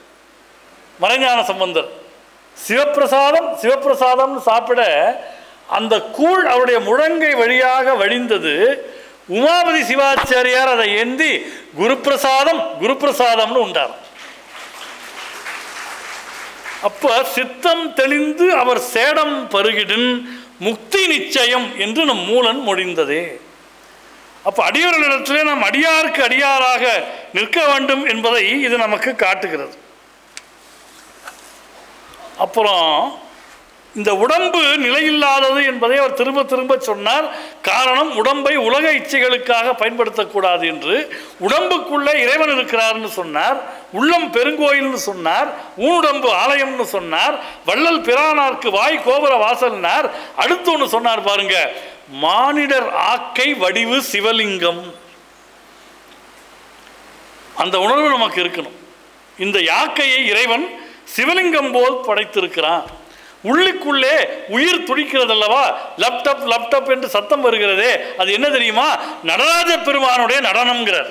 மறைஞான சம்பந்தர் சிவப்பிரசாதம் சிவப்பிரசாதம்னு சாப்பிட அந்த கூழ் அவருடைய முழங்கை வழியாக வழிந்தது உமாபதி சிவாச்சாரியார் அதை ஏந்தி குருப்பிரசாதம் குருப்பிரசாதம்னு உண்டார் அப்ப சித்தம் தெளிந்து அவர் சேடம் பருகிடின் முக்தி நிச்சயம் என்று நம் மூலன் மொழிந்ததே அப்ப அடியவர்களிடத்திலே நாம் அடியாருக்கு அடியாராக நிற்க வேண்டும் என்பதை இது நமக்கு காட்டுகிறது அப்புறம் இந்த உடம்பு நிலையில்லாதது என்பதை அவர் திரும்ப திரும்ப சொன்னார் காரணம் உடம்பை உலக இச்சைகளுக்காக பயன்படுத்தக்கூடாது என்று உடம்புக்குள்ளே இறைவன் இருக்கிறார்னு சொன்னார் உள்ளம் பெருங்கோயில்னு சொன்னார் ஊனுடம்பு ஆலயம்னு சொன்னார் வள்ளல் பிரானார்க்கு வாய் கோபுர வாசல்னார் அடுத்து ஒன்று சொன்னார் பாருங்க மானிடர் ஆக்கை வடிவு சிவலிங்கம் அந்த உணர்வு நமக்கு இருக்கணும் இந்த யாக்கையை இறைவன் சிவலிங்கம் போல் படைத்திருக்கிறான் உள்ளுக்குள்ளே உயிர் துடிக்கிறது அல்லவா லப்டப் லப்டப் என்று சத்தம் வருகிறதே அது என்ன தெரியுமா நடராஜ பெருமானுடைய நடனம்ங்கிறார்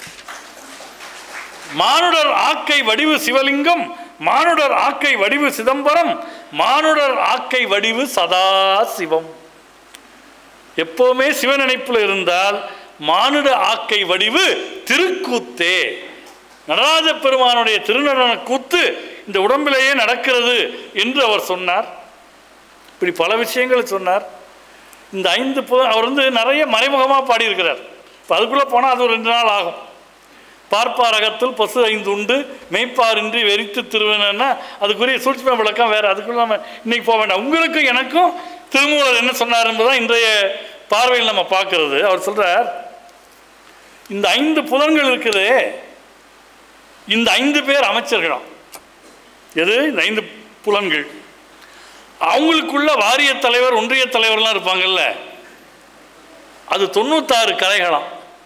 மானுடர் ஆக்கை வடிவு சிவலிங்கம் மானுடர் ஆக்கை வடிவு சிதம்பரம் மானுடர் ஆக்கை வடிவு சதா சிவம் எப்பவுமே சிவநினைப்பில் இருந்தால் மானுட ஆக்கை வடிவு திருக்கூத்தே நடராஜ பெருமானுடைய திருநடன கூத்து இந்த உடம்பிலேயே நடக்கிறது என்று அவர் சொன்னார் இப்படி பல விஷயங்களை சொன்னார் இந்த ஐந்து பு அவர் வந்து நிறைய மறைமுகமாக பாடியிருக்கிறார் இப்போ அதுக்குள்ளே போனால் அது ஒரு ரெண்டு நாள் ஆகும் பார்ப்பாரகத்தில் பசு ஐந்து உண்டு மெய்ப்பாரின்றி வெறித்து திருவனா அதுக்குரிய சூட்சும விளக்கம் வேறு அதுக்குள்ள நம்ம இன்னைக்கு போக வேண்டாம் உங்களுக்கும் எனக்கும் திருமூலர் என்ன சொன்னார் என்பதுதான் இன்றைய பார்வையில் நம்ம பார்க்கிறது அவர் சொல்றார் இந்த ஐந்து புலன்கள் இருக்குதே இந்த ஐந்து பேர் அமைச்சர்களாம் எது இந்த ஐந்து புலன்கள் அவங்களுக்குள்ள வாரிய தலைவர் ஒன்றிய தலைவர்லாம் இருப்பாங்கல்ல அது தொண்ணூத்தாறு கலைகளாம்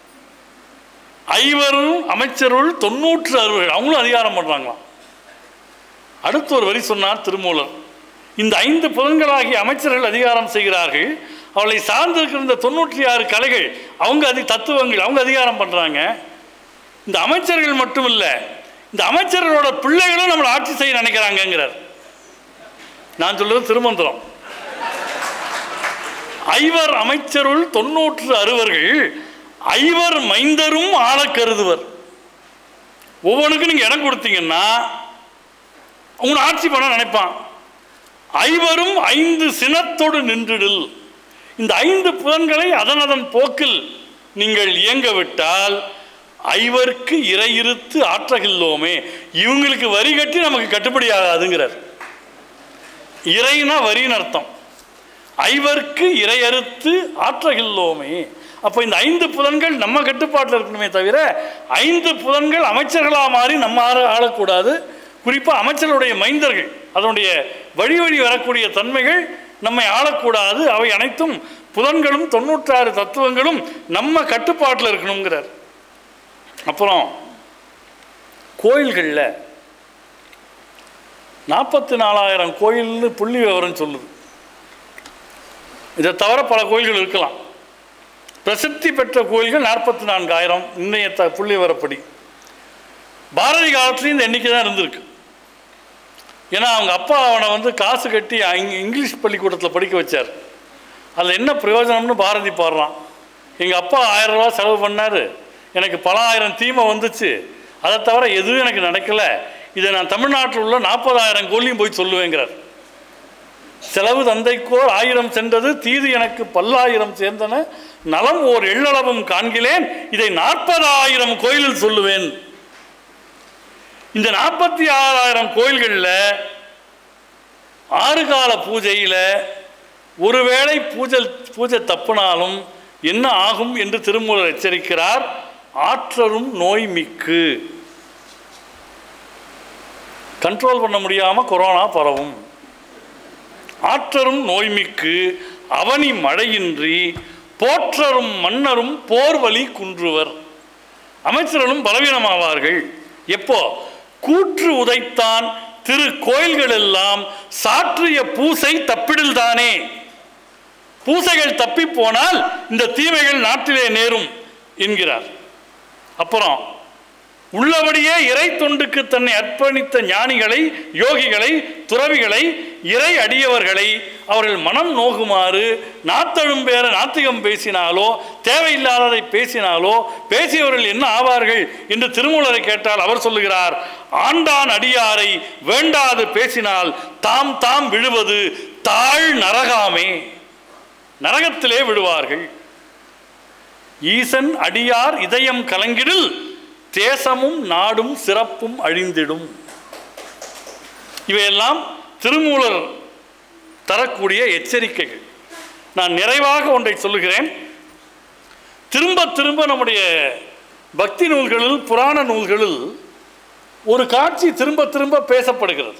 ஐவரும் அமைச்சருள் தொண்ணூற்று அறுவர்கள் அவங்களும் அதிகாரம் பண்ணுறாங்களாம் அடுத்து ஒரு வரி சொன்னார் திருமூலர் இந்த ஐந்து புலன்களாகிய அமைச்சர்கள் அதிகாரம் செய்கிறார்கள் அவளை சார்ந்திருக்கிற இந்த தொண்ணூற்றி ஆறு கலைகள் அவங்க அதி தத்துவங்கள் அவங்க அதிகாரம் பண்ணுறாங்க இந்த அமைச்சர்கள் மட்டும் இல்லை இந்த அமைச்சர்களோட பிள்ளைகளும் நம்மளை ஆட்சி செய்ய நினைக்கிறாங்கங்கிறார் நான் சொல்றது திருமந்திரம் ஐவர் அமைச்சருள் தொன்னூற்று அறுவர்கள் ஐவர் மைந்தரும் ஆள கருதுவர் ஒவ்வொன்றுக்கும் நீங்கள் இடம் கொடுத்தீங்கன்னா உங்களை ஆட்சி பண்ண நினைப்பான் ஐவரும் ஐந்து சினத்தோடு நின்றிடில் இந்த ஐந்து புலன்களை அதன் அதன் போக்கில் நீங்கள் இயங்க விட்டால் ஐவருக்கு இறையிருத்து ஆற்றகில்லோமே இவங்களுக்கு வரி கட்டி நமக்கு கட்டுப்படி ஆகாதுங்கிறார் இறைனா வரின்னு அர்த்தம் ஐவருக்கு இறையறுத்து ஆற்றகில்லோமே அப்போ இந்த ஐந்து புலன்கள் நம்ம கட்டுப்பாட்டில் இருக்கணுமே தவிர ஐந்து புலன்கள் அமைச்சர்களாக மாறி நம்ம ஆள- ஆளக்கூடாது குறிப்பாக அமைச்சர்களுடைய மைந்தர்கள் அதனுடைய வழி வழி வரக்கூடிய தன்மைகள் நம்மை ஆளக்கூடாது அவை அனைத்தும் புலன்களும் தொண்ணூற்றாறு தத்துவங்களும் நம்ம கட்டுப்பாட்டில் இருக்கணுங்கிறார் அப்புறம் கோயில்களில் நாற்பத்தி நாலாயிரம் கோயில்னு புள்ளி விவரம் சொல்லுது இதை தவிர பல கோயில்கள் இருக்கலாம் பிரசித்தி பெற்ற கோயில்கள் நாற்பத்தி நான்காயிரம் இன்னைய த புள்ளி விவரப்படி பாரதி காலத்துலேயும் இந்த எண்ணிக்கை தான் இருந்திருக்கு ஏன்னா அவங்க அப்பா அவனை வந்து காசு கட்டி இங்க- இங்கிலீஷ் பள்ளிக்கூடத்தில் படிக்க வச்சார் அதில் என்ன பிரயோஜனம்னு பாரதி பாடுறான் எங்கள் அப்பா ஆயிரம் ரூபா செலவு பண்ணார் எனக்கு பல ஆயிரம் தீமை வந்துச்சு அதை தவிர எதுவும் எனக்கு நடக்கல இதை நான் தமிழ்நாட்டில் உள்ள நாற்பதாயிரம் கோயிலையும் போய் சொல்லுவேங்கிறார் செலவு தந்தைக்கோர் ஆயிரம் சென்றது தீது எனக்கு பல்லாயிரம் சேர்ந்தன நலம் ஓர் எள்ளளவும் காண்கிலேன் இதை நாற்பதாயிரம் கோயிலில் சொல்லுவேன் இந்த நாற்பத்தி ஆறாயிரம் கோயில்களில் ஆறு கால பூஜையில் ஒருவேளை பூஜை பூஜை தப்புனாலும் என்ன ஆகும் என்று திருமூலர் எச்சரிக்கிறார் ஆற்றரும் நோய் மிக்கு கண்ட்ரோல் பண்ண முடியாமல் கொரோனா பரவும் ஆற்றரும் நோய்மிக்கு அவனி மழையின்றி போற்றரும் மன்னரும் போர்வழி குன்றுவர் அமைச்சர்களும் பலவீனமாவார்கள் எப்போ கூற்று உதைத்தான் திரு கோயில்கள் எல்லாம் சாற்றிய பூசை தப்பிடில்தானே பூசைகள் தப்பி போனால் இந்த தீமைகள் நாட்டிலே நேரும் என்கிறார் அப்புறம் உள்ளபடியே இறை தொண்டுக்கு தன்னை அர்ப்பணித்த ஞானிகளை யோகிகளை துறவிகளை இறை அடியவர்களை அவர்கள் மனம் நோகுமாறு நாத்தழும்பேற நாத்திகம் பேசினாலோ தேவையில்லாததை பேசினாலோ பேசியவர்கள் என்ன ஆவார்கள் என்று திருமூலரை கேட்டால் அவர் சொல்லுகிறார் ஆண்டான் அடியாரை வேண்டாது பேசினால் தாம் தாம் விழுவது தாழ் நரகாமே நரகத்திலே விடுவார்கள் ஈசன் அடியார் இதயம் கலங்கிடில் தேசமும் நாடும் சிறப்பும் அழிந்திடும் இவையெல்லாம் திருமூலர் தரக்கூடிய எச்சரிக்கைகள் நான் நிறைவாக ஒன்றை சொல்லுகிறேன் திரும்ப திரும்ப நம்முடைய பக்தி நூல்களில் புராண நூல்களில் ஒரு காட்சி திரும்ப திரும்ப பேசப்படுகிறது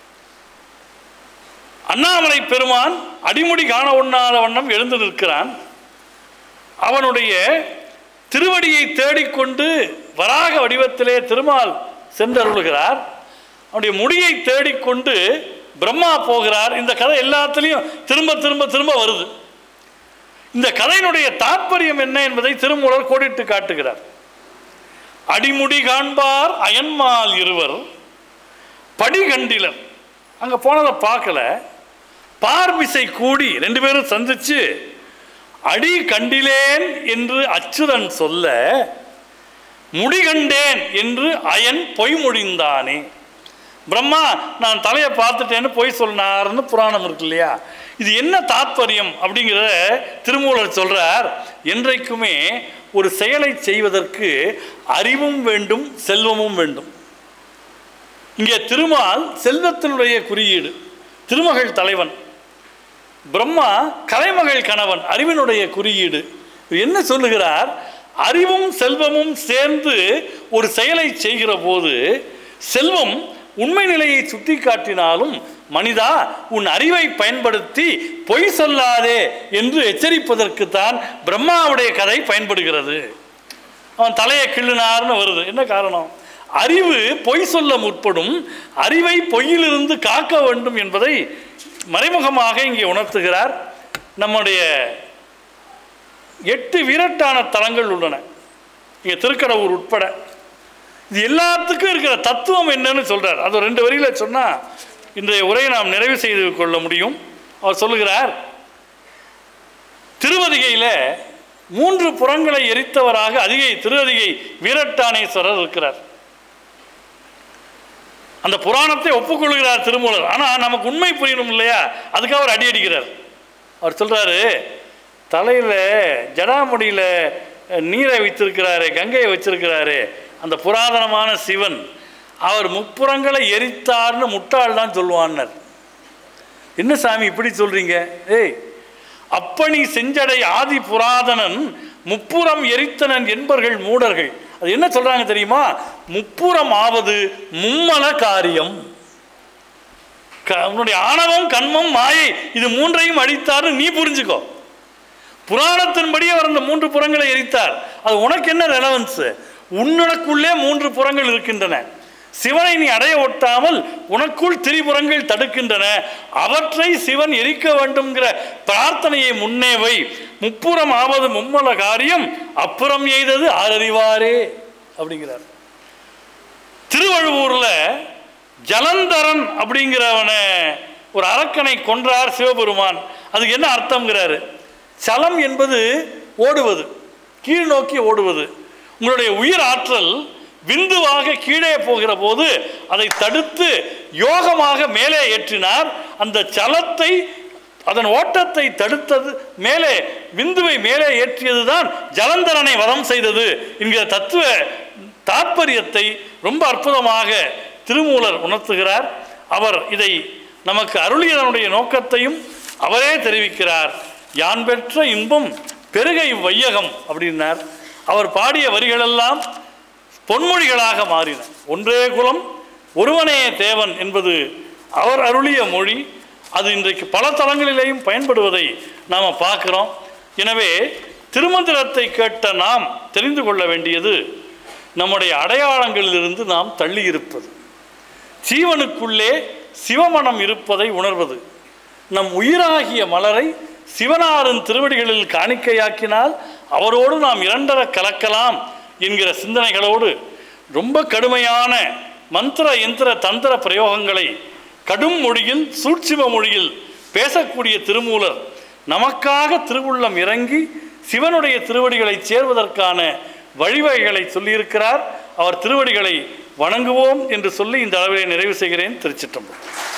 அண்ணாமலை பெருமான் அடிமுடி காண உண்ணாத வண்ணம் எழுந்து நிற்கிறான் அவனுடைய திருவடியை தேடிக்கொண்டு வராக வடிவத்திலே திருமால் சென்றருளுகிறார் அவனுடைய முடியை தேடிக்கொண்டு பிரம்மா போகிறார் இந்த கதை எல்லாத்துலேயும் திரும்ப திரும்ப திரும்ப வருது இந்த கதையினுடைய தாற்பயம் என்ன என்பதை திருமூலர் கோடிட்டு காட்டுகிறார் அடிமுடி காண்பார் அயன்மால் இருவர் படி கண்டிலர் அங்கே போனதை பார்க்கல பார்மிசை கூடி ரெண்டு பேரும் சந்திச்சு அடி கண்டிலேன் என்று அச்சுதன் சொல்ல முடிகண்டேன் என்று அயன் பொய்மொழிந்தானே பிரம்மா நான் தலையை பார்த்துட்டேன்னு பொய் சொன்னார்னு புராணம் இருக்கு இல்லையா இது என்ன தாத்பரியம் அப்படிங்கிறத திருமூலர் சொல்றார் என்றைக்குமே ஒரு செயலை செய்வதற்கு அறிவும் வேண்டும் செல்வமும் வேண்டும் இங்கே திருமால் செல்வத்தினுடைய குறியீடு திருமகள் தலைவன் பிரம்மா கலைமகள் கணவன் அறிவினுடைய குறியீடு இவர் என்ன சொல்லுகிறார் அறிவும் செல்வமும் சேர்ந்து ஒரு செயலை செய்கிற போது செல்வம் உண்மை நிலையை சுட்டி காட்டினாலும் மனிதா உன் அறிவை பயன்படுத்தி பொய் சொல்லாதே என்று எச்சரிப்பதற்குத்தான் பிரம்மாவுடைய கதை பயன்படுகிறது அவன் தலையை கிள்ளினார்னு வருது என்ன காரணம் அறிவு பொய் சொல்ல முற்படும் அறிவை பொய்யிலிருந்து காக்க வேண்டும் என்பதை மறைமுகமாக இங்கே உணர்த்துகிறார் நம்முடைய எட்டு வீரட்டான தலங்கள் உள்ளன இங்கே திருக்கடவுர் உட்பட இது எல்லாத்துக்கும் இருக்கிற தத்துவம் என்னன்னு சொல்றார் அது ரெண்டு வரியில சொன்னா இன்றைய உரையை நாம் நிறைவு செய்து கொள்ள முடியும் அவர் சொல்லுகிறார் திருவதிகையில மூன்று புறங்களை எரித்தவராக அதிகை திருவதிகை வீரட்டானேஸ்வரர் இருக்கிறார் அந்த புராணத்தை ஒப்புக்கொள்கிறார் திருமூலர் ஆனால் நமக்கு உண்மை புரியணும் இல்லையா அதுக்காக அவர் அடி அடிக்கிறார் அவர் சொல்றாரு தலையில் ஜடாமுடியில் நீரை வைத்திருக்கிறாரு கங்கையை வச்சிருக்கிறாரு அந்த புராதனமான சிவன் அவர் முப்புறங்களை எரித்தார்னு முட்டாள் தான் சொல்லுவான்னர் என்ன சாமி இப்படி சொல்றீங்க ஏய் அப்பனி செஞ்சடை ஆதி புராதனன் முப்புறம் எரித்தனன் என்பர்கள் மூடர்கள் அது என்ன சொல்றாங்க தெரியுமா முப்புறம் ஆவது மும்மல காரியம் க- உன்னுடைய ஆணவம் கண்மம் மாயை இது மூன்றையும் அழித்தாரு நீ புரிஞ்சுக்கோ புராணத்தின்படி அவர் அந்த மூன்று புறங்களை எரித்தார் அது உனக்கு என்ன ரெலவன்ஸ் உன்னுடக்குள்ளே மூன்று புறங்கள் இருக்கின்றன சிவனை நீ அடைய ஒட்டாமல் உனக்குள் திரிபுறங்கள் தடுக்கின்றன அவற்றை சிவன் எரிக்க வேண்டும்ங்கிற பிரார்த்தனையை முன்னே வை முப்புறம் ஆவது மும்மல காரியம் அப்புறம் எய்தது ஆரறிவாரே அப்படிங்கிறார் திருவழுவூர்ல ஜலந்தரன் அப்படிங்கிறவனை ஒரு அரக்கனை கொன்றார் சிவபெருமான் அதுக்கு என்ன அர்த்தம்ங்கிறாரு சலம் என்பது ஓடுவது கீழ் நோக்கி ஓடுவது உங்களுடைய உயிர் ஆற்றல் விந்துவாக கீழே போகிற போது அதை தடுத்து யோகமாக மேலே ஏற்றினார் அந்த சலத்தை அதன் ஓட்டத்தை தடுத்தது மேலே விந்துவை மேலே ஏற்றியதுதான் ஜலந்தரனை வதம் செய்தது என்கிற தத்துவ தாற்பயத்தை ரொம்ப அற்புதமாக திருமூலர் உணர்த்துகிறார் அவர் இதை நமக்கு அருளியதனுடைய நோக்கத்தையும் அவரே தெரிவிக்கிறார் யான் பெற்ற இன்பம் பெருக இவ்வையகம் அப்படின்னார் அவர் பாடிய வரிகளெல்லாம் பொன்மொழிகளாக மாறின ஒன்றே குலம் ஒருவனே தேவன் என்பது அவர் அருளிய மொழி அது இன்றைக்கு பல தளங்களிலேயும் பயன்படுவதை நாம் பார்க்கிறோம் எனவே திருமந்திரத்தை கேட்ட நாம் தெரிந்து கொள்ள வேண்டியது நம்முடைய அடையாளங்களிலிருந்து நாம் தள்ளி இருப்பது ஜீவனுக்குள்ளே சிவமணம் இருப்பதை உணர்வது நம் உயிராகிய மலரை சிவனாரின் திருவடிகளில் காணிக்கையாக்கினால் அவரோடு நாம் இரண்டர கலக்கலாம் என்கிற சிந்தனைகளோடு ரொம்ப கடுமையான மந்திர யந்திர தந்திர பிரயோகங்களை கடும் மொழியில் சூட்சிம மொழியில் பேசக்கூடிய திருமூலர் நமக்காக திருவுள்ளம் இறங்கி சிவனுடைய திருவடிகளை சேர்வதற்கான வழிவகைகளை சொல்லியிருக்கிறார் அவர் திருவடிகளை வணங்குவோம் என்று சொல்லி இந்த அளவிலே நிறைவு செய்கிறேன் திருச்சிற்றம்பலம்